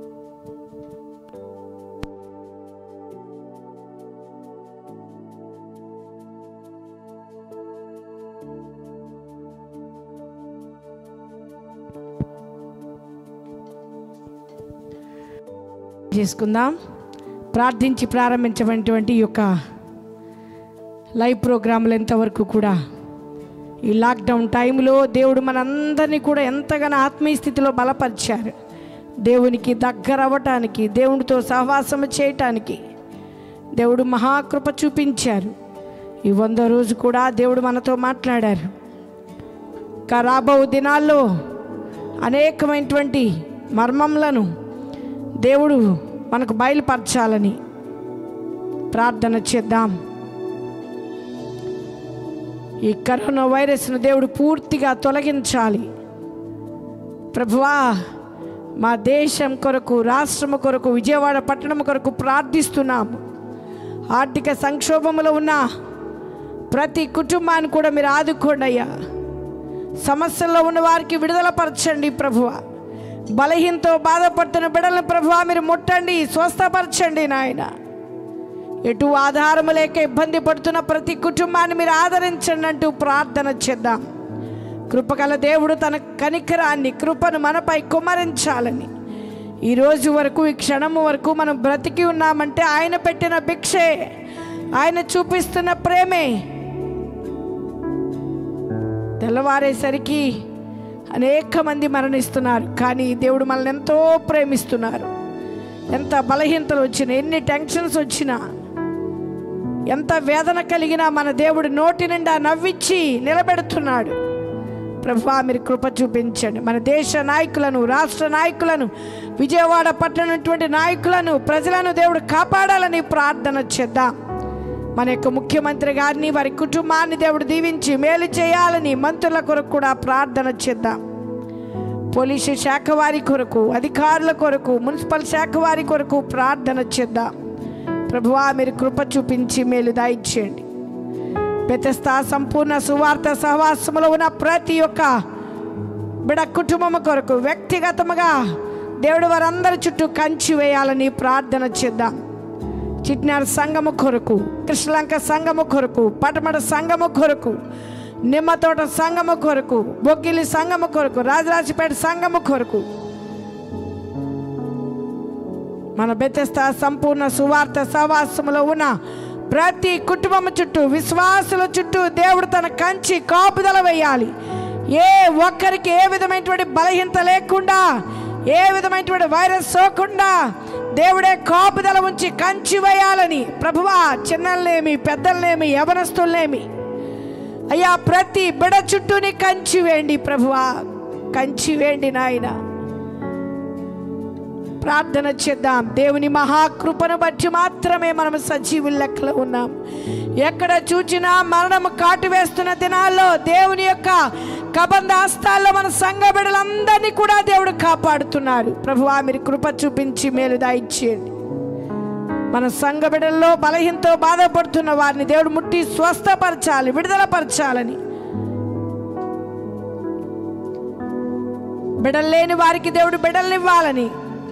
చేసుకుందాం ప్రార్థించి ప్రారంభించబడినటువంటి ఈ యొక్క లైవ్ ప్రోగ్రాంలు ఎంతవరకు కూడా ఈ లాక్డౌన్ టైంలో దేవుడు మనందరినీ కూడా ఎంతగానో ఆత్మీయ స్థితిలో బలపరిచారు దేవునికి దగ్గర అవ్వటానికి దేవునితో సహవాసం చేయటానికి దేవుడు మహాకృప చూపించారు ఈ వంద రోజు కూడా దేవుడు మనతో మాట్లాడారు ఇంకా రాబో దినాల్లో అనేకమైనటువంటి మర్మములను దేవుడు మనకు బయలుపరచాలని ప్రార్థన చేద్దాం ఈ కరోనా వైరస్ను దేవుడు పూర్తిగా తొలగించాలి ప్రభువా మా దేశం కొరకు రాష్ట్రం కొరకు విజయవాడ పట్టణం కొరకు ప్రార్థిస్తున్నాము ఆర్థిక సంక్షోభంలో ఉన్న ప్రతి కుటుంబాన్ని కూడా మీరు ఆదుకోండి అయ్యా సమస్యల్లో ఉన్న వారికి విడుదల పరచండి ప్రభువ బలహీనతో బాధపడుతున్న బిడ్డలను ప్రభు మీరు ముట్టండి స్వస్థపరచండి నాయన ఎటు ఆధారము లేక ఇబ్బంది పడుతున్న ప్రతి కుటుంబాన్ని మీరు ఆదరించండి అంటూ ప్రార్థన చేద్దాం కృపగల దేవుడు తన కనికరాన్ని కృపను మనపై కుమరించాలని ఈ రోజు వరకు ఈ క్షణము వరకు మనం బ్రతికి ఉన్నామంటే ఆయన పెట్టిన భిక్షే ఆయన చూపిస్తున్న ప్రేమే తెల్లవారేసరికి అనేక మంది మరణిస్తున్నారు కానీ దేవుడు మనల్ని ఎంతో ప్రేమిస్తున్నారు ఎంత బలహీనతలు వచ్చినా ఎన్ని టెన్షన్స్ వచ్చినా ఎంత వేదన కలిగినా మన దేవుడు నోటి నిండా నవ్విచ్చి నిలబెడుతున్నాడు ప్రభా మీరు కృప చూపించండి మన దేశ నాయకులను రాష్ట్ర నాయకులను విజయవాడ పట్టణటువంటి నాయకులను ప్రజలను దేవుడు కాపాడాలని ప్రార్థన చేద్దాం మన యొక్క ముఖ్యమంత్రి గారిని వారి కుటుంబాన్ని దేవుడు దీవించి మేలు చేయాలని మంత్రుల కొరకు కూడా ప్రార్థన చేద్దాం పోలీసు శాఖ వారి కొరకు అధికారుల కొరకు మున్సిపల్ శాఖ వారి కొరకు ప్రార్థన చేద్దాం ప్రభువా మీరు కృప చూపించి మేలు దాయిచ్చేయండి పెతస్తా సంపూర్ణ సువార్త సహవాసములో ఉన్న ప్రతి ఒక్క బిడ కుటుంబం కొరకు వ్యక్తిగతముగా దేవుడు వారందరి చుట్టూ కంచి వేయాలని ప్రార్థన చేద్దాం చిట్నార్ సంఘము కొరకు కృష్ణలంక సంఘము కొరకు పటమడ సంఘము కొరకు నిమ్మతోట సంఘము కొరకు బొగ్గిలి సంఘము కొరకు రాజరాజపేట సంఘము కొరకు మన బెతస్త సంపూర్ణ సువార్త సహవాసములో ఉన్న ప్రతి కుటుంబం చుట్టూ విశ్వాసుల చుట్టూ దేవుడు తన కంచి కాపుదల వేయాలి ఏ ఒక్కరికి ఏ విధమైనటువంటి బలహీనత లేకుండా ఏ విధమైనటువంటి వైరస్ సోకుండా దేవుడే కాపుదల ఉంచి కంచి వేయాలని ప్రభువా చిన్నల్నేమి పెద్దలనేమి యవనస్తులనేమి అయ్యా ప్రతి బిడ చుట్టూని కంచి వేయండి ప్రభువా కంచి వేయండి నాయనా ప్రార్థన చేద్దాం దేవుని మహాకృపను బట్టి మాత్రమే మనం సజీవుల లెక్కలో ఉన్నాం ఎక్కడ చూచినా మరణము కాటు వేస్తున్న దినాల్లో దేవుని యొక్క కబంధ హస్తాల్లో మన సంఘ బిడ్డలందరినీ కూడా దేవుడు కాపాడుతున్నారు ప్రభువా మీరు కృప చూపించి మేలు దాయిచ్చేయండి మన సంఘ బిడ్డల్లో బలహీనతో బాధపడుతున్న వారిని దేవుడు ముట్టి స్వస్థపరచాలి విడుదలపరచాలని బిడలు లేని వారికి దేవుడు బిడల్ని ఇవ్వాలని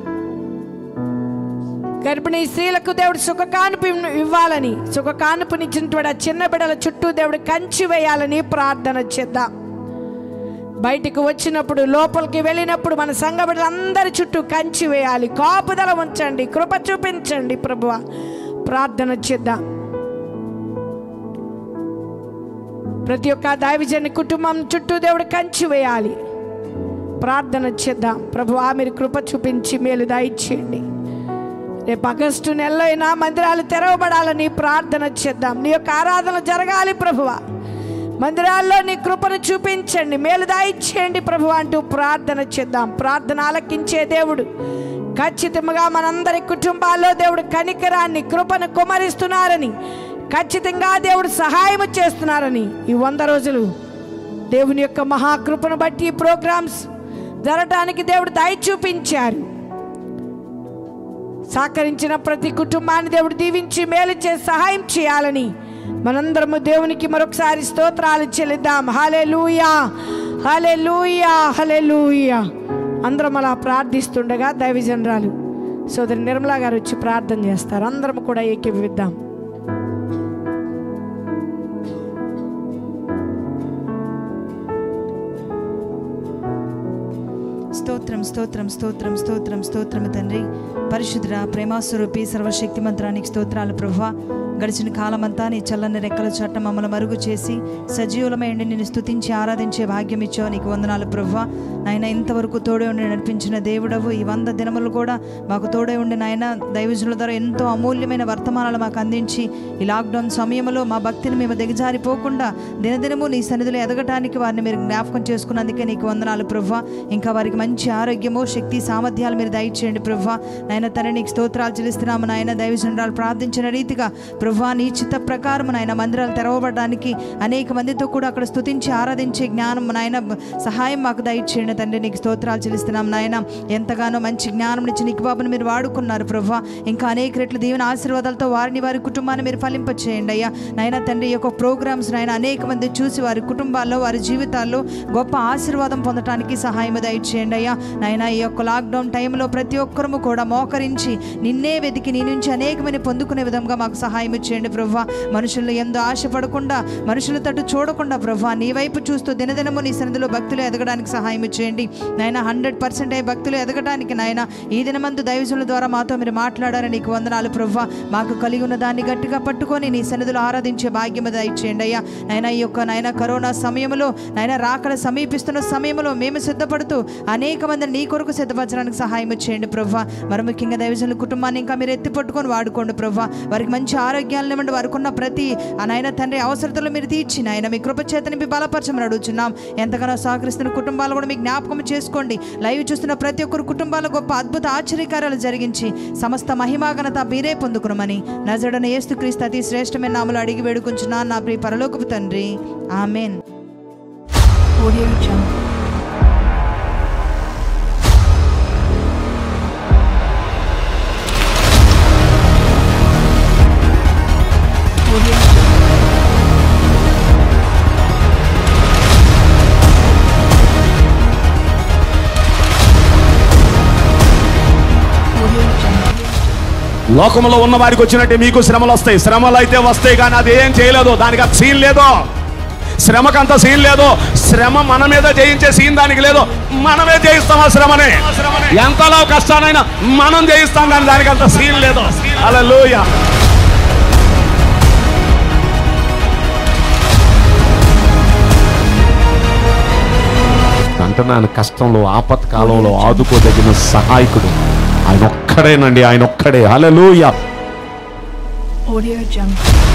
గర్భిణీ స్త్రీలకు దేవుడు సుఖ కానుపు ఇవ్వాలని సుఖ కానుపునిచ్చినటువంటి ఆ చిన్న బిడల చుట్టూ దేవుడు కంచి వేయాలని ప్రార్థన చేద్దాం బయటికి వచ్చినప్పుడు లోపలికి వెళ్ళినప్పుడు మన సంఘ బిడ్డలందరి చుట్టూ కంచి వేయాలి కాపుదల ఉంచండి కృప చూపించండి ప్రభువ ప్రార్థన చేద్దాం ప్రతి ఒక్క దైవజని కుటుంబం చుట్టూ దేవుడు కంచి వేయాలి ప్రార్థన చేద్దాం ప్రభు మీరు కృప చూపించి మేలు దాయిచ్చేయండి రేపు ఆగస్టు నెలలో అయినా మందిరాలు తెరవబడాలని ప్రార్థన చేద్దాం నీ యొక్క ఆరాధన జరగాలి ప్రభువ మందిరాల్లో నీ కృపను చూపించండి మేలు దాయిచ్చేయండి ప్రభు అంటూ ప్రార్థన చేద్దాం ప్రార్థన ఆలకించే దేవుడు ఖచ్చితంగా మనందరి కుటుంబాల్లో దేవుడు కనికరాన్ని కృపను కుమరిస్తున్నారని ఖచ్చితంగా దేవుడు సహాయం చేస్తున్నారని ఈ వంద రోజులు దేవుని యొక్క మహాకృపను బట్టి ఈ ప్రోగ్రామ్స్ జరగటానికి దేవుడు దయ చూపించారు సహకరించిన ప్రతి కుటుంబాన్ని దేవుడు దీవించి మేలు చేసి సహాయం చేయాలని మనందరము దేవునికి మరొకసారి స్తోత్రాలు చెల్లిద్దాం హలే లూయా హలే లూయా హలే లూయా అందరం అలా ప్రార్థిస్తుండగా దైవజనరాలు సోదరి నిర్మలా గారు వచ్చి ప్రార్థన చేస్తారు అందరం కూడా ఏకీభవిద్దాం స్తోత్రం స్తోత్రం స్తోత్రం స్తోత్రం స్తోత్రం తండ్రి పరిశుద్ర ప్రేమాస్వరూపి సర్వశక్తి మంత్రానికి స్తోత్రాలు ప్రభా గడిచిన కాలమంతా నీ చల్లని రెక్కల చట్ట మమ్మల్ని మరుగు చేసి సజీవులమైండి నిన్ను స్తుతించి ఆరాధించే భాగ్యం ఇచ్చావు నీకు వందనాలు ప్రభా నాయన ఇంతవరకు తోడే ఉండి నడిపించిన దేవుడవు ఈ వంద దినములు కూడా మాకు తోడే ఉండి నాయన దైవజనుల ద్వారా ఎంతో అమూల్యమైన వర్తమానాలు మాకు అందించి ఈ లాక్డౌన్ సమయంలో మా భక్తిని మేము దిగజారిపోకుండా దినదినము నీ సన్నిధిలో ఎదగటానికి వారిని మీరు జ్ఞాపకం చేసుకున్నందుకే నీకు వందనాలు ప్రభా ఇంకా వారికి మంచి ఆరోగ్యము శక్తి సామర్థ్యాలు మీరు దయచేయండి ప్రభా నాయన తన నీకు స్తోత్రాలు చెల్లిస్తున్నాము నాయన దైవజనరాలు ప్రార్థించిన రీతిగా ప్రభు ప్రభా నీ చిత్త ప్రకారం నాయన మందిరాలు తెరవబడడానికి అనేక మందితో కూడా అక్కడ స్తుతించి ఆరాధించే జ్ఞానం నాయన సహాయం మాకు దయచేయండి తండ్రి నీకు స్తోత్రాలు చెల్లిస్తున్నాం నాయన ఎంతగానో మంచి జ్ఞానం ఇచ్చి నీకు బాబుని మీరు వాడుకున్నారు ప్రభా ఇంకా అనేక రెట్లు దీవెన ఆశీర్వాదాలతో వారిని వారి కుటుంబాన్ని మీరు ఫలింపచేయండి అయ్యా నాయన తండ్రి ఈ యొక్క ప్రోగ్రామ్స్ నాయన అనేక మంది చూసి వారి కుటుంబాల్లో వారి జీవితాల్లో గొప్ప ఆశీర్వాదం పొందడానికి సహాయం దయచేయండి అయ్యా నాయన ఈ యొక్క లాక్డౌన్ టైంలో ప్రతి ఒక్కరము కూడా మోకరించి నిన్నే వెతికి నీ నుంచి అనేకమని పొందుకునే విధంగా మాకు సహాయం చేయండి ప్రభా మనుషులు ఎందు ఆశపడకుండా మనుషుల తట్టు చూడకుండా ప్రభా నీ వైపు చూస్తూ దినదినము నీ సన్నిధిలో భక్తులు ఎదగడానికి సహాయం చేయండి నాయన హండ్రెడ్ పర్సెంట్ భక్తులు ఎదగడానికి నాయన ఈ దినమందు దైవజనుల ద్వారా మాతో మీరు మాట్లాడారని నీకు వందనాలు ప్రభా మాకు కలిగి ఉన్న దాన్ని గట్టిగా పట్టుకొని నీ సన్నిధిలో ఆరాధించే భాగ్యం దయచేయండి అయ్యా నాయన ఈ యొక్క నాయన కరోనా సమయంలో నాయన రాకడ సమీపిస్తున్న సమయంలో మేము సిద్ధపడుతూ అనేక మందిని నీ కొరకు సిద్ధపరచడానికి సహాయం చేయండి ప్రభా మరి ముఖ్యంగా దైవజనుల కుటుంబాన్ని ఇంకా మీరు ఎత్తి పట్టుకొని వాడుకోండి ప్రభా వారికి మంచి ఆరోగ్యాలను ఇవ్వండి వారికి ఉన్న ప్రతి ఆ నాయన తండ్రి అవసరతలు మీరు తీర్చి నాయన మీ కృప చేతని మీ బలపరచమని అడుగుతున్నాం ఎంతగానో సహకరిస్తున్న కుటుంబాలు కూడా మీ జ్ఞాపకం చేసుకోండి లైవ్ చూస్తున్న ప్రతి ఒక్కరు కుటుంబాల గొప్ప అద్భుత ఆశ్చర్యకార్యాలు జరిగించి సమస్త మహిమాఘనత మీరే పొందుకునమని నజడన ఏస్తుక్రీస్తు అతి శ్రేష్టమైన నామలు అడిగి వేడుకుంటున్నా నా ప్రియ పరలోకపు తండ్రి amen Audio Jungle. Audio Jungle. Audio Jungle. లోకంలో ఉన్న వారికి వచ్చినట్టే మీకు శ్రమలు వస్తాయి శ్రమలు అయితే వస్తాయి కానీ అది ఏం చేయలేదు దానికి అంత సీన్ లేదు శ్రమకంత సీన్ లేదు శ్రమ మన మీద జయించే సీన్ దానికి లేదు మనమే జయిస్తాం ఆ శ్రమని ఎంతలో కష్టానైనా మనం జయిస్తాం కానీ దానికి అంత సీన్ లేదు అలా అంటున్నాను కష్టంలో ఆపత్కాలంలో ఆదుకోదగిన సహాయకుడు ఆయన ఒక్కడేనండి ఆయన ఒక్కడే హల్లెలూయా Audio Jungle.